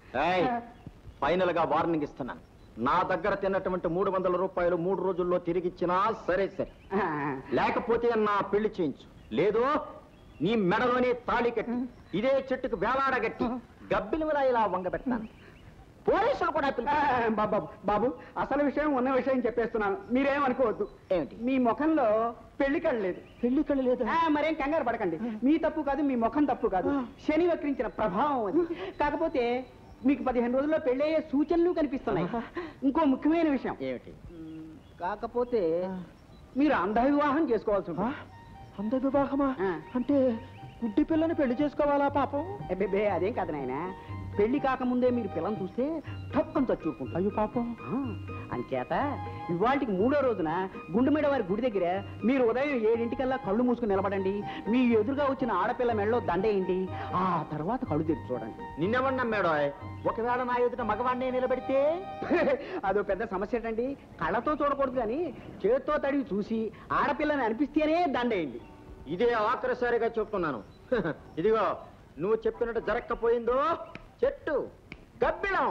ఫైనల్ గా వార్నింగ్ ఇస్తున్నాను నా దగ్గర తిన్నటువంటి మూడు వందల రూపాయలు మూడు రోజుల్లో తిరిగిచ్చినా సరే సరే లేకపోతే నా పెళ్లి చేయించు లేదు నీ మెడలోనే తాళి కట్టి ఇదే చెట్టుకు వేలాడగట్టి గబ్బిలి మీద ఇలా వంగబెట్టాను పోలీసులు కూడా బాబు బాబు అసలు విషయం ఉన్న విషయం చెప్పేస్తున్నాను మీరేమనుకోవద్దు ఏమిటి మీ ముఖంలో పెళ్లి కళ్ళు లేదు పెళ్లి కళ్ళు లేదు మరేం కంగారు పడకండి మీ తప్పు కాదు మీ ముఖం తప్పు కాదు శని వక్రించిన ప్రభావం అది కాకపోతే మీకు పదిహేను రోజుల్లో పెళ్ళయ్యే సూచనలు కనిపిస్తున్నాయి ఇంకో ముఖ్యమైన విషయం ఏమిటి కాకపోతే మీరు అంధ వివాహం చేసుకోవాల్సి ఉంటుంది అంధ వివాహమా అంటే గుడ్డి పిల్లని పెళ్లి చేసుకోవాలా పాపం బే అదేం కాదు నాయన పెళ్లి కాకముందే మీరు పిల్లని చూస్తే తప్పని చచ్చుకుంటారు అయ్యో పాపం అంచేత ఇవాళకి మూడో రోజున గుండెమేడ వారి గుడి దగ్గర మీరు ఉదయం ఏడింటికల్లా కళ్ళు మూసుకుని నిలబడండి మీ ఎదురుగా వచ్చిన ఆడపిల్ల మెడలో దండేయండి ఆ తర్వాత కళ్ళు తెరిచి చూడండి నిన్నెవన్నా మేడో ఒకవేళ నా ఎదుట మగవాడినే నిలబెడితే అదో పెద్ద సమస్య ఏంటండి కళ్ళతో చూడకూడదు కానీ చేత్తో తడివి చూసి ఆడపిల్లని అనిపిస్తేనే దండేయండి ఇదే ఆఖరిసారిగా చెప్తున్నాను ఇదిగో నువ్వు చెప్పినట్టు జరగకపోయిందో చెట్టు గబ్బిలం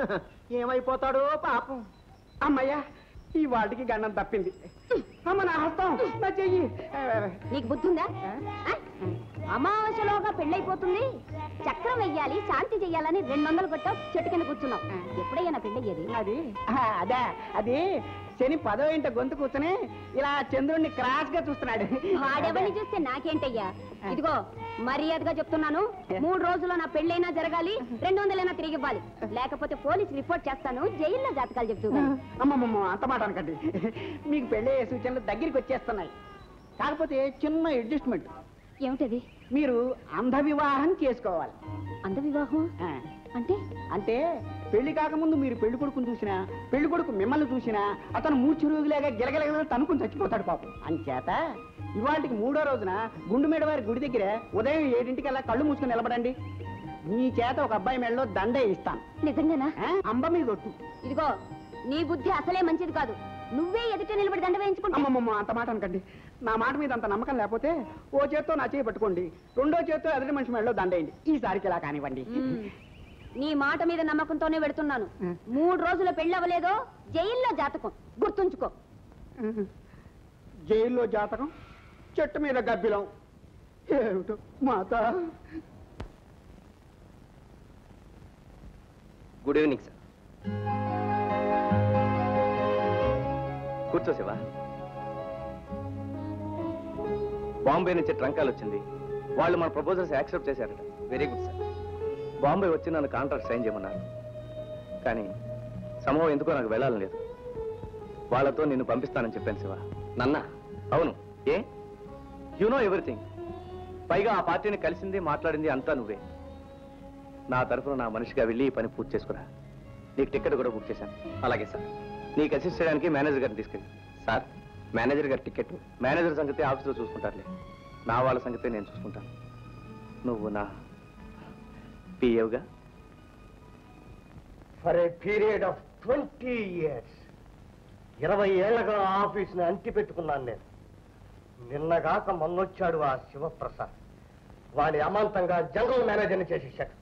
ఏమైపోతాడో పాపం అమ్మయ్యా ఈ వాటికి గండం తప్పింది అమ్మ నా హస్తం నా చెయ్యి నీకు బుద్ధి ఉందా ఆ? అమావాస్యలోగా పెళ్ళైపోతుంది చక్రం వెయ్యాలి శాంతి చెయ్యాలని రెండు వందలు కొట్టావు చెట్టు కింద కూర్చున్నావు ఎప్పుడయ్యా పెళ్ళయ్యేది అది ఆ, అదే అది శని పదో ఇంట గొంతు కూర్చొని ఇలా చంద్రుడిని క్రాస్ గా చూస్తున్నాడు వాడెవరిని చూస్తే నాకేంటయ్యా ఇదిగో మర్యాదగా చెప్తున్నాను మూడు రోజుల్లో నా పెళ్ళైనా జరగాలి రెండు వందలైనా తిరిగి ఇవ్వాలి లేకపోతే పోలీస్ రిపోర్ట్ చేస్తాను జైల్లో జాతకాలు చెప్తున్నాను అమ్మమ్మమ్మ అంత మాట అనకండి మీకు పెళ్ళే సూచనలు దగ్గరికి వచ్చేస్తున్నాయి కాకపోతే చిన్న అడ్జస్ట్మెంట్ ఏమిటది మీరు అంధ వివాహం చేసుకోవాలి అంధ వివాహం అంటే అంటే పెళ్లి కాకముందు మీరు పెళ్లి కొడుకుని చూసినా పెళ్లి కొడుకు మిమ్మల్ని చూసినా అతను మూర్చి రోగిలాగా గిలగలగల తనుకుని చచ్చిపోతాడు పాపం అంచేత ఇవాళకి మూడో రోజున గుండుమేడ వారి గుడి దగ్గర ఉదయం ఏడింటికల్లా కళ్ళు మూసుకుని నిలబడండి మీ చేత ఒక అబ్బాయి మెడలో దండే ఇస్తాను నిజంగానా అంబ మీద ఒట్టు ఇదిగో నీ బుద్ధి అసలే మంచిది కాదు నువ్వే ఎదుట నిలబడి దండ వేయించుకుంటా అమ్మమ్మమ్మ అంత మాట అనకండి నా మాట మీద అంత నమ్మకం లేకపోతే ఓ చేత్తో నా చేయి పట్టుకోండి రెండో చేత్తో ఎదుటి మనిషి మెడలో దండేయండి ఈసారికి ఇలా కానివ్వండి మ్మ్. నీ మాట మీద నమ్మకంతోనే పెడుతున్నాను మూడు రోజుల పెళ్ళవలేదో జైల్లో జాతకం గుర్తుంచుకో జైల్లో జాతకం చెట్టు మీద గబ్బిలం ఏమిటో మాత గుడ్ ఈవినింగ్ సార్ కూర్చో శివ బాంబే నుంచి ట్రంకాలు వచ్చింది వాళ్ళు మన ప్రపోజల్స్ యాక్సెప్ట్ చేశారట వెరీ గుడ్ సార్ బాంబే వచ్చి నన్ను కాంట్రాక్ట్ సైన్ చేయమన్నారు కానీ సమూహం ఎందుకో నాకు వెళ్ళాలని లేదు వాళ్ళతో నిన్ను పంపిస్తానని చెప్పాను శివ నన్న అవును ఏ యు నో ఎవ్రీథింగ్ పైగా ఆ పార్టీని కలిసింది మాట్లాడింది అంతా నువ్వే నా తరఫున నా మనిషిగా వెళ్ళి ఈ పని పూర్తి చేసుకురా నీకు టికెట్ కూడా బుక్ చేశాను అలాగే సార్ నీకు అసిస్ట్ చేయడానికి మేనేజర్ గారిని తీసుకెళ్ళి సార్ మేనేజర్ గారి టికెట్ మేనేజర్ సంగతి ఆఫీస్లో చూసుకుంటారులే నా వాళ్ళ సంగతి నేను చూసుకుంటాను నువ్వు నా పిఏవుగా for a period of twenty years ఇరవై ఏళ్ళగా ఆఫీస్ని అంటి పెట్టుకున్నాను నేను నిన్నగాక మొన్నొచ్చాడు ఆ శివప్రసాద్ వాడి అమాంతంగా జనరల్ మేనేజర్ని చేసేసాడు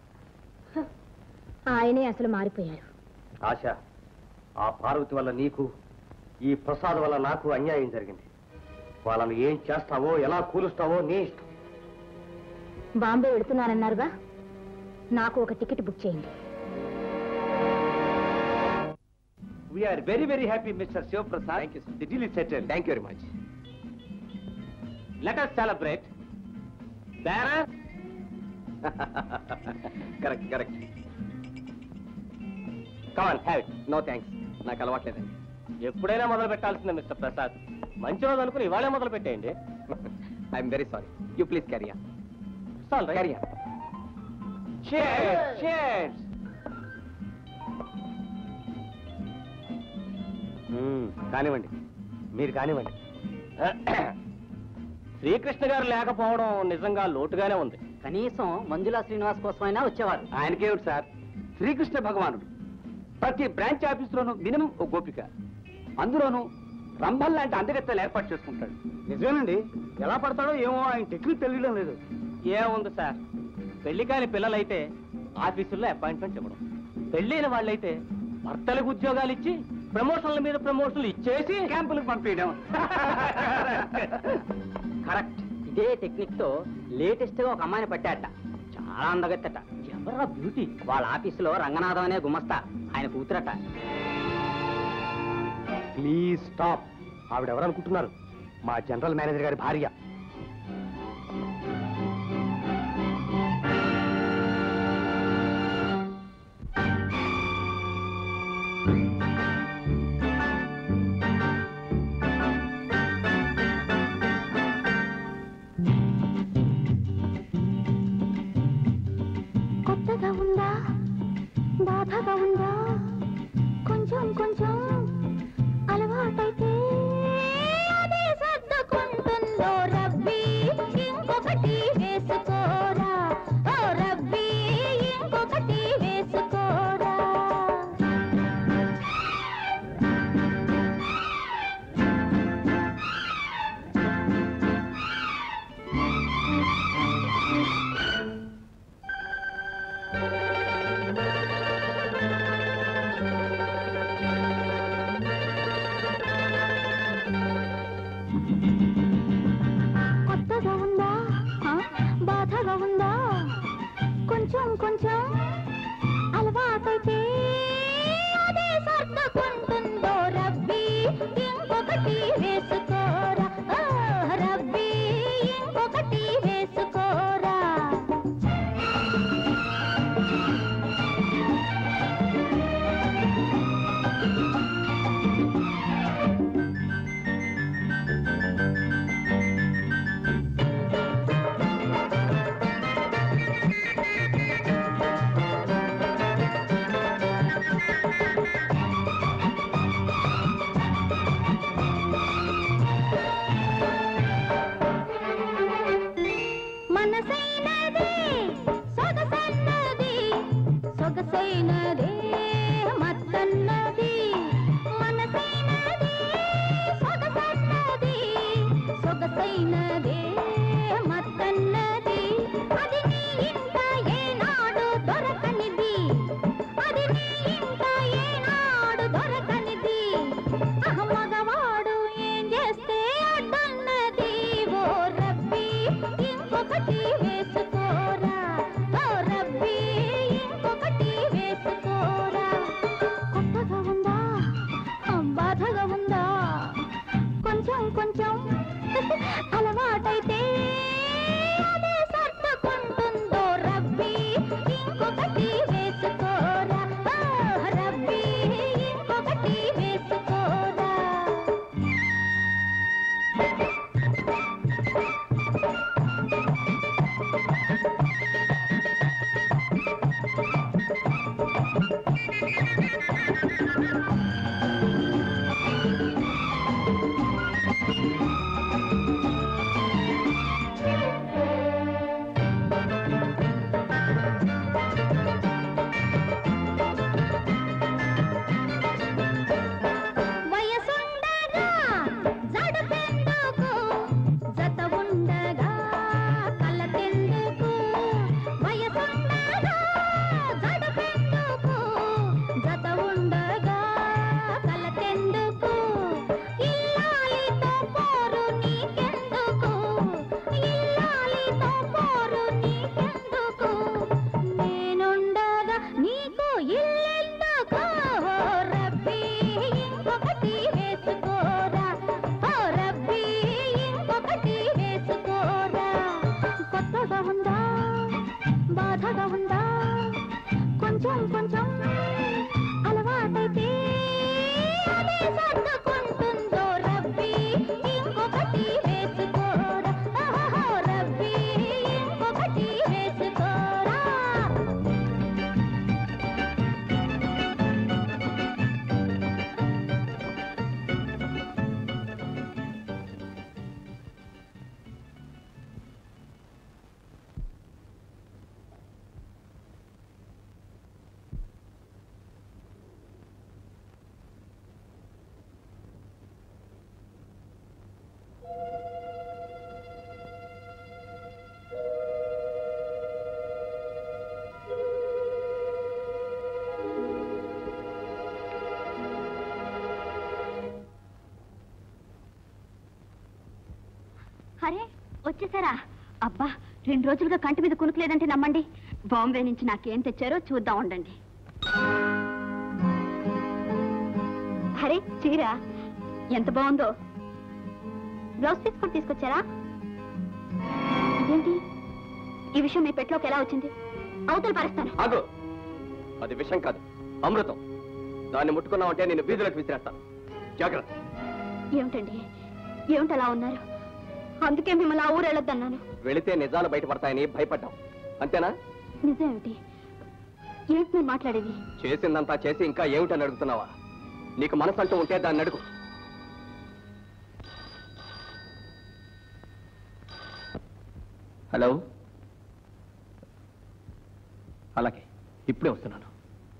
ఆయనే అసలు మారిపోయారు ఆశ ఆ పార్వతి వల్ల నీకు ఈ ప్రసాద్ వల్ల నాకు అన్యాయం జరిగింది వాళ్ళని ఏం చేస్తావో ఎలా కూలుస్తావో నీ ఇష్టం బాంబే వెళుతున్నానన్నారుగా నాకు ఒక టికెట్ బుక్ చేయండి we're very very happy mister Sivaprasad the deal is settle thank you very much let us celebrate bearer correct correct come on have it no thanks నాకు అలవాట్లేదండి ఎప్పుడైనా మొదలు పెట్టాల్సిందే మిస్టర్ ప్రసాద్ మంచి రోజు అనుకుని ఇవాళే మొదలు పెట్టేయండి I'm very sorry you please carry carry Cheers! Cheers! కానివ్వండి మీరు కానివ్వండి శ్రీకృష్ణ గారు లేకపోవడం నిజంగా లోటుగానే ఉంది కనీసం మంజులా శ్రీనివాస్ కోసమైనా వచ్చేవారు ఆయనకేమిటి సార్ శ్రీకృష్ణ భగవానుడు ప్రతి బ్రాంచ్ ఆఫీసులోనూ మినిమం ఒక గోపిక అందులోనూ రంభల్ లాంటి అందగత్తెలు ఏర్పాటు చేసుకుంటాడు నిజమేనండి ఎలా పడతాడో ఏమో ఆయన టెక్నిక్ తెలియడం లేదు ఏముంది సార్ పెళ్లి కాని పిల్లలైతే ఆఫీసుల్లో అపాయింట్మెంట్ ఇవ్వడం పెళ్ళైన వాళ్ళైతే భర్తలకు ఉద్యోగాలు ఇచ్చి ప్రమోషన్ల మీద ప్రమోషన్లు ఇచ్చేసి క్యాంపులకు పంపించడం కరెక్ట్ ఇదే టెక్నిక్ తో లేటెస్ట్ గా ఒక అమ్మాయిని పట్టాట చాలా అందగత్తట ఎవరా బ్యూటీ వాళ్ళ ఆఫీసులో రంగనాథం అనే గుమస్తా ఆయన కూతురట ప్లీజ్ స్టాప్ ఆవిడ ఎవరనుకుంటున్నారు మా జనరల్ మేనేజర్ గారి భార్య కొత్తగా ఉందా బాధగా ఉందా కొంచెం కొంచెం అలవాటైతే అదే సర్దుకుంటుందో రబ్బీ ఇంకొకటి వేసుకోరా ఓ రబ్బీ ఇంకొకటి వేసుకోరా సర్దుకుంటుందో రబ్బీ ఇంకొకటి వేసుకోరా ఆహా రబ్బీ ఇంకొకటి వేసుకోరా అరే వచ్చేసారా అబ్బా రెండు రోజులుగా కంటి మీద కునుకులేదంటే నమ్మండి బాంబే నుంచి నాకేం తెచ్చారో చూద్దాం ఉండండి అరే చీర ఎంత బాగుందో బ్లౌజ్ పీస్ కూడా తీసుకొచ్చారా ఇదేంటి ఈ విషయం మీ పెట్లోకి ఎలా వచ్చింది అవతల పరుస్తాను ఆగు అది విషం కాదు అమృతం దాన్ని ముట్టుకున్నావంటే నేను వీధులకు విసిరేస్తాను జాగ్రత్త ఏమిటండి ఏమిటి అలా ఉన్నారు అందుకే మిమ్మల్ని ఆ ఊరు వెళ్ళొద్దన్నాను వెళితే నిజాలు బయటపడతాయని భయపడ్డాం అంతేనా నిజమేమిటి ఏంటి మీరు మాట్లాడేది చేసిందంతా చేసి ఇంకా ఏమిటని అడుగుతున్నావా నీకు మనసు అంటూ ఉంటే దాన్ని అడుగు హలో అలాగే ఇప్పుడే వస్తున్నాను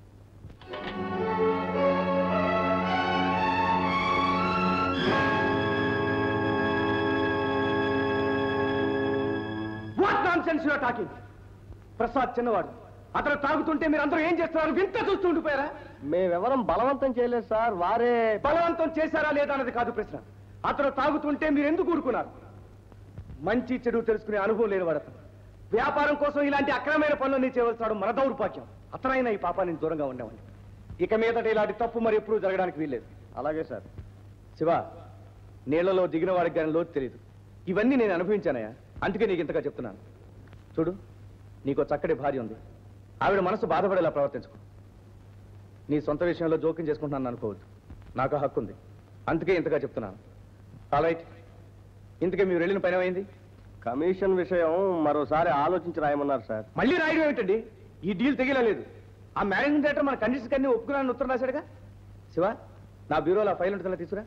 what nonsense you're talking Prasad చిన్నవాడు అతను తాగుతుంటే మీరు అందరూ ఏం చేస్తున్నారు వింత చూస్తూ ఉండిపోయారా మేమెవరం బలవంతం చేయలేదు సార్ వారే బలవంతం చేశారా లేదా అన్నది కాదు ప్రశ్న అతను తాగుతుంటే మీరు ఎందుకు ఊరుకున్నారు మంచి చెడు తెలుసుకునే అనుభవం లేనివాడు అతను వ్యాపారం కోసం ఇలాంటి అక్రమైన పనులన్నీ చేయవలసిన మన దౌర్భాగ్యం అతనైనా ఈ పాపానికి దూరంగా ఉండేవాడిని ఇక మీదట ఇలాంటి తప్పు మరి ఎప్పుడూ జరగడానికి వీల్లేదు అలాగే సార్ శివ నీళ్లలో దిగిన వాడికి కానీ లోతు తెలియదు ఇవన్నీ నేను అనుభవించానయ్యా అందుకే నీకు ఇంతగా చెప్తున్నాను చూడు నీకు చక్కటి భార్య ఉంది ఆవిడ మనసు బాధపడేలా ప్రవర్తించుకో నీ సొంత విషయంలో జోక్యం చేసుకుంటున్నాను అనుకోవద్దు నాకు ఆ హక్కు ఉంది అందుకే ఇంతగా చెప్తున్నాను రైట్ ఇంతకే మీరు వెళ్ళిన పని ఏమైంది కమిషన్ విషయం మరోసారి ఆలోచించి రాయమన్నారు సార్ మళ్ళీ రాయడం ఏమిటండి ఈ డీల్ తెగిలేదు ఆ మేనేజింగ్ డైరెక్టర్ మన కండిషన్స్ అన్ని ఒప్పుకున్నాను ఉత్తరం రాశాడుగా శివ నా బ్యూరోలో ఆ ఫైల్ ఉంటుందా తీసుకురా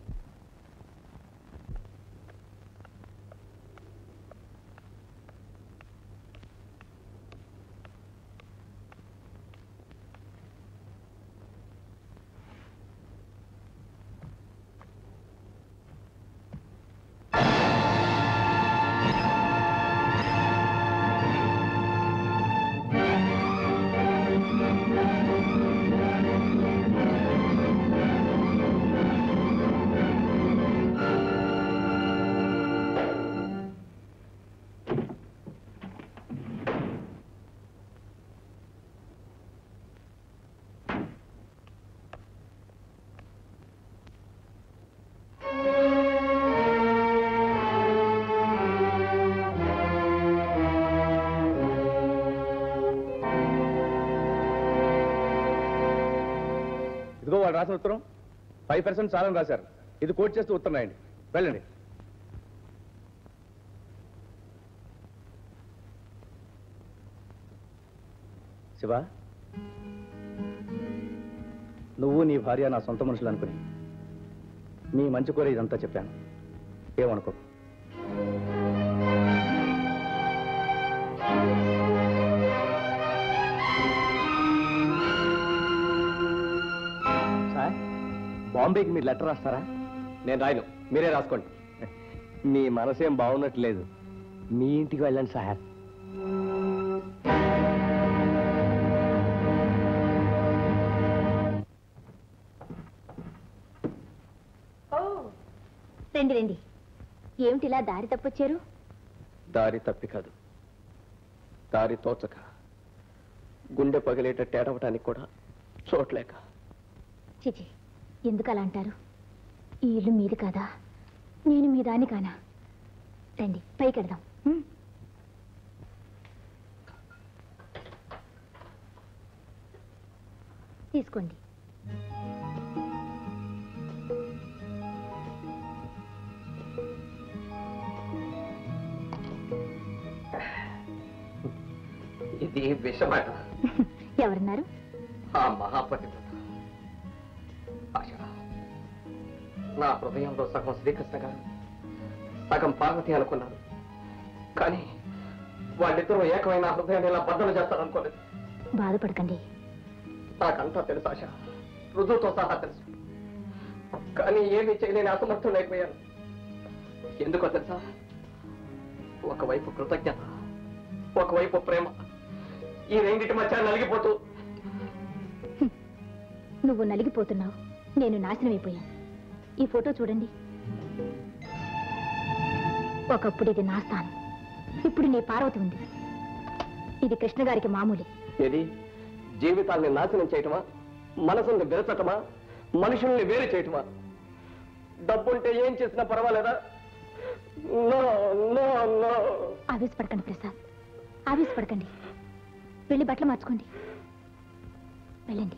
ఇదిగో వాళ్ళు రాసిన ఉత్తరం ఫైవ్ పర్సెంట్ చాలని రాశారు ఇది కోట్ చేస్తూ ఉత్తరం రాయండి వెళ్ళండి శివ నువ్వు నీ భార్య నా సొంత మనుషులు అనుకుని మీ మంచి కోరే ఇదంతా చెప్పాను ఏమనుకో సార్ బాంబేకి మీరు లెటర్ రాస్తారా నేను రాయను మీరే రాసుకోండి మీ మనసేం బాగున్నట్లేదు మీ ఇంటికి వెళ్ళండి సార్ రండి రండి ఏమిటి ఇలా దారి తప్పొచ్చారు దారి తప్పి కాదు దారి తోచక గుండె పగిలేటట్టు ఏడవటానికి కూడా చోట్లేక చిచి ఎందుకు అలా అంటారు ఈ ఇల్లు మీది కాదా నేను మీ దాని కానా రండి పైకి వెళ్దాం ఉం? తీసుకోండి ఇది విషమాట ఎవరన్నారు ఆ మహాపతివ్రత ఆశ నా హృదయంలో సగం శ్రీకృష్ణ గారు సగం పార్వతి అనుకున్నాను కానీ వాళ్ళిద్దరూ ఏకమైన ఆ హృదయాన్ని ఇలా బద్దలు చేస్తారనుకోలేదు బాధపడకండి నాకంతా తెలుసు ఆశ రుజువుతో సహా తెలుసు కానీ ఏమీ చేయలేని అసమర్థుడైపోయాను ఎందుకో తెలుసా ఒకవైపు కృతజ్ఞత ఒకవైపు ప్రేమ ఈ రెండింటి మధ్య నలిగిపోతూ నువ్వు నలిగిపోతున్నావు నేను నాశనమైపోయాను ఈ ఫోటో చూడండి ఒకప్పుడు ఇది నా స్థానం ఇప్పుడు నీ పార్వతి ఉంది ఇది కృష్ణ గారికి మామూలు ఏది జీవితాల్ని నాశనం చేయటమా మనసుల్ని విరచటమా మనుషుల్ని వేరు చేయటమా డబ్బుంటే ఏం చేసినా పర్వాలేదా నో నో నో ఆవేశపడకండి ప్రసాద్ ఆవేశపడకండి వెళ్ళి బట్టలు మార్చుకోండి వెళ్ళండి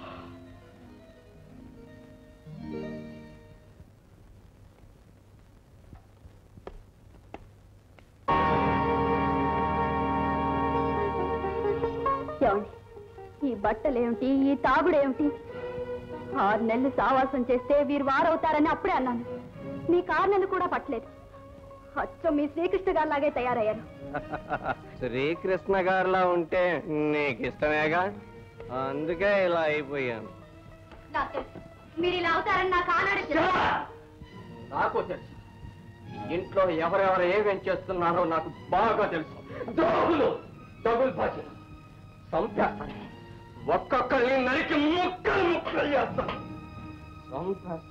ఏమండి ఈ బట్టలేమిటి ఈ తాగుడేమిటి ఆరు నెలలు సావాసం చేస్తే వీరు వారవుతారని అప్పుడే అన్నాను మీకు ఆరు నెలలు కూడా పట్టలేదు అచ్చం మీ శ్రీకృష్ణ గారిలాగే తయారయ్యారు శ్రీకృష్ణ గారిలా ఉంటే నీకు ఇష్టమేగా అందుకే ఇలా అయిపోయాను మీరు ఇలా అవుతారని నాకు ఆనాడు నాకు తెలుసు ఇంట్లో ఎవరెవరు ఏమేం చేస్తున్నారో నాకు బాగా తెలుసు దోగులు డబుల్ బాజీ చంపేస్తాను ఒక్కొక్కరిని నరికి ముక్కలు ముక్కలు చేస్తాను చంపేస్తాను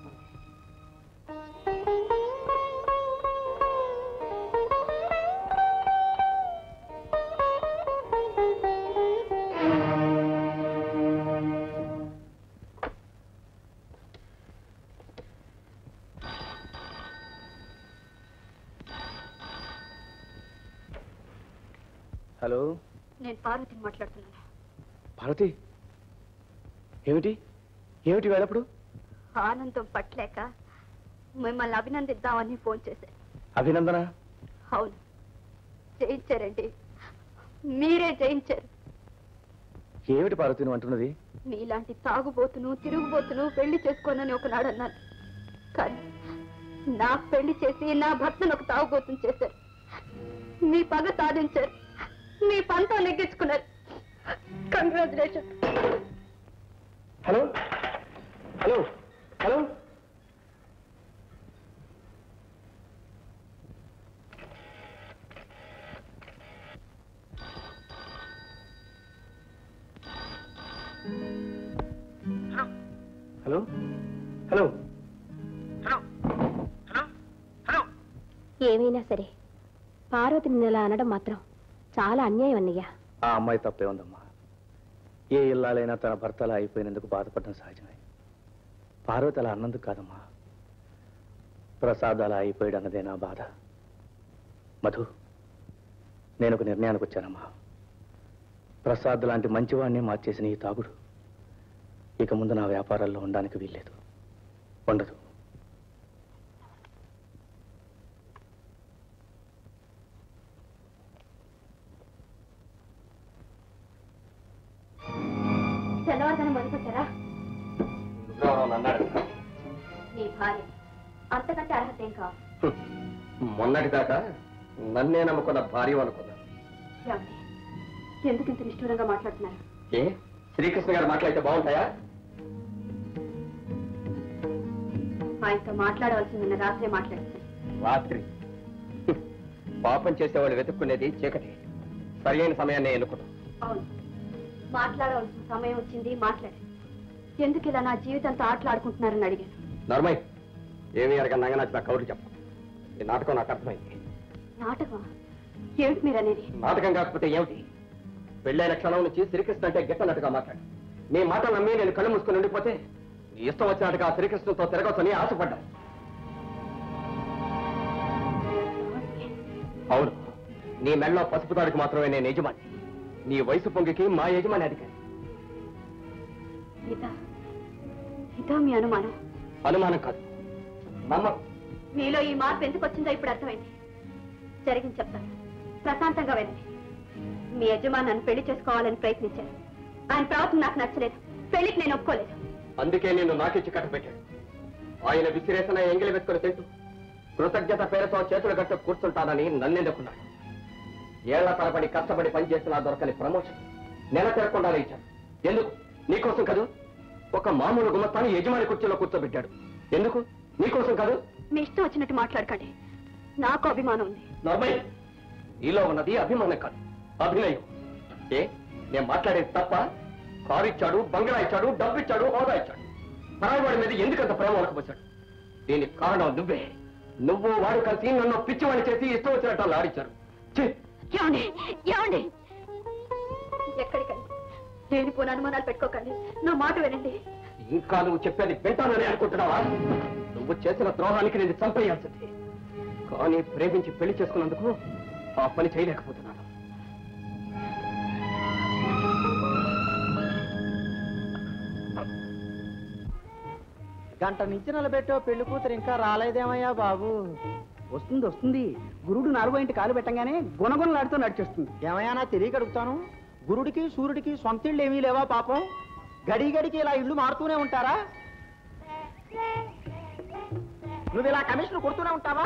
హలో నేను పార్వతిని మాట్లాడుతున్నాను భారతి ఏమిటి ఏమిటి వేళప్పుడు ఆనందం పట్టలేక మిమ్మల్ని అభినందిద్దామని ఫోన్ చేశాను అభినందన అవును జయించారండి మీరే జయించారు ఏమిటి పార్వతి నువ్వు అంటున్నది మీలాంటి తాగుబోతును తిరుగుబోతును పెళ్లి చేసుకోనని ఒకనాడు అన్నాను కానీ నా పెళ్లి చేసి నా భర్తను ఒక తాగుబోతుని చేశారు మీ పగ సాధించారు మీ పంతం నెగ్గించుకున్నారు congratulation hello hello hello hello hello ఏమైనా సరే పార్వతిని ఇలా అనడం మాత్రం చాలా అన్యాయం అన్నయ్య ఆ అమ్మాయి తప్పే ఉందమ్మా ఏ ఇల్లాలైనా తన భర్త అలా అయిపోయినందుకు బాధపడడం సహజమే పార్వతి అలా అన్నందుకు కాదమ్మా ప్రసాద్ అలా అయిపోయాడు అన్నదే నా బాధ మధు నేను ఒక నిర్ణయానికి వచ్చానమ్మా ప్రసాద్ లాంటి మంచివాడిని మార్చేసిన ఈ తాగుడు ఇక ముందు నా వ్యాపారాల్లో ఉండడానికి వీల్లేదు ఉండదు తెల్లవారుదనం మొదలుపెట్టారా ఎవరో అన్నాడు నీ భార్య అంతకంటే అర్హత ఏం కావాలి మొన్నటి దాకా నన్నే నమ్ముకున్న భార్య అనుకున్నా ఏమండి ఎందుకు ఇంత నిష్ఠూరంగా మాట్లాడుతున్నారు ఏ శ్రీకృష్ణ గారు మాట్లాడితే బాగుంటాయా ఆయనతో మాట్లాడవలసిందన్న రాత్రే మాట్లాడుతున్నాను రాత్రి హ్మ్. పాపం చేసేవాళ్ళు వెతుక్కునేది చీకటి సరి అయిన సమయాన్ని ఎన్నుకున్నాం అవును మాట్లాడవలసిన సమయం వచ్చింది మాట్లాడాను ఎందుకు ఇలా నా జీవితంతో ఆటలాడుకుంటున్నారని అడిగాను నర్మయ్ ఏమి అరగ నంగనాచి కౌరు చెప్ప ఈ నాటకం నాకు అర్థమైంది నాటకం ఏమిటి మీరు అనేది నాటకం కాకపోతే ఏమిటి పెళ్ళైన క్షణం నుంచి శ్రీకృష్ణ అంటే గిట్టనట్టుగా మాట్లాడు నీ మాట నమ్మి నేను కళ్ళు మూసుకుని ఉండిపోతే నీ ఇష్టం వచ్చినట్టుగా ఆ శ్రీకృష్ణతో తిరగొచ్చని ఆశపడ్డా అవును నీ మెళ్ళలో పసుపు తాడుకు మాత్రమే నేను యజమాని నీ వయసు పొంగికి మా యజమాని అధికారి ఇదా ఇదా మీ అనుమానం అనుమానం కాదు నమ్మకం మీలో ఈ మార్పు ఎందుకు వచ్చిందో ఇప్పుడు అర్థమైంది జరిగింది చెప్తాను ప్రశాంతంగా వెళ్ళండి మీ యజమాని నన్ను పెళ్లి చేసుకోవాలని ప్రయత్నించారు ఆయన ప్రవర్తన నాకు నచ్చలేదు పెళ్లికి నేను ఒప్పుకోలేదు అందుకే నేను నాకిచ్చి కట్టబెట్టాడు ఆయన విసిరేసిన ఎంగిలి వెతుకుని తింటూ కృతజ్ఞత పేరుతో చేతులు గట్ట కూర్చుంటానని నన్నెందుకున్నాడు ఏళ్ల తరబడి కష్టపడి పనిచేసినా దొరకని ప్రమోషన్ నెల తిరగకుండానే ఇచ్చాడు ఎందుకు నీకోసం కాదు ఒక మామూలు గుమస్తాన్ని యజమాని కుర్చీలో కూర్చోబెట్టాడు ఎందుకు నీకోసం కాదు మీ ఇష్టం వచ్చినట్టు మాట్లాడకండి నాకు అభిమానం ఉంది నర్మయ్య నీలో ఉన్నది అభిమానం కాదు అభినయం ఏ నేను మాట్లాడేది తప్ప కారు ఇచ్చాడు బంగ్లా ఇచ్చాడు డబ్బు ఇచ్చాడు హోదా ఇచ్చాడు పరాయివాడి మీద ఎందుకంత ప్రేమ వడకపోసాడు దీనికి కారణం నువ్వే నువ్వు వాడు కలిసి నన్ను పిచ్చివాడి చేసి ఇష్టం వచ్చినట్టు ఆడిచ్చారు ఛీ! ఏమండి ఏమండి ఎక్కడికండి లేనిపోని అనుమానాలు పెట్టుకోకండి నా మాట వినండి ఇంకా నువ్వు చెప్పేది వింటానని అనుకుంటున్నావా నువ్వు చేసిన ద్రోహానికి నేను చంపేయాల్సింది కానీ ప్రేమించి పెళ్లి చేసుకున్నందుకు ఆ పని చేయలేకపోతున్నాను గంట నుంచి నిలబెట్టో పెళ్లి కూతురు ఇంకా రాలేదేమయ్యా బాబు వస్తుంది వస్తుంది గురుడు నాలుగో ఇంటి కాలు పెట్టంగానే గుణగుణలాడుతూ నడిచేస్తుంది ఏమయ్యా నా తెలియక అడుగుతాను గురుడికి సూర్యుడికి సొంత ఇళ్ళు ఏమీ లేవా పాపం గడి గడికి ఇలా ఇల్లు మారుతూనే ఉంటారా నువ్వు ఇలా కమిషన్ కొడుతూనే ఉంటావా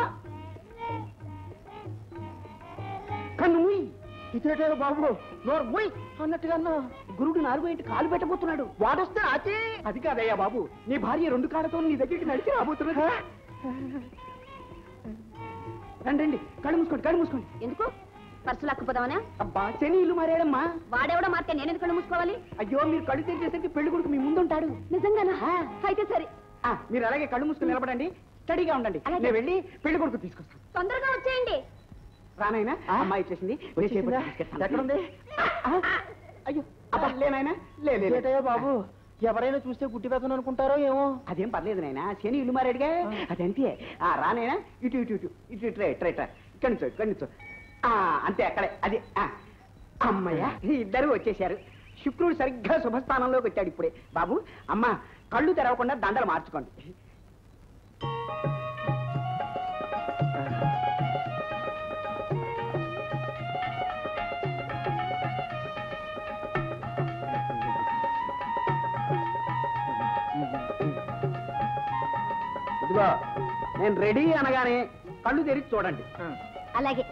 కన్ను మూయి ఇదేటే బాబు నోరు మూయి అన్నట్టుగా అన్నా. గురుడు నాలుగో ఇంటి కాలు పెట్టబోతున్నాడు వాడొస్తే అదే అది కాదయ్యా బాబు నీ భార్య రెండు కాళ్ళతో నీ దగ్గరికి నడిచి రాబోతున్నది రండి రండి కళ్ళు మూసుకోండి కళ్ళు మూసుకోండి ఎందుకు పర్సు లాక్కుపోదామనా అబ్బా శని ఇల్లు మారాడమ్మా వాడెవడో మారితే నేను ఎందుకు కళ్ళు మూసుకోవాలి అయ్యో మీరు కళ్ళు తెరిచేసరికి పెళ్లి కొడుకు మీ ముందు ఉంటాడు నిజంగానా అయితే సరే ఆ, మీరు అలాగే కళ్ళు మూసుకుని నిలబడండి స్టడీగా ఉండండి నేను వెళ్ళి పెళ్లి కొడుకు తీసుకొస్తాను తొందరగా వచ్చేయండి రానాయనా అమ్మాయి వచ్చేసింది వచ్చేసిందా? ఎక్కడుంది ఆ, అయ్యో అబ్బా లేనాయనా లే లే, లే. ఏటయ్యా బాబు ఎవరైనా చూస్తే గుడ్డి పెద్దను అనుకుంటారో ఏమో అదేం పర్లేదు నాయనా శని ఇల్లు మారాడుగా అదంతే ఆ రానాయనా ఇటు ఇటు ఇటు ఇటు ఇటు రే ట్రై ట్రై ఇక్కడి నుంచో ఇక్కడి నుంచో ఆ, అంతే అక్కడే అది ఆ. అమ్మయ్య ఇద్దరు వచ్చేసారు శుక్రుడు సరిగ్గా శుభస్థానంలోకి వచ్చాడు ఇప్పుడే బాబు అమ్మ కళ్ళు తెరవకుండా దండలు మార్చుకోండి ఇదిగో నేను రెడీ అనగానే కళ్ళు తెరిచి చూడండి అలాగే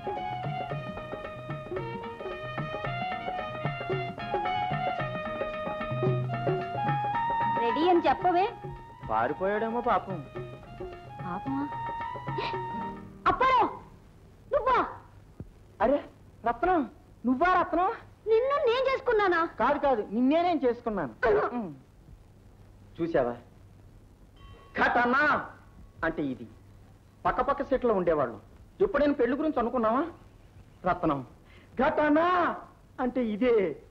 రెడీ అని చెప్పవే పారిపోయాడేమో పాపం పాపమా అప్పారో నువ్వా అరే రత్నం నువ్వా రత్నం నిన్ను నేను చేసుకున్నానా కాదు కాదు నిన్నే నేను చేసుకున్నాను ఉమ్. చూసావా ఘటనా అంటే ఇది పక్క పక్క సెట్లో ఉండేవాళ్ళు ఎప్పుడైనా పెళ్లి గురించి అనుకున్నావా రత్నం ఘటనా అంటే ఇదే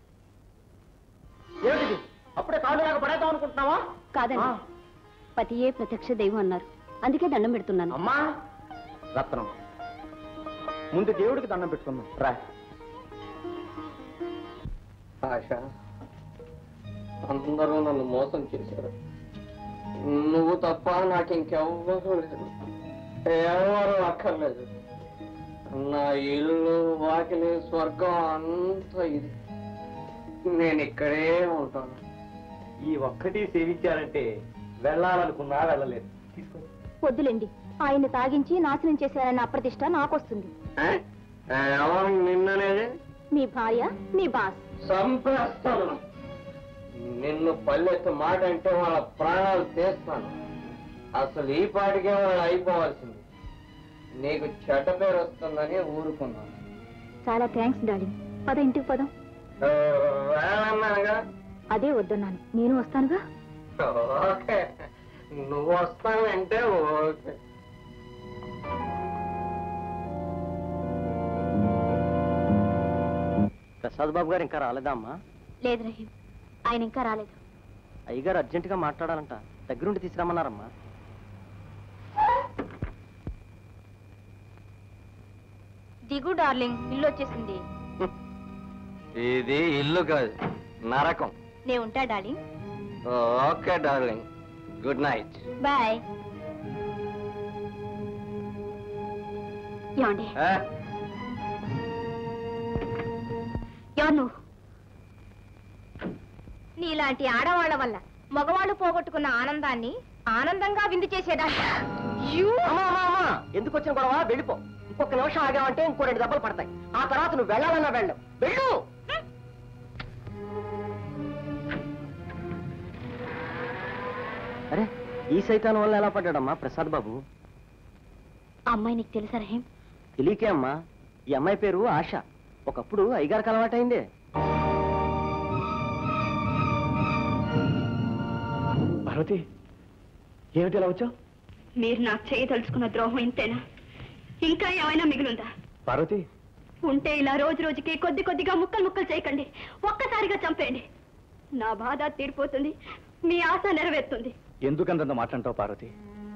ఏమిటిది అప్పుడే కాలు లాగా పడేద్దాం అనుకుంటున్నావా కాదండి పతియే ప్రత్యక్ష దైవం అన్నారు అందుకే దండం పెడుతున్నాను అమ్మా రత్నం ముందు దేవుడికి దండం పెట్టుకుందాం రా ఆశ అందరూ నన్ను మోసం చేశారు నువ్వు తప్ప నాకు ఇంకెవ్వరూ లేదు ఎవరు అక్కర్లేదు నా ఇల్లు వాకిలి స్వర్గం అంతా ఇది నేను ఇక్కడే ఉంటాను ఈ ఒక్కటి సేవించారంటే వెళ్ళాలనుకున్నా వెళ్ళలేదు వద్దులేండి ఆయన్ని తాగించి నాశనం చేశారన్న అప్రతిష్ట నాకొస్తుంది ఏ? ఎవరు నిన్ననేది మీ భార్య మీ బాస్ చంపేస్తాను నిన్ను పల్లెత్తు మాట అంటే వాళ్ళ ప్రాణాలు తీస్తాను అసలు ఈ పాటికే వాళ్ళు అయిపోవాల్సింది నీకు చెడ్డ పేరు వస్తుందని ఊరుకున్నాను చాలా థ్యాంక్స్ డార్లింగ్ పద ఇంటికి పదం ఆ, వేళన్నానుగా అదే వద్దన్నాను నేను వస్తానుగా ఓకే నువ్వు వస్తానంటే ఓకే ప్రసాద్ బాబు గారు ఇంకా రాలేదా అమ్మా లేదు రహీం ఆయన ఇంకా రాలేదు అయ్యగారు అర్జెంటుగా మాట్లాడాలంట దగ్గరుండి తీసుకురమ్మన్నారమ్మా దిగు డార్లింగ్ ఇల్లు వచ్చేసింది ఇది ఇల్లు కాదు నరకం నేను ఉంటా darling okay darling good night bye ఏమండి ఎవరు నువ్వు నీలాంటి ఆడవాళ్ల వల్ల మగవాళ్ళు పోగొట్టుకున్న ఆనందాన్ని ఆనందంగా విందు చేసేదా అమ్మా అమ్మా అమ్మా ఎందుకు వచ్చిన గొడవ వెళ్ళిపో ఇంకొక నిమిషం ఆగామంటే ఇంకో రెండు దెబ్బలు పడతాయి ఆ తర్వాత నువ్వు వెళ్ళాలన్నా వెళ్ళు వెళ్ళు అరే ఈ సైతాన్ వల్ల ఎలా పడ్డాడమ్మా ప్రసాద్ బాబు ఆ అమ్మాయి నీకు తెలుసా రహీం తెలియకే అమ్మా ఈ అమ్మాయి పేరు ఆశ ఒకప్పుడు అయ్యగారికి అలవాటైందే పార్వతి ఏమిటి ఇలా వచ్చావు మీరు నాకు చేయదలుచుకున్న ద్రోహం ఇంతేనా ఇంకా ఏమైనా మిగిలుందా పార్వతి ఉంటే ఇలా రోజు రోజుకి కొద్ది కొద్దిగా ముక్కలు ముక్కలు చేయకండి ఒక్కసారిగా చంపేయండి నా బాధ తీరిపోతుంది మీ ఆశ నెరవేరుతుంది ఎందుకంతంత మాట్లాంటావు పార్వతి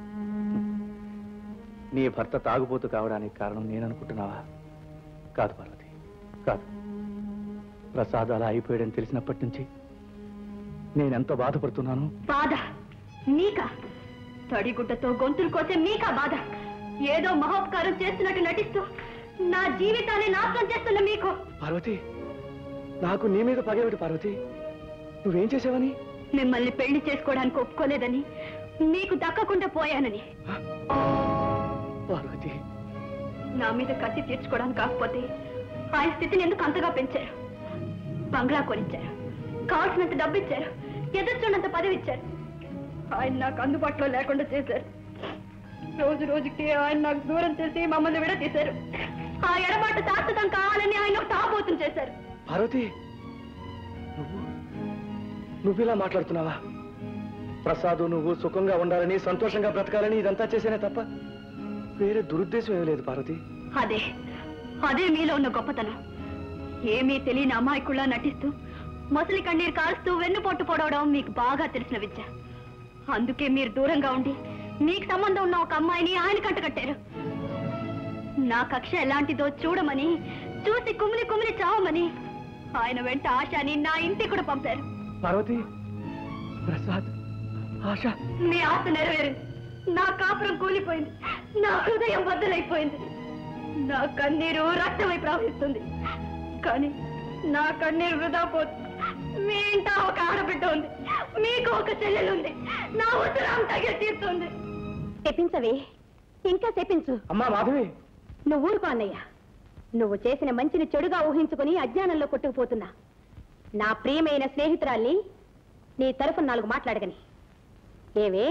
నీ భర్త తాగుబోతు కావడానికి కారణం నేననుకుంటున్నావా కాదు పార్వతి కాదు ప్రసాద్ అలా అయిపోయాడని తెలిసినప్పటి నుంచి నేనెంత బాధపడుతున్నాను బాధ మీకా తడిగుడ్డతో గొంతులు కోసే మీకా బాధ ఏదో మహోపకారం చేస్తున్నట్టు నటిస్తూ నా జీవితాన్ని నాశనం చేస్తున్న మీకు పార్వతి నాకు నీ మీద పగేమిటి పార్వతి నువ్వేం చేసావని మిమ్మల్ని పెళ్లి చేసుకోవడానికి ఒప్పుకోలేదని మీకు దక్కకుండా పోయానని పార్వతి నా మీద కత్తి తీర్చుకోవడానికి కాకపోతే ఆయన స్థితిని ఎందుకు అంతగా పెంచారు బంగ్లా కొనిచ్చారు కావాల్సినంత డబ్బు ఇచ్చారు ఎదుర్చున్నంత పదవి ఇచ్చారు ఆయన నాకు అందుబాటులో లేకుండా చేశారు రోజు రోజుకి ఆయన నాకు దూరం చేసి మమ్మల్ని విడదీశారు ఆ ఎడబాటు శాశ్వతం కావాలని ఆయన తాబోతం చేశారు పార్వతి నువ్వు నువ్వు ఇలా మాట్లాడుతున్నావా ప్రసాదు నువ్వు సుఖంగా ఉండాలని సంతోషంగా బ్రతకాలని ఇదంతా చేసేనే తప్ప వేరే దురుద్దేశం ఏమీ లేదు పార్వతి అదే అదే మీలో ఉన్న గొప్పతనం ఏమీ తెలియని అమాయకుల్లా నటిస్తూ మొసలి కన్నీరు కాల్స్తూ వెన్నుపోటు పొడవడం మీకు బాగా తెలిసిన విద్య అందుకే మీరు దూరంగా ఉండి మీకు సంబంధం ఉన్న ఒక అమ్మాయిని ఆయన కంటకట్టారు నా కక్ష ఎలాంటిదో చూడమని చూసి కుమిలి కుమిలి చావమని ఆయన వెంట ఆశాని నా ఇంటికి కూడా పంపారు పార్వతి ప్రసాద్ ఆశ మీ ఆశ నెరవేరింది నా కాపురం కూలిపోయింది నా హృదయం బద్దలైపోయింది నా కన్నీరు రక్తమై ప్రవహిస్తుంది కానీ నా కన్నీరు వృధా పోతుంది మీ ఇంట ఒక ఆడబిడ్డ ఉంది మీకు ఒక చెల్లెలు ఉంది నా ఉత్తరం తగిలి తీరుతుంది చెప్పించవే ఇంకా చెప్పించు అమ్మా మాధవి నువ్వు ఊరుకో అన్నయ్య నువ్వు చేసిన మంచిని చెడుగా ఊహించుకుని అజ్ఞానంలో కొట్టుకుపోతున్నా నా ప్రియమైన స్నేహితురాల్ని నీ తరఫున నాలుగు మాట్లాడగని ఏవే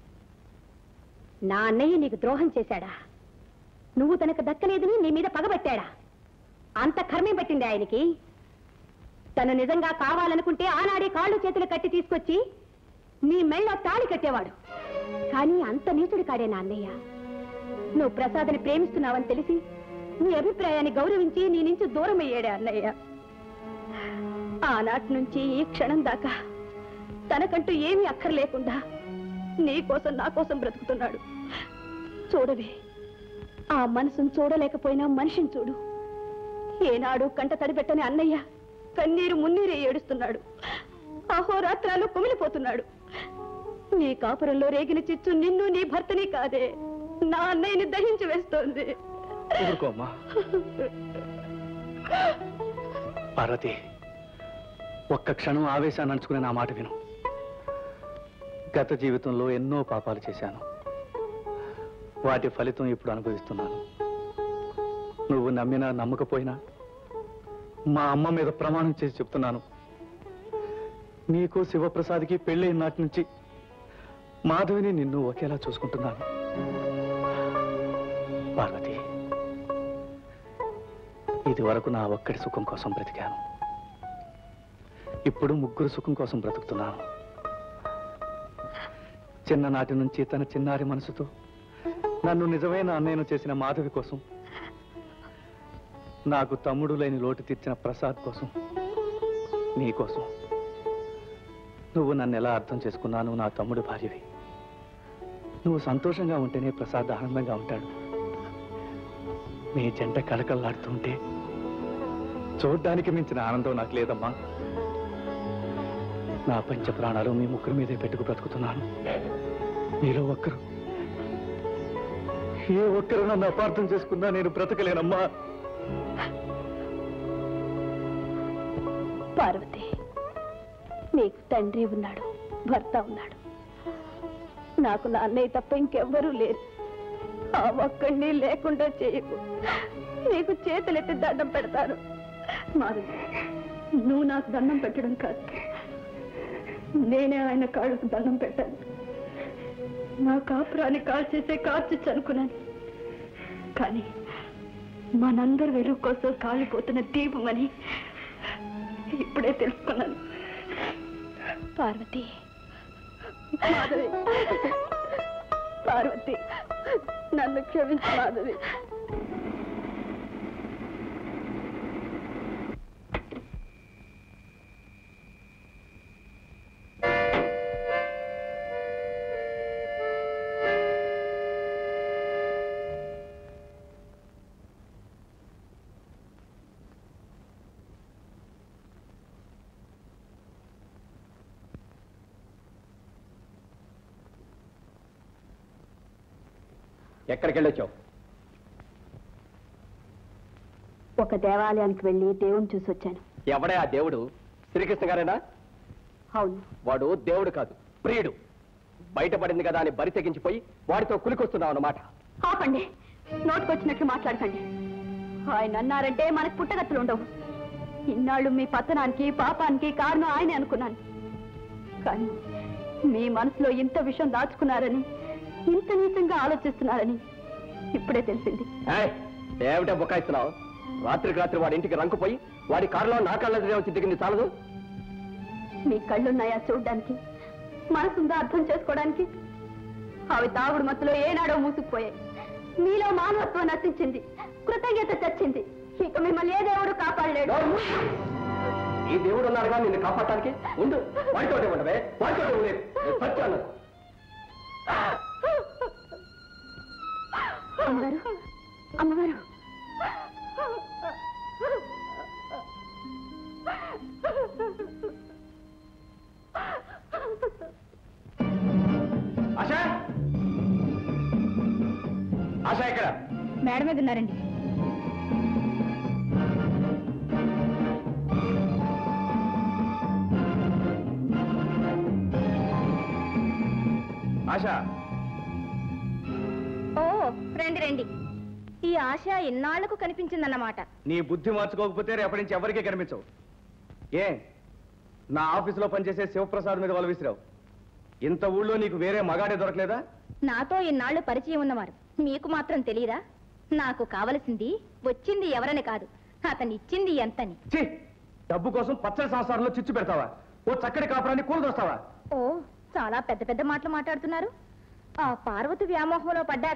నా అన్నయ్య నీకు ద్రోహం చేశాడా నువ్వు తనకు దక్కలేదని నీ మీద పగబట్టాడా అంత కర్మే పట్టింది ఆయనకి తను నిజంగా కావాలనుకుంటే ఆనాడే కాళ్ళు చేతులు కట్టి తీసుకొచ్చి నీ మెళ్ళ తాళి కట్టేవాడు కానీ అంత నీచుడు కాడే నా అన్నయ్య నువ్వు ప్రసాద్ని ప్రేమిస్తున్నావని తెలిసి నీ అభిప్రాయాన్ని గౌరవించి నీ నుంచి దూరం అయ్యాడే అన్నయ్య ఆనాటి నుంచి ఈ క్షణం దాకా తనకంటూ ఏమీ అక్కర్లేకుండా నీ కోసం నా కోసం బ్రతుకుతున్నాడు చూడవే ఆ మనసును చూడలేకపోయినా మనిషిని చూడు ఏనాడు కంట తడిపెట్టని అన్నయ్య కన్నీరు మున్నీరే ఏడుస్తున్నాడు అహోరాత్రాలు కుమిలిపోతున్నాడు నీ కాపురంలో రేగిన చిచ్చు నిన్ను నీ భర్తని కాదే నా అన్నయ్యని దహించి వేస్తోంది ఊరుకోమ్మా పార్వతి ఒక్క క్షణం ఆవేశాన్ని అంచుకునే నా మాట విను గత జీవితంలో ఎన్నో పాపాలు చేశాను వాటి ఫలితం ఇప్పుడు అనుభవిస్తున్నాను నువ్వు నమ్మినా నమ్మకపోయినా మా అమ్మ మీద ప్రమాణం చేసి చెప్తున్నాను నీకు శివప్రసాద్కి పెళ్ళైన నాటి నుంచి మాధవిని నిన్ను ఒకేలా చూసుకుంటున్నాను పార్వతి ఇది వరకు నా ఒక్కడి సుఖం కోసం బ్రతికాను ఇప్పుడు ముగ్గురు సుఖం కోసం బ్రతుకుతున్నాను చిన్ననాటి నుంచి తన చిన్నారి మనసుతో నన్ను నిజమైన అన్నయ్యను చేసిన మాధవి కోసం నాకు తమ్ముడు లేని లోటు తీర్చిన ప్రసాద్ కోసం నీ కోసం నువ్వు నన్ను ఎలా అర్థం చేసుకున్నాను నా తమ్ముడు భార్యవి నువ్వు సంతోషంగా ఉంటేనే ప్రసాద్ ఆనందంగా ఉంటాడు మీ జంట కలకల్లాడుతుంటే చూడ్డానికి మించిన ఆనందం నాకు లేదమ్మా నా పంచ ప్రాణాలు మీ ముగ్గురు మీదే పెట్టుకు బ్రతుకుతున్నాను మీలో ఒక్కరు ఏ ఒక్కరు నన్ను అపార్థం చేసుకున్నా నేను బ్రతకలేనమ్మా పార్వతి నీకు తండ్రి ఉన్నాడు భర్త ఉన్నాడు నాకు నా అన్నయ్య తప్ప ఇంకెవ్వరూ లేరు ఆ ఒక్కడిని లేకుండా చేయకు నీకు చేతులెత్తి దండం పెడతాను మాధవి నువ్వు నాకు దండం పెట్టడం కాదు నేనే ఆయన కాళ్ళకు దండం పెట్టాను నా కాపురాన్ని కాల్ చేసే కార్చిచ్చు అనుకున్నాను కానీ మనందరి వెలుగు కోసం కాలిపోతున్న దీపమని ఇప్పుడే తెలుసుకున్నాను పార్వతి మాధవి పార్వతి నన్ను క్షమించు మాధవి ఎక్కడికి వెళ్ళొచ్చావు ఒక దేవాలయానికి వెళ్ళి దేవుని చూసి వచ్చాను ఎవడే ఆ దేవుడు శ్రీకృష్ణ గారేనా అవును వాడు దేవుడు కాదు ప్రియుడు బయటపడింది కదా అని బరి తెగించిపోయి వాడితో కులికొస్తున్నావు అన్నమాట ఆపండి నోటుకొచ్చినట్లు మాట్లాడకండి ఆయన అన్నారంటే మనకు పుట్టగతులు ఉండవు ఇన్నాళ్ళు మీ పతనానికి పాపానికి కారణం ఆయనే అనుకున్నాను కానీ మీ మనసులో ఇంత విషయం దాచుకున్నారని ఇంత నీచంగా ఆలోచిస్తున్నారని ఇప్పుడే తెలిసింది ఏయ్, ఏమిటో బుకాయిస్తున్నావు రాత్రికి రాత్రి వాడి ఇంటికి రంకుపోయి వాడి కారులో నా కళ్ళ ఎదురే వచ్చి దిగింది చాలదు మీ కళ్ళున్నాయా చూడ్డానికి మనసుందా అర్థం చేసుకోవడానికి అవి తాగుడు మత్తులో ఏనాడో మూసుకుపోయాయి మీలో మానవత్వం నశించింది కృతజ్ఞత చచ్చింది ఇక మిమ్మల్ని ఏ దేవుడు కాపాడలేడు ఈ దేవుడు ఉన్నారుగా నిన్ను కాపాడటానికి ఉండు వాడితోటే ఉండవే వాడితోటే ఉండేది నేను సత్యాను అమ్మగారు అమ్మగారు ఆశా ఆశా ఇక్కడ మేడ మీద ఉన్నారండి ఆశా ఓ రండి రండి ఈ ఆశ ఇన్నాళ్లకు కనిపించిందన్నమాట నీ బుద్ధి మార్చుకోకపోతే రేపటి నుంచి ఎవరికీ కనిపించవు ఏ నా ఆఫీసులో పనిచేసే శివప్రసాద్ మీద వాళ్ళు విసిరావు ఇంత ఊళ్ళో నీకు వేరే మగాడే దొరకలేదా నాతో ఇన్నాళ్లు పరిచయం ఉన్నవారు మీకు మాత్రం తెలియదా నాకు కావలసింది వచ్చింది ఎవరని కాదు అతను ఇచ్చింది ఎంతని ఛీ డబ్బు కోసం పచ్చడి సంసారంలో చిచ్చు పెడతావా ఓ చక్కటి కాపురాన్ని కూలదొస్తావా ఓ చాలా పెద్ద పెద్ద మాటలు మాట్లాడుతున్నారు ఆ పార్వతి వ్యామోహంలో పడ్డాక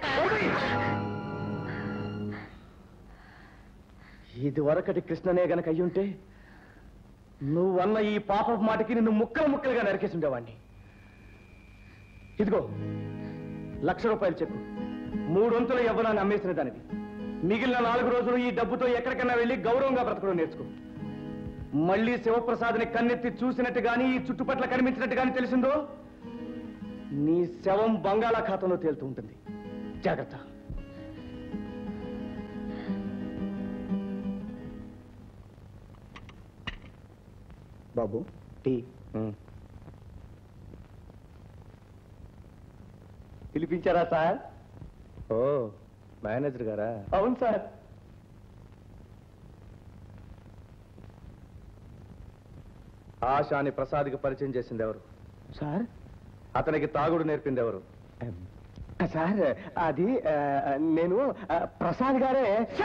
ఇది వరకటి కృష్ణనే గనక అయ్యుంటే నువ్వన్న ఈ పాపపు మాటకి నిన్ను ముక్కలు ముక్కలుగా నరికేసి ఉండేవాణ్ణి ఇదిగో లక్ష రూపాయలు చెప్పు మూడొంతుల యవ్వనాన్ని అమ్మేసిన దానిది మిగిలిన నాలుగు రోజులు ఈ డబ్బుతో ఎక్కడికైనా వెళ్ళి గౌరవంగా బ్రతకడం నేర్చుకో మళ్ళీ శివప్రసాద్ని కన్నెత్తి చూసినట్టు గాని ఈ చుట్టుపట్ల కనిపించినట్టు గాని తెలిసిందో నీ శవం బంగాళాఖాతంలో తేలుతూ ఉంటుంది జాగ్రత్త బాబు టీ పిలిపించారా సార్ ఓ మేనేజర్ గారా అవును సార్ ఆశాని ప్రసాద్కి పరిచయం చేసింది ఎవరు సార్ అతనికి తాగుడు నేర్పింది ఎవరు సార్ అది ఆ, నేను ఆ, ప్రసాద్ గారే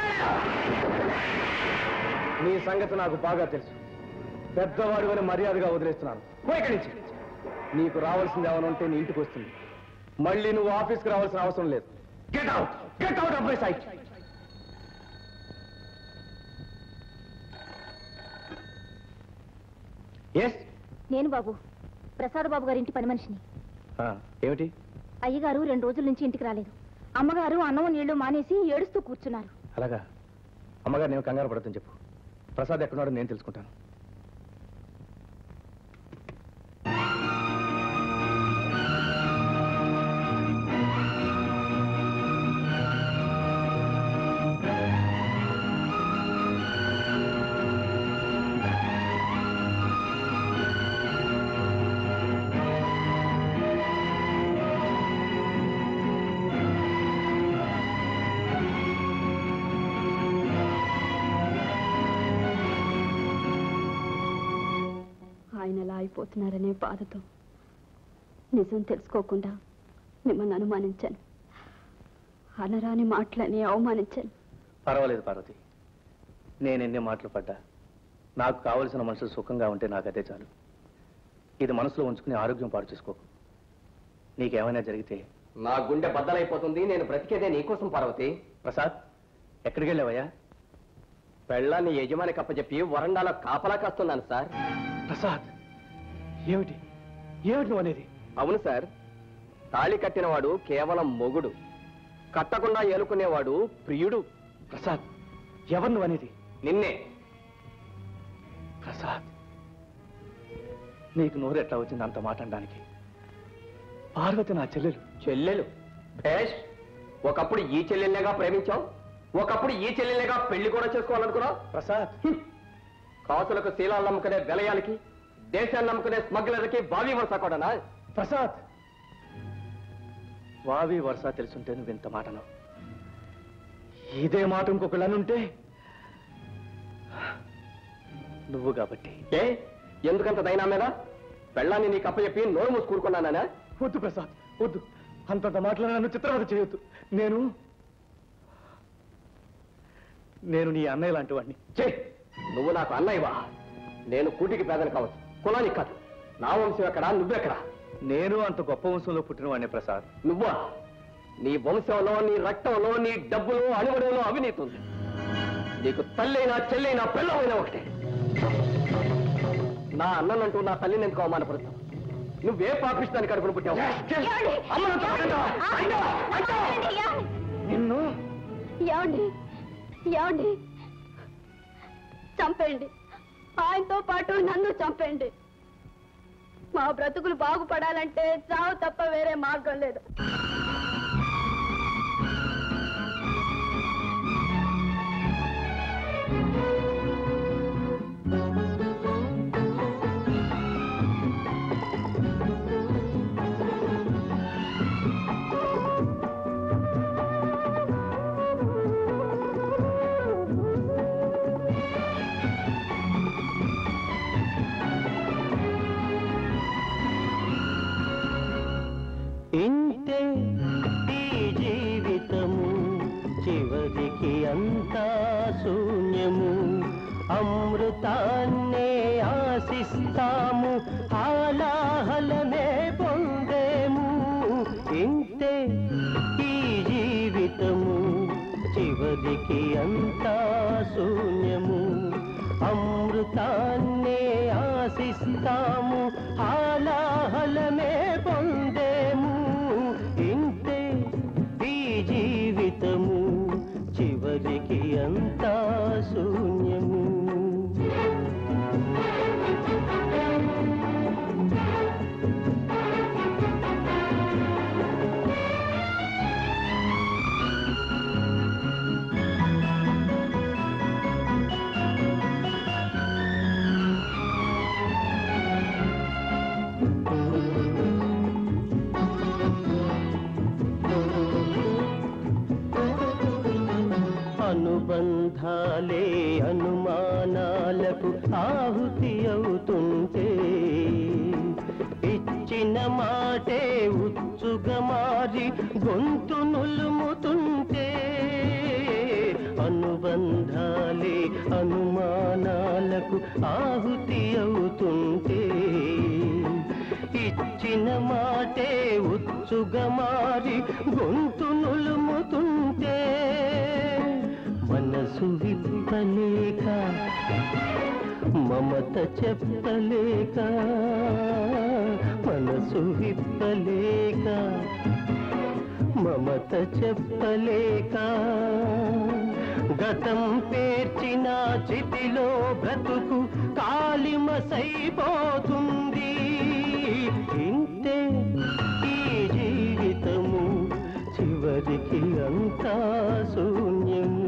నీ సంగతి నాకు బాగా తెలుసు పెద్దవాడు అని మర్యాదగా వదిలేస్తున్నాను పో ఇక్కడి నుంచి నీకు రావాల్సింది ఏమైనా ఉంటే నీ ఇంటికి వస్తుంది మళ్ళీ నువ్వు ఆఫీస్కి రావాల్సిన అవసరం లేదు get out get out of my sight yes నేను బాబు ప్రసాద్ బాబు గారి ఇంటి పని మనిషిని ఏమిటి అయ్యగారు రెండు రోజుల నుంచి ఇంటికి రాలేదు అమ్మగారు అన్నం నీళ్లు మానేసి ఏడుస్తూ కూర్చున్నారు అలాగా అమ్మగారు నేను కంగారు పడతాను చెప్పు ప్రసాద్ ఎక్కడున్నాడో నేను తెలుసుకుంటాను అయిపోతున్నారనే బాధతో నిజం తెలుసుకోకుండా మిమ్మల్ని అనుమానించాను అనరాని మాటలని అవమానించాను పర్వాలేదు పార్వతి నేను ఎన్ని మాటలు పడ్డా నాకు కావలసిన మనుషులు సుఖంగా ఉంటే నాకు అదే చాలు ఇది మనసులో ఉంచుకుని ఆరోగ్యం పాడు చేసుకోకు నీకేమైనా జరిగితే నా గుండె బద్దలైపోతుంది నేను బ్రతికేదే నీకోసం పార్వతి ప్రసాద్ ఎక్కడికి వెళ్ళావయ్యా పెళ్ళాన్ని యజమాని కప్పచెప్పి వరండాలో కాపలా కాస్తున్నాను సార్ ప్రసాద్ ఏమిటి ఏమిటి నువ్వు అనేది అవును సార్ తాళి కట్టినవాడు కేవలం మొగుడు కట్టకుండా ఏలుకునేవాడు ప్రియుడు ప్రసాద్ ఎవరు నువ్వు అనేది నిన్నే ప్రసాద్ నీకు నోరు ఎట్లా వచ్చింది అంత మాట అనడానికి పార్వతి నా చెల్లెలు చెల్లెలు భేష్ ఒకప్పుడు ఈ చెల్లెల్నేగా ప్రేమించావు ఒకప్పుడు ఈ చెల్లెల్నేగా పెళ్లి కూడా చేసుకోవాలనుకున్నావు ప్రసాద్ కాసులకు శీలాలు నమ్ముకునే వెలయాలకి దేశాన్ని నమ్ముకునే స్మగ్లర్కి బావి వరుస కూడానా ప్రసాద్ వావి వరుస తెలుసుంటే నువ్వు ఇంత మాటను ఇదే మాట ఇంకొకళ్ళనుంటే నువ్వు కాబట్టి ఏ ఎందుకంత దైనా మీద పెళ్ళాన్ని నీకు అప్పచెప్పి నోరు మూసి కూరుకున్నానా వద్దు ప్రసాద్ వద్దు అంతంత మాటలు నన్ను చిత్రవద చేయొద్దు నేను నేను నీ అన్నయ్య లాంటి వాడిని చే నువ్వు నాకు అన్నయ్యవా నేను కూటికి పేదను కావచ్చు కులానికి కాదు నా వంశం ఎక్కడా నువ్వెక్కడా నేను అంత గొప్ప వంశంలో పుట్టినవాడిని ప్రసాద్ నువ్వా నీ వంశంలో నీ రక్తంలో నీ డబ్బులో అణువడంలో అవినీతి ఉంది నీకు తల్లైనా చెల్లైనా పిల్లమైనా ఒకటే నా అన్ననంటూ నా తల్లిని ఎందుకు అవమానపడతావు నువ్వే పాపిస్తాను కడుపును పుట్టావు అమ్మను చంపేస్తావా? నిన్ను ఏమండి ఏమండి చంపేయండి ఆయనతో పాటు నన్ను చంపేయండి మా బ్రతుకులు బాగుపడాలంటే చావు తప్ప వేరే మార్గం లేదు ఇంతే ఈ జీవితము చివరికి అంతా శూన్యము అమృతాన్నే ఆశిస్తాము హాలాహలమే పొందేము ఇంతే ఈ జీవితము చివరికి అంతా శూన్యము అమృతాన్నే ఆశిస్తాము హాలాహలమే పొందేము ఇంతే ఈ జీవితము చివరికి అంతా శూన్యము అనుబంధాలే అనుమానాలకు ఆహుతి అవుతుంటే ఇచ్చిన మాటే ఉచ్చుగా మారి గొంతు నులుముతుంటే అనుబంధాలే అనుమానాలకు ఆహుతి అవుతుంటే ఇచ్చిన మాటే ఉచ్చుగా మారి గొంతు నులుముతుంటే మనసు విప్పలేక మమత చెప్పలేక మనసు విప్పలేక మమత చెప్పలేక గతం పేర్చిన చితిలో బ్రతుకు కాలిమసైపోతుంది ఇంతే ఈ జీవితము చివరికి అంతా శూన్యము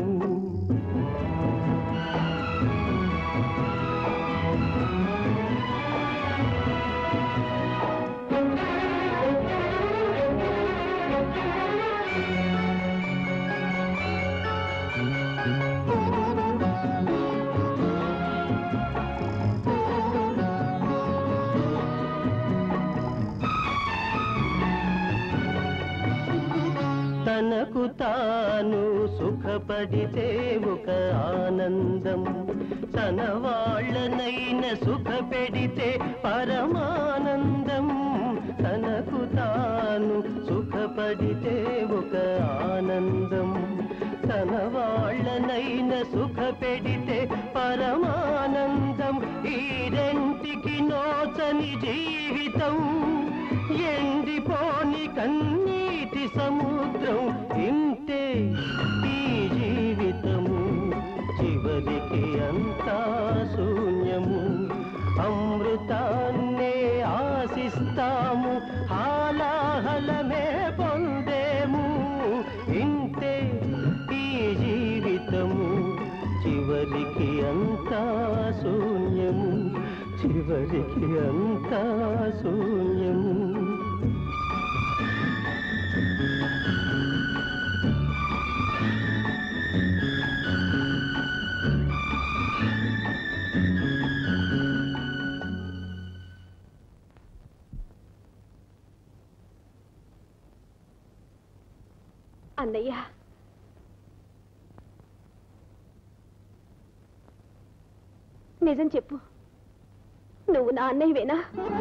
తనకు తాను సుఖపడితే ఒక ఆనందం తన వాళ్ళనైన సుఖ పెడితే పరమానందం తనకు తాను సుఖపడితే ఒక ఆనందం తన వాళ్ళనైన సుఖ పెడితే పరమానందం ఈ రెంటికి నోచని జీవితం ఎండిపోని కన్నీటి సముద్రం ఇంతే ఈ జీవితము చివరికి అంతా శూన్యము అమృతాన్నే ఆశిస్తాము హాలాహలమే పొందేము ఇంతే ఈ జీవితము చివరికి అంతా శూన్యము చివరికి అంతా శూన్యము అన్నయ్య నిజం చెప్పు నువ్వు నా అన్నయ్యవేనా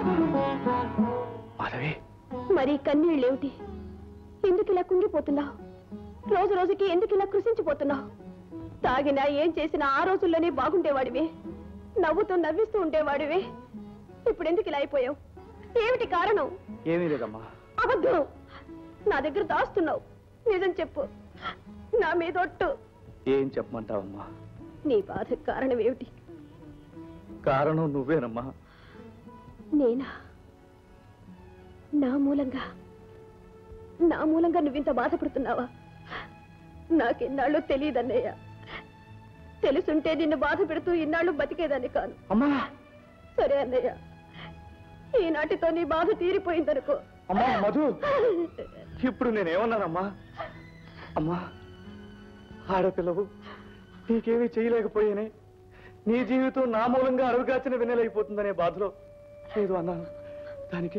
మాధవి మరి కన్నీళ్ళేమిటి ఎందుకు ఇలా కుంగిపోతున్నావు రోజు రోజుకి ఎందుకు ఇలా కృషించిపోతున్నావు తాగినా ఏం చేసినా ఆ రోజుల్లోనే బాగుండేవాడివి నవ్వుతూ నవ్విస్తూ ఉండేవాడివి ఇప్పుడు ఎందుకు ఇలా అయిపోయావు ఏమిటి కారణం ఏమీ లేదమ్మా అబద్ధం నా దగ్గర దాస్తున్నావు నిజం చెప్పు నా మీదొట్టు ఏం చెప్పమంటావమ్మా నీ బాధ కారణం ఏమిటి కారణం నువ్వేనమ్మా నేనా నా మూలంగా నా మూలంగా నువ్వింత బాధపడుతున్నావా నాకిన్నాళ్ళు తెలియదన్నయ్య తెలుసుంటే నిన్ను బాధ పెడుతూ ఇన్నాళ్ళు బతికేదాన్ని కాను అమ్మా సరే అన్నయ్య ఈనాటితో నీ బాధ తీరిపోయిందనుకో అమ్మా మధు ఇప్పుడు నేనేమన్నానమ్మా అమ్మా ఆడపిల్లవు నీకేమీ చేయలేకపోయానే నీ జీవితం నా మూలంగా అడుగుగాచిన వెన్నెలైపోతుందనే బాధలో లేదు అన్నాను దానికి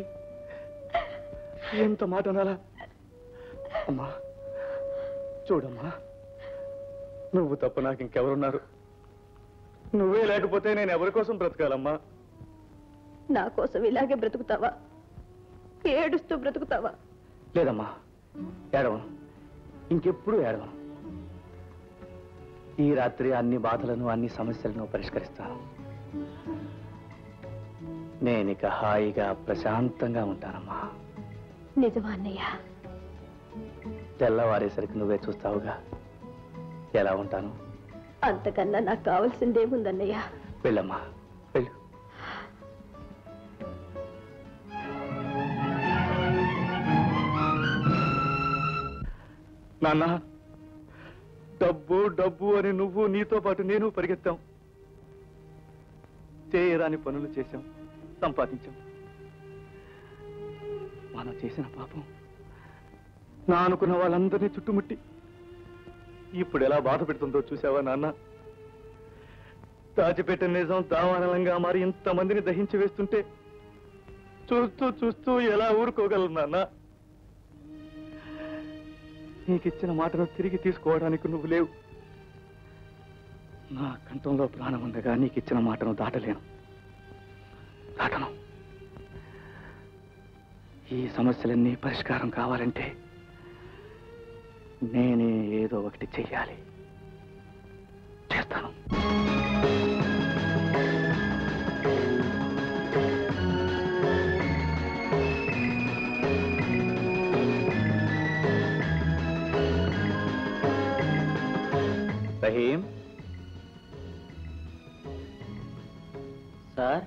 ఎంత మాట అనాలా అమ్మా చూడమ్మా నువ్వు తప్ప నాకు ఇంకెవరున్నారు నువ్వే లేకపోతే నేను ఎవరి కోసం బ్రతకాలమ్మా నా కోసం ఇలాగే బ్రతుకుతావా ఏడుస్తూ బ్రతుకుతావా లేదమ్మా ఏడవను ఇంకెప్పుడు ఏడవను ఈ రాత్రి అన్ని బాధలను అన్ని సమస్యలను పరిష్కరిస్తాను నేనిక హాయిగా ప్రశాంతంగా ఉంటానమ్మా నిజమా అన్నయ్య తెల్లవారేసరికి నువ్వే చూస్తావుగా ఎలా ఉంటాను అంతకన్నా నాకు కావాల్సిందేముందన్నయ్య వెళ్ళమ్మా వెళ్ళు నాన్న డబ్బు డబ్బు అని నువ్వు నీతో పాటు నేను పరిగెత్తాం చేయరాని పనులు చేశాం సంపాదించాం మనం చేసిన పాపం నా అనుకున్న వాళ్ళందరినీ చుట్టుముట్టి ఇప్పుడు ఎలా బాధ పెడుతుందో చూసావా నాన్న దాచిపెట్టిన నిజం దావానలంగా మారి ఇంతమందిని దహించి వేస్తుంటే చూస్తూ చూస్తూ ఎలా ఊరుకోగలను నాన్న నీకిచ్చిన మాటను తిరిగి తీసుకోవడానికి నువ్వు లేవు నా కంఠంలో ప్రాణం ఉండగా నీకిచ్చిన మాటను దాటలేను దాటను ఈ సమస్యలన్నీ పరిష్కారం కావాలంటే నేనే ఏదో ఒకటి చెయ్యాలి చేస్తాను రహీం సార్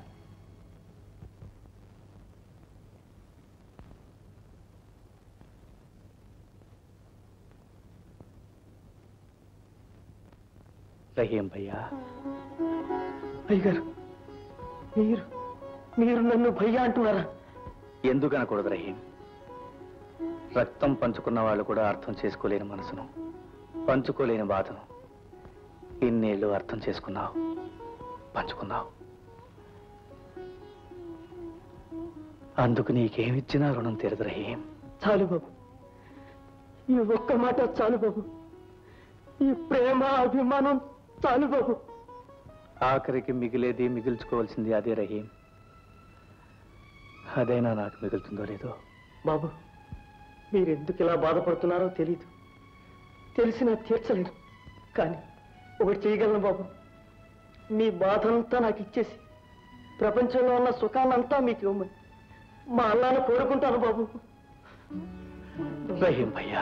రహీం భయ్యా అయ్యగారు మీరు మీరు నన్ను భయ్యా అంటున్నారా ఎందుకు అనకూడదు రహీం రక్తం పంచుకున్న వాళ్ళు కూడా అర్థం చేసుకోలేని మనసును పంచుకోలేని బాధను ఇన్నేళ్ళు అర్థం చేసుకున్నావు పంచుకున్నావు అందుకు నీకేమిచ్చినా రుణం తీరదు రహీం చాలు బాబు ఈ ఒక్క మాట చాలు బాబు ఈ ప్రేమ అభిమానం చాలు బాబు ఆఖరికి మిగిలేది మిగిల్చుకోవాల్సింది అదే రహీం అదైనా నాకు మిగులుతుందో లేదో బాబు మీరు ఎందుకు ఇలా బాధపడుతున్నారో తెలియదు తెలిసినా తీర్చలేను కానీ ఒకటి చేయగలను బాబు మీ బాధంతా నాకు ఇచ్చేసి ప్రపంచంలో ఉన్న సుఖాన్నంతా మీకు ఇవ్వమని మా అల్లాను కోరుకుంటాను బాబు రహీం భయ్యా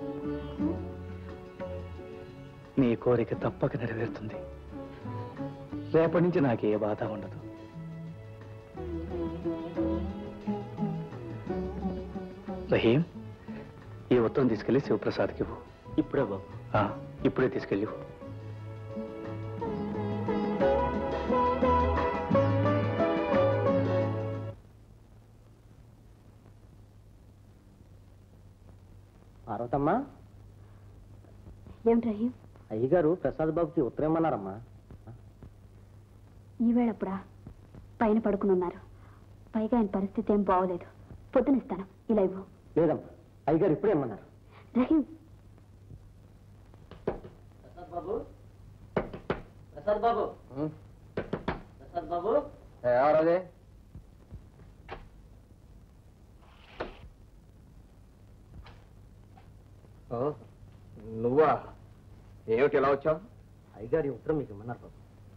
నీ కోరిక తప్పక నెరవేరుతుంది రేపటి నుంచి నాకు ఏ బాధ ఉండదు రహీం ఈ ఉత్తరం తీసుకెళ్లి శివప్రసాద్కి ఇవ్వు ఇప్పుడే బాబు ఆ, ఇప్పుడే తీసుకెళ్ళి ఇవ్వు. పార్వతమ్మా ఏమిటి రహీం అయ్యగారు ప్రసాద్ బాబుకి ఉత్తరం ఇమ్మన్నారమ్మా ఈవేళప్పుడా పైన పడుకుని ఉన్నారు పైగా ఆయన పరిస్థితి ఏం బాగోలేదు పొద్దునిస్తాను ఇలా ఇవ్వు లేదమ్మా అయ్యగారు ఇప్పుడే ఇమ్మన్నారు రహీం ప్రసాద్ బాబు ప్రసాద్ బాబు ప్రసాద్ బాబు ఎవరది ఓ, నువ్వా ఏమిటి ఇలా వచ్చావు అయ్యగారి ఉత్తరం మీకు ఇమ్మన్నారు బాబు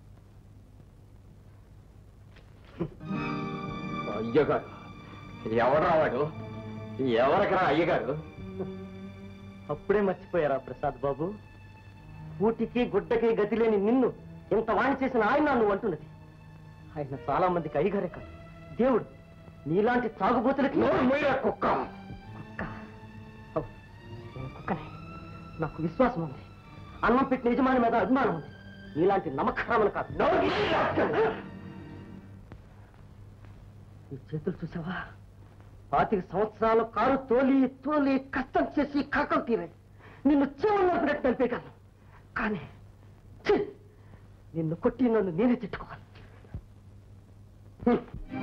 అయ్యగారు ఎవరా వాడు ఎవరికరా అయ్యగారు అప్పుడే మర్చిపోయారా ప్రసాద్ బాబు కూటికి గుడ్డకి గతి లేని నిన్ను ఇంత వాణి చేసిన ఆయన నువ్వు అంటున్నది ఆయన చాలా మందికి అయ్యగారే కాదు దేవుడు నీలాంటి తాగుబోతులకి కుక్క అవును, నేను కుక్కనే నాకు విశ్వాసం ఉంది అన్నం పెట్టిన యజమాని మీద అభిమానం ఉంది నీలాంటి నమ్మకాలను కాదు ఈ చేతులు చూసావా పాతిక సంవత్సరాల కారు తోలి తోలి కష్టం చేసి కాకలు తీరాయి నిన్ను చెవుల్లో పెట్టి నలిపేయగలను కానీ ఛీ! నిన్ను కొట్టి నన్ను నేనే తిట్టుకోవాలి హ్మ్.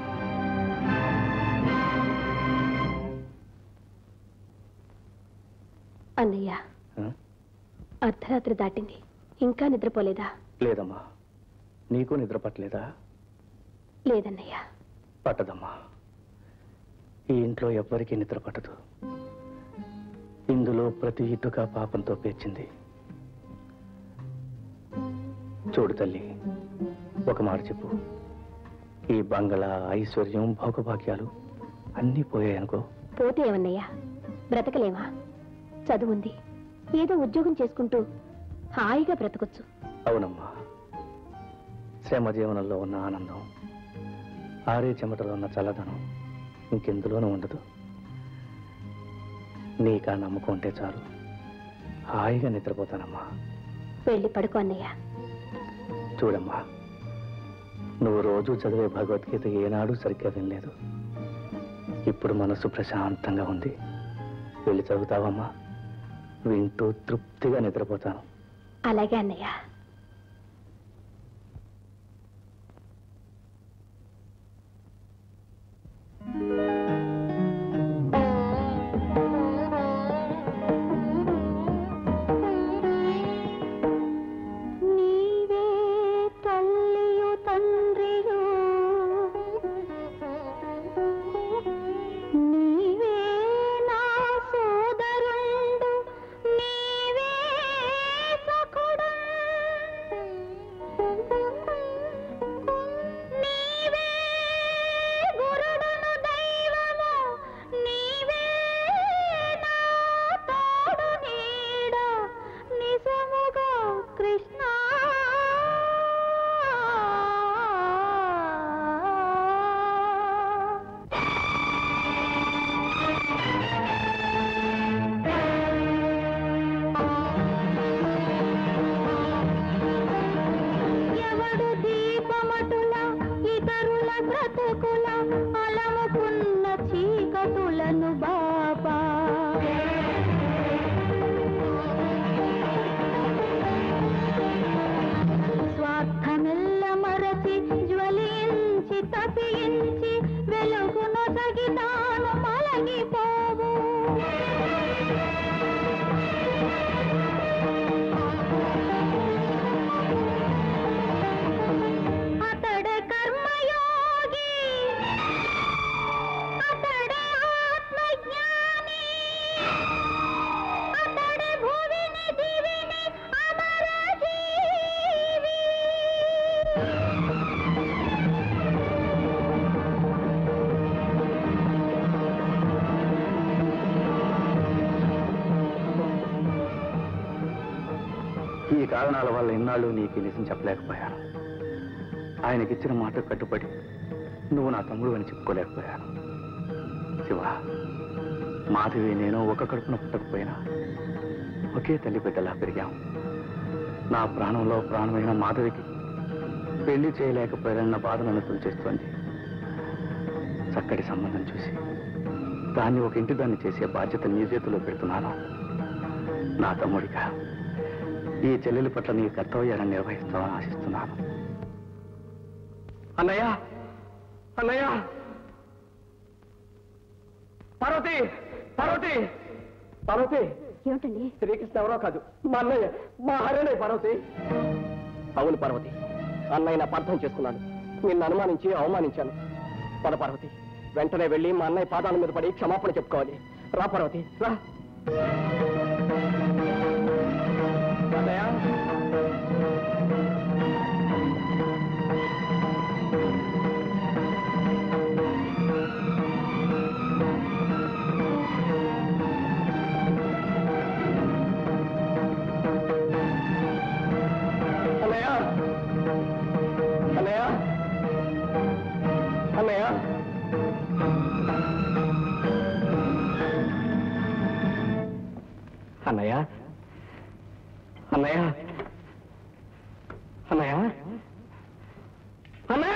అన్నయ్య ఆ? అర్ధరాత్రి దాటింది ఇంకా నిద్రపోలేదా లేదమ్మా నీకు నిద్ర పట్టలేదా లేదన్నయ్య పట్టదమ్మా ఈ ఇంట్లో ఎవ్వరికీ నిద్ర పట్టదు ఇందులో ప్రతి ఇటుక పాపంతో పేర్చింది చూడు తల్లి ఒక మాట చెప్పు ఈ బంగళా ఐశ్వర్యం భోగభాగ్యాలు అన్నీ పోయాయనుకో పోతే ఏమన్నయ్యా బ్రతకలేమా చదువుంది ఏదో ఉద్యోగం చేసుకుంటూ హాయిగా బ్రతకొచ్చు అవునమ్మా శ్రమ జీవనంలో ఉన్న ఆనందం ఆరే చెమటలో ఉన్న చల్లదనం ఇంకెందులోనూ ఉండదు నీకా నమ్మకం ఉంటే చాలు హాయిగా నిద్రపోతానమ్మా వెళ్ళి పడుకో అన్నయ్య చూడమ్మా నువ్వు రోజు చదివే భగవద్గీత ఏనాడు సరిగ్గా వినలేదు ఇప్పుడు మనసు ప్రశాంతంగా ఉంది వెళ్ళి చదువుతావమ్మా వింటూ తృప్తిగా నిద్రపోతాను అలాగే అన్నయ్య నీవే తల్లియు తండ్రియు నీవే నా సోదరుండు నీవే సఖుడు ఈ కారణాల వల్ల ఇన్నాళ్ళు నీకు ఈ నిజం చెప్పలేకపోయాను ఆయనకిచ్చిన మాట కట్టుబడి నువ్వు నా తమ్ముడు అని చెప్పుకోలేకపోయాను శివ మాధవి నేను ఒక కడుపున పుట్టకపోయినా ఒకే తల్లి బిడ్డలా పెరిగాం నా ప్రాణంలో ప్రాణమైన మాధవికి పెళ్లి చేయలేకపోయానన్న బాధ నన్ను తులిచేస్తోంది చక్కటి సంబంధం చూసి దాన్ని ఒక ఇంటి దాన్ని చేసే బాధ్యత నీ చేతిలో పెడుతున్నాను నా తమ్ముడిగా ఈ చెల్లెలి పట్ల నీ కర్తవ్యాన్ని నిర్వహిస్తామని ఆశిస్తున్నాను అన్నయ్య అన్నయ్య పార్వతి పార్వతి పార్వతి ఏమిటండి శ్రీకృష్ణ ఎవరో కాదు మా అన్నయ్య మా హరణే పార్వతి అవును పార్వతి అన్నయ్య అపార్థం చేసుకున్నాను నిన్ను అనుమానించి అవమానించాను పద పార్వతి వెంటనే వెళ్ళి మా అన్నయ్య పాదాల మీద పడి క్షమాపణ చెప్పుకోవాలి రా పార్వతి రా అన్నయ్య అన్నయ్య అన్నయ్య అన్నయ్య అన్నయ్య అన్నయ్య అన్నయ్య అన్నయ్య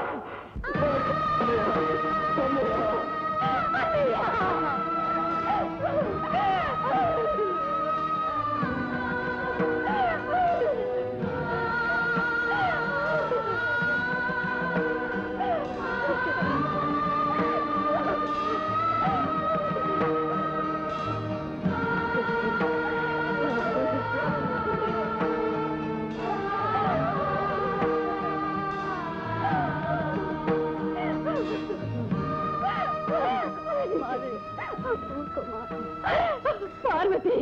పార్వతి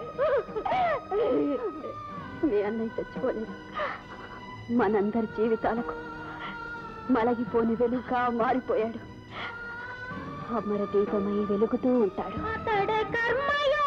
మీ అన్నయ్య చచ్చిపోలేదు మనందరి జీవితాలకు మలగిపోని వెలుగుగా మారిపోయాడు అమర దీపమై వెలుగుతూ ఉంటాడు అతడ కర్మయ